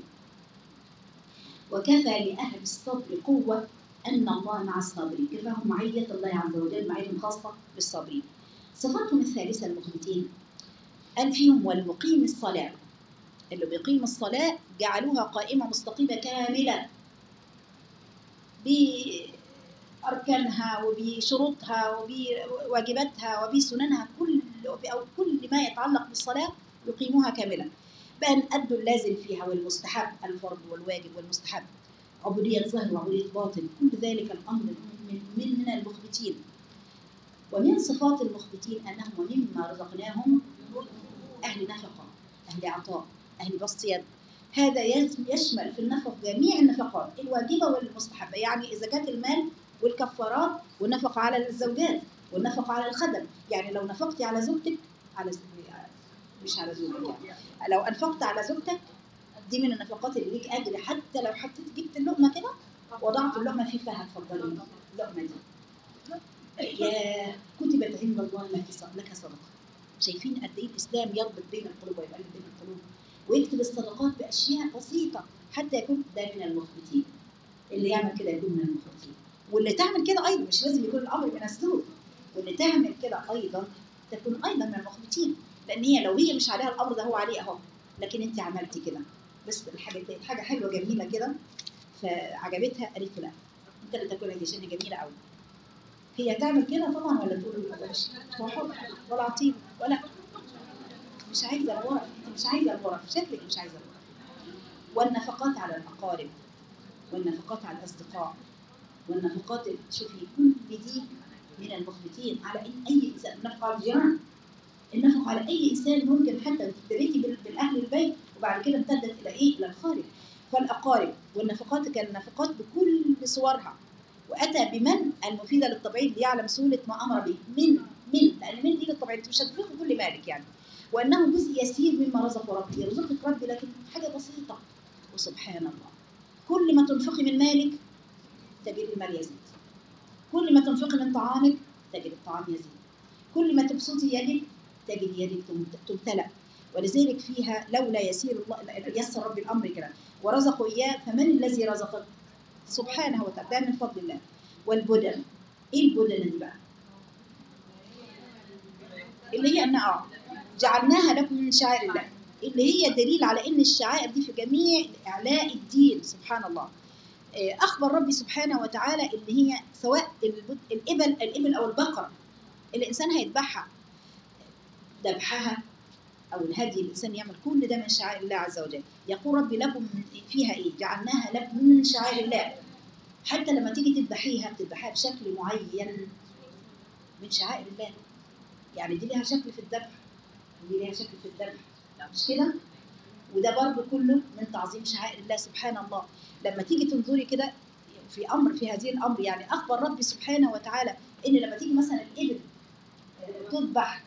وكفى لأهل الصبر قوة أن الله مع الصابرين كفاهم معية الله عز وجل معية خاصة بالصابرين صفاتهم الثالثة المخبتين قال فيهم والمقيم الصلاة اللي بيقيم الصلاة جعلوها قائمة مستقيمة كاملة بأركانها وبشروطها وبواجباتها وبسننها كل أو كل ما يتعلق بالصلاة يقيموها كاملة بأن أدوا اللازم فيها والمستحب الفرض والواجب والمستحب عبودية ظهر وعبودية باطن كل ذلك الأمر من من من المخبتين ومن صفات المخبتين أنهم ومما رزقناهم أهل نفقة أهل عطاء أهل بسط يد هذا يشمل في النفق جميع النفقات الواجبة والمستحبة يعني زكاة المال والكفارات والنفقة على الزوجات والنفقة على الخدم يعني لو نفقتي على زوجتك على مش على زوجك يعني لو أنفقت على زوجتك دي من النفقات اللي ليك أجر حتى لو حطيت جبت اللقمة كده وضعت اللقمة في فيها اتفضلي اللقمة دي يا كتبت عند الله لك لك صدقة شايفين قد ايه الاسلام يربط بين القلوب ويؤلف بين القلوب ويكتب الصدقات باشياء بسيطه حتى يكون ده من المخبتين اللي يعمل كده يكون من المخبتين واللي تعمل كده ايضا مش لازم يكون الامر من السوء واللي تعمل كده ايضا تكون ايضا من المخبتين لان هي لو هي مش عليها الامر ده هو عليه اهو لكن انت عملتي كده بس الحاجه دي حاجه حلوه جميله كده فعجبتها قالت له لا انت اللي تاكلها دي عشان هي جميله قوي هي تعمل كده طبعا ولا تقول ولا شيء هو حر ولا عطيب ولا مش عايزه الورق انت مش عايزه الورق شكلك مش عايزه الورق والنفقات على الاقارب والنفقات على الاصدقاء والنفقات شوفي كل دي من المخبتين على أي- اي انسان النفقه على الجيران النفقه على اي انسان ممكن حتى ابتديتي بال- بالاهل البيت وبعد كده امتدت الى ايه؟ الى الخارج فالاقارب والنفقات كان نفقات بكل صورها واتى بمن المفيده للتبعيض ليعلم سهوله ما امر به من من لان من دي للتبعيض أنت مش هتنفقي كل مالك يعني وانه جزء يسير مما رزق ربي يرزقك ربي لكن حاجه بسيطه وسبحان الله كل ما تنفقي من مالك تجد المال يزيد كل ما تنفقي من طعامك تجد الطعام يزيد كل ما تبسطي يدك تجد يدك تمت- تمتلأ ولذلك فيها لولا يسير الله يسر ربي الامر كده ورزقه اياه فمن الذي رزقك؟ سبحانه وتعالى ده من فضل الله والبدن ايه البدن دي بقى؟ اللي هي ان اه جعلناها لكم من شعائر الله اللي هي دليل على ان الشعائر دي في جميع اعلاء الدين سبحان الله آه، اخبر ربي سبحانه وتعالى ان هي سواء الب- الابل الابل او البقره الانسان هيذبحها ذبحها او الهدي الانسان يعمل كل ده من شعائر الله عز وجل يقول ربي لكم فيها ايه جعلناها لكم من شعائر الله حتى لما تيجي تذبحيها بتذبحيها بشكل معين من شعائر الله يعني دي ليها شكل في الذبح ودي ليها شكل في الذبح مش كده وده برضه كله من تعظيم شعائر الله سبحان الله لما تيجي تنظري كده في امر في هذه الامر يعني اخبر ربي سبحانه وتعالى ان لما تيجي مثلا الابل آه، تذبح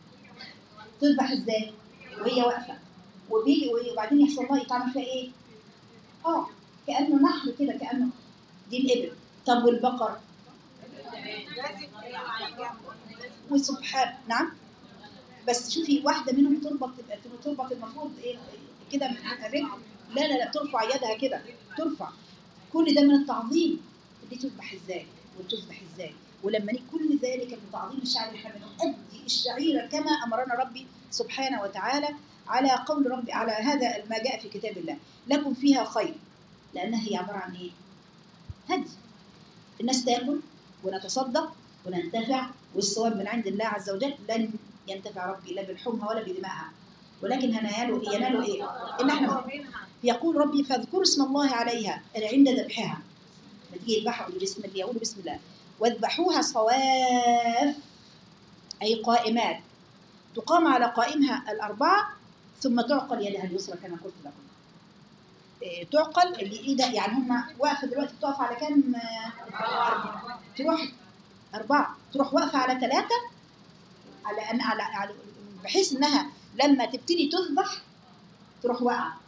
تذبح ازاي وهي واقفه وبيجي وبعدين يحصل لها يتعمل فيها ايه اه كانه نحل كده كانه دي الابل طب والبقر لازم تبقى على جنب وسبحان نعم بس شوفي واحده منهم تربط تبقى تربط المفروض ايه كده من الرجل لا لا لا ترفع يدها كده ترفع كل ده من التعظيم دي تذبح ازاي وتذبح ازاي ولما نيجي كل ذلك من تعظيم الشعر احنا بنؤدي الشعيره كما امرنا ربي سبحانه وتعالى على قول ربي على هذا ما جاء في كتاب الله لكم فيها خير لانها هي عباره عن ايه؟ هدي الناس تاكل ونتصدق وننتفع والثواب من عند الله عز وجل لن ينتفع ربي لا بلحومها ولا بدمائها ولكن هنالوا ينالوا ايه؟ ان احنا يقول ربي فاذكروا اسم الله عليها عند ذبحها لما تيجي يذبحوا قولوا بسم الله يقولوا بسم الله واذبحوها صواف اي قائمات تقام على قائمها الاربعه ثم تعقل يدها اليسرى كما قلت لكم إيه، تعقل اللي ايه ده يعني هم واقفه دلوقتي بتقف على كام آه، تروح أربعة تروح واقفة على ثلاثة على أن على, على بحيث إنها لما تبتدي تذبح تروح واقعة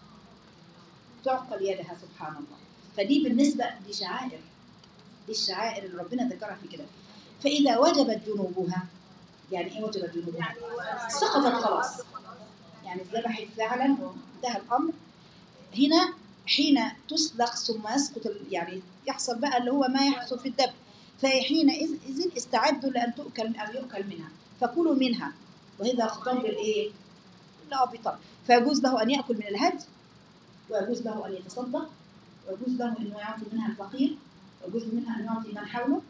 تعقل يدها سبحان الله فدي بالنسبة لشعائر دي الشعائر اللي ربنا ذكرها في كده فإذا وجبت جنوبها يعني إيه وجبت جنوبها؟ سقطت خلاص يعني اتذبحت فعلا وانتهى الأمر هنا حين تسلق ثم يسقط ال- يعني يحصل بقى اللي هو ما يحصل في الذبح فحينئذ إذن استعدوا لأن تؤكل أو يؤكل منها فكلوا منها وهذا خطاب للإيه؟ لأبي طالب فيجوز له أن يأكل من الهدي ويجوز له أن يتصدق ويجوز له أنه يعطي منها الفقير ويجوز منها أن يعطي من حوله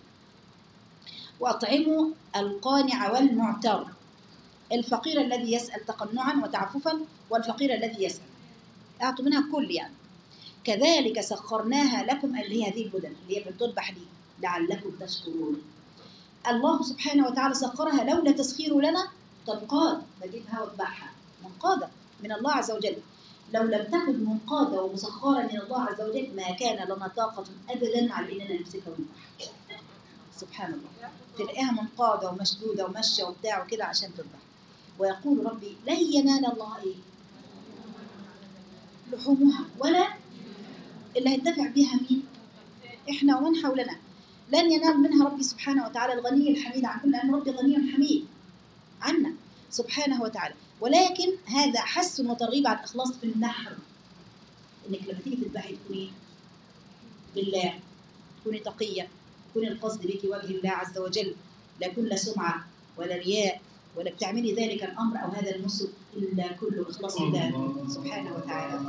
وأطعموا القانع والمعتر الفقير الذي يسأل تقنعا وتعففا والفقير الذي يسأل أعطوا منها كل يعني كذلك سخرناها لكم اللي هي هذه البدن اللي هي بتذبح دي لعلكم تشكرون الله سبحانه وتعالى سخرها لولا تسخيره لنا تنقاد بجيبها واذبحها منقادة من الله عز وجل لو لم تكن منقادة ومسخرة من الله عز وجل ما كان لنا طاقة أبدا على إننا نمسكها ونذبحها سبحان الله تلاقيها منقادة ومشدودة وماشية وبتاع وكده عشان تذبح ويقول ربي لن ينال الله إيه لحومها ولا اللي هينتفع بها مين احنا ومن حولنا لن ينال منها ربي سبحانه وتعالى الغني الحميد عن كل لان ربي غني حميد عنا سبحانه وتعالى ولكن هذا حث وترغيب على الإخلاص في النحر إنك لما تيجي تذبحي تكوني لله تكوني تقية يكون القصد بك وجه الله عز وجل لا يكون لا سمعة ولا رياء ولا بتعملي ذلك الأمر أو هذا النسك إلا كله إخلاص لله سبحانه وتعالى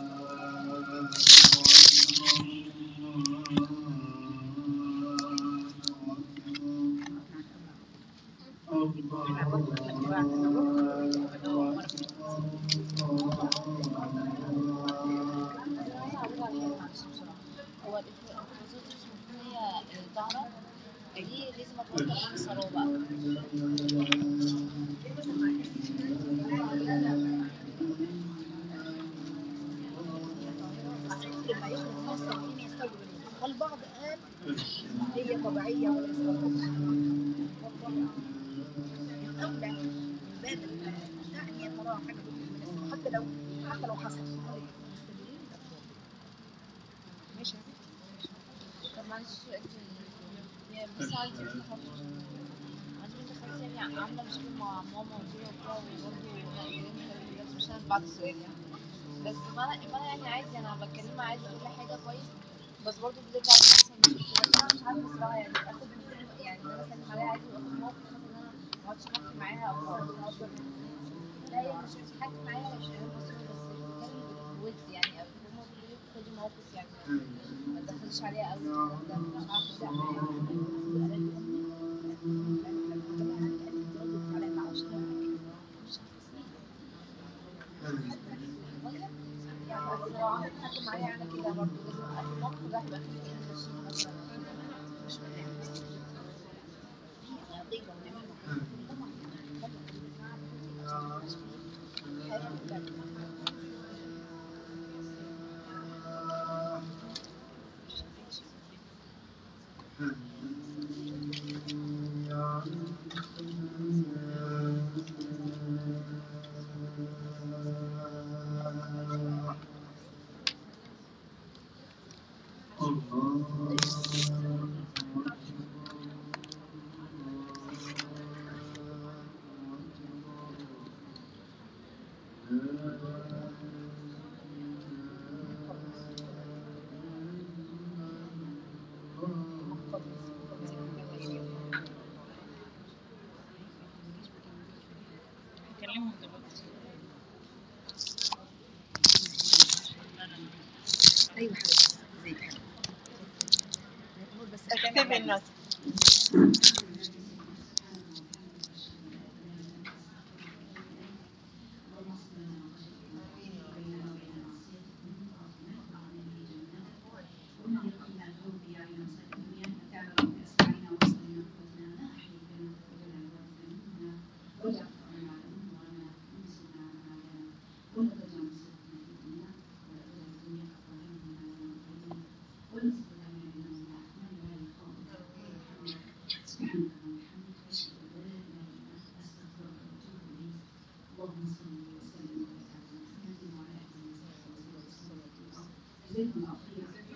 هو الفازوت اللي هي ظهرت دي لازم اتوضا من الصلاه بقى لما يخرج من الصائمين يستوجب الوضوء والبعض قال هي طبيعية ولا يستوجب والله الأولى من باب التعني ترى حاجة من السنة حتى لو حتى لو حصل مستدلين ماشي طب معلش سؤال هي بس عندي بنت خالتي عندي بنت خالتي يعني عامله مشكله مع ماما وكده وبتاع وبرضه مش عارف بعد السؤال يعني بس ما انا ما انا يعني عادي انا بكلمها عادي كل حاجه كويس بس برضه بترجع لنفس المشكله بس انا مش عارفه بصراحه يعني اخد الموضوع- يعني ان انا اسلم عليها عادي واخد موقف مثلا ان انا ما اقعدش احكي معاها او اقعد اكتر لا هي مش بتحكي معايا مش بس بس بتتكلم بود يعني او هما بيقولوا خدي موقف يعني ما تدخليش عليها قوي الكلام ده مش عارفه لا يعني بس لو عملت حد معايا انا كده برضه لازم في الموقف ده هيبقى فيه ايه تشريح مثلا مش هي غيبة ونميمة طبعا طبعا الحياة كلها هكلمهم دلوقتي ايوه حبيبتي ازيك حبيبتي نقول بس اكتبي النص اللهم صل وسلم وبارك على محمد وعلى اله وصحبه وسلم تسليما كثيرا جزاكم الله خيرا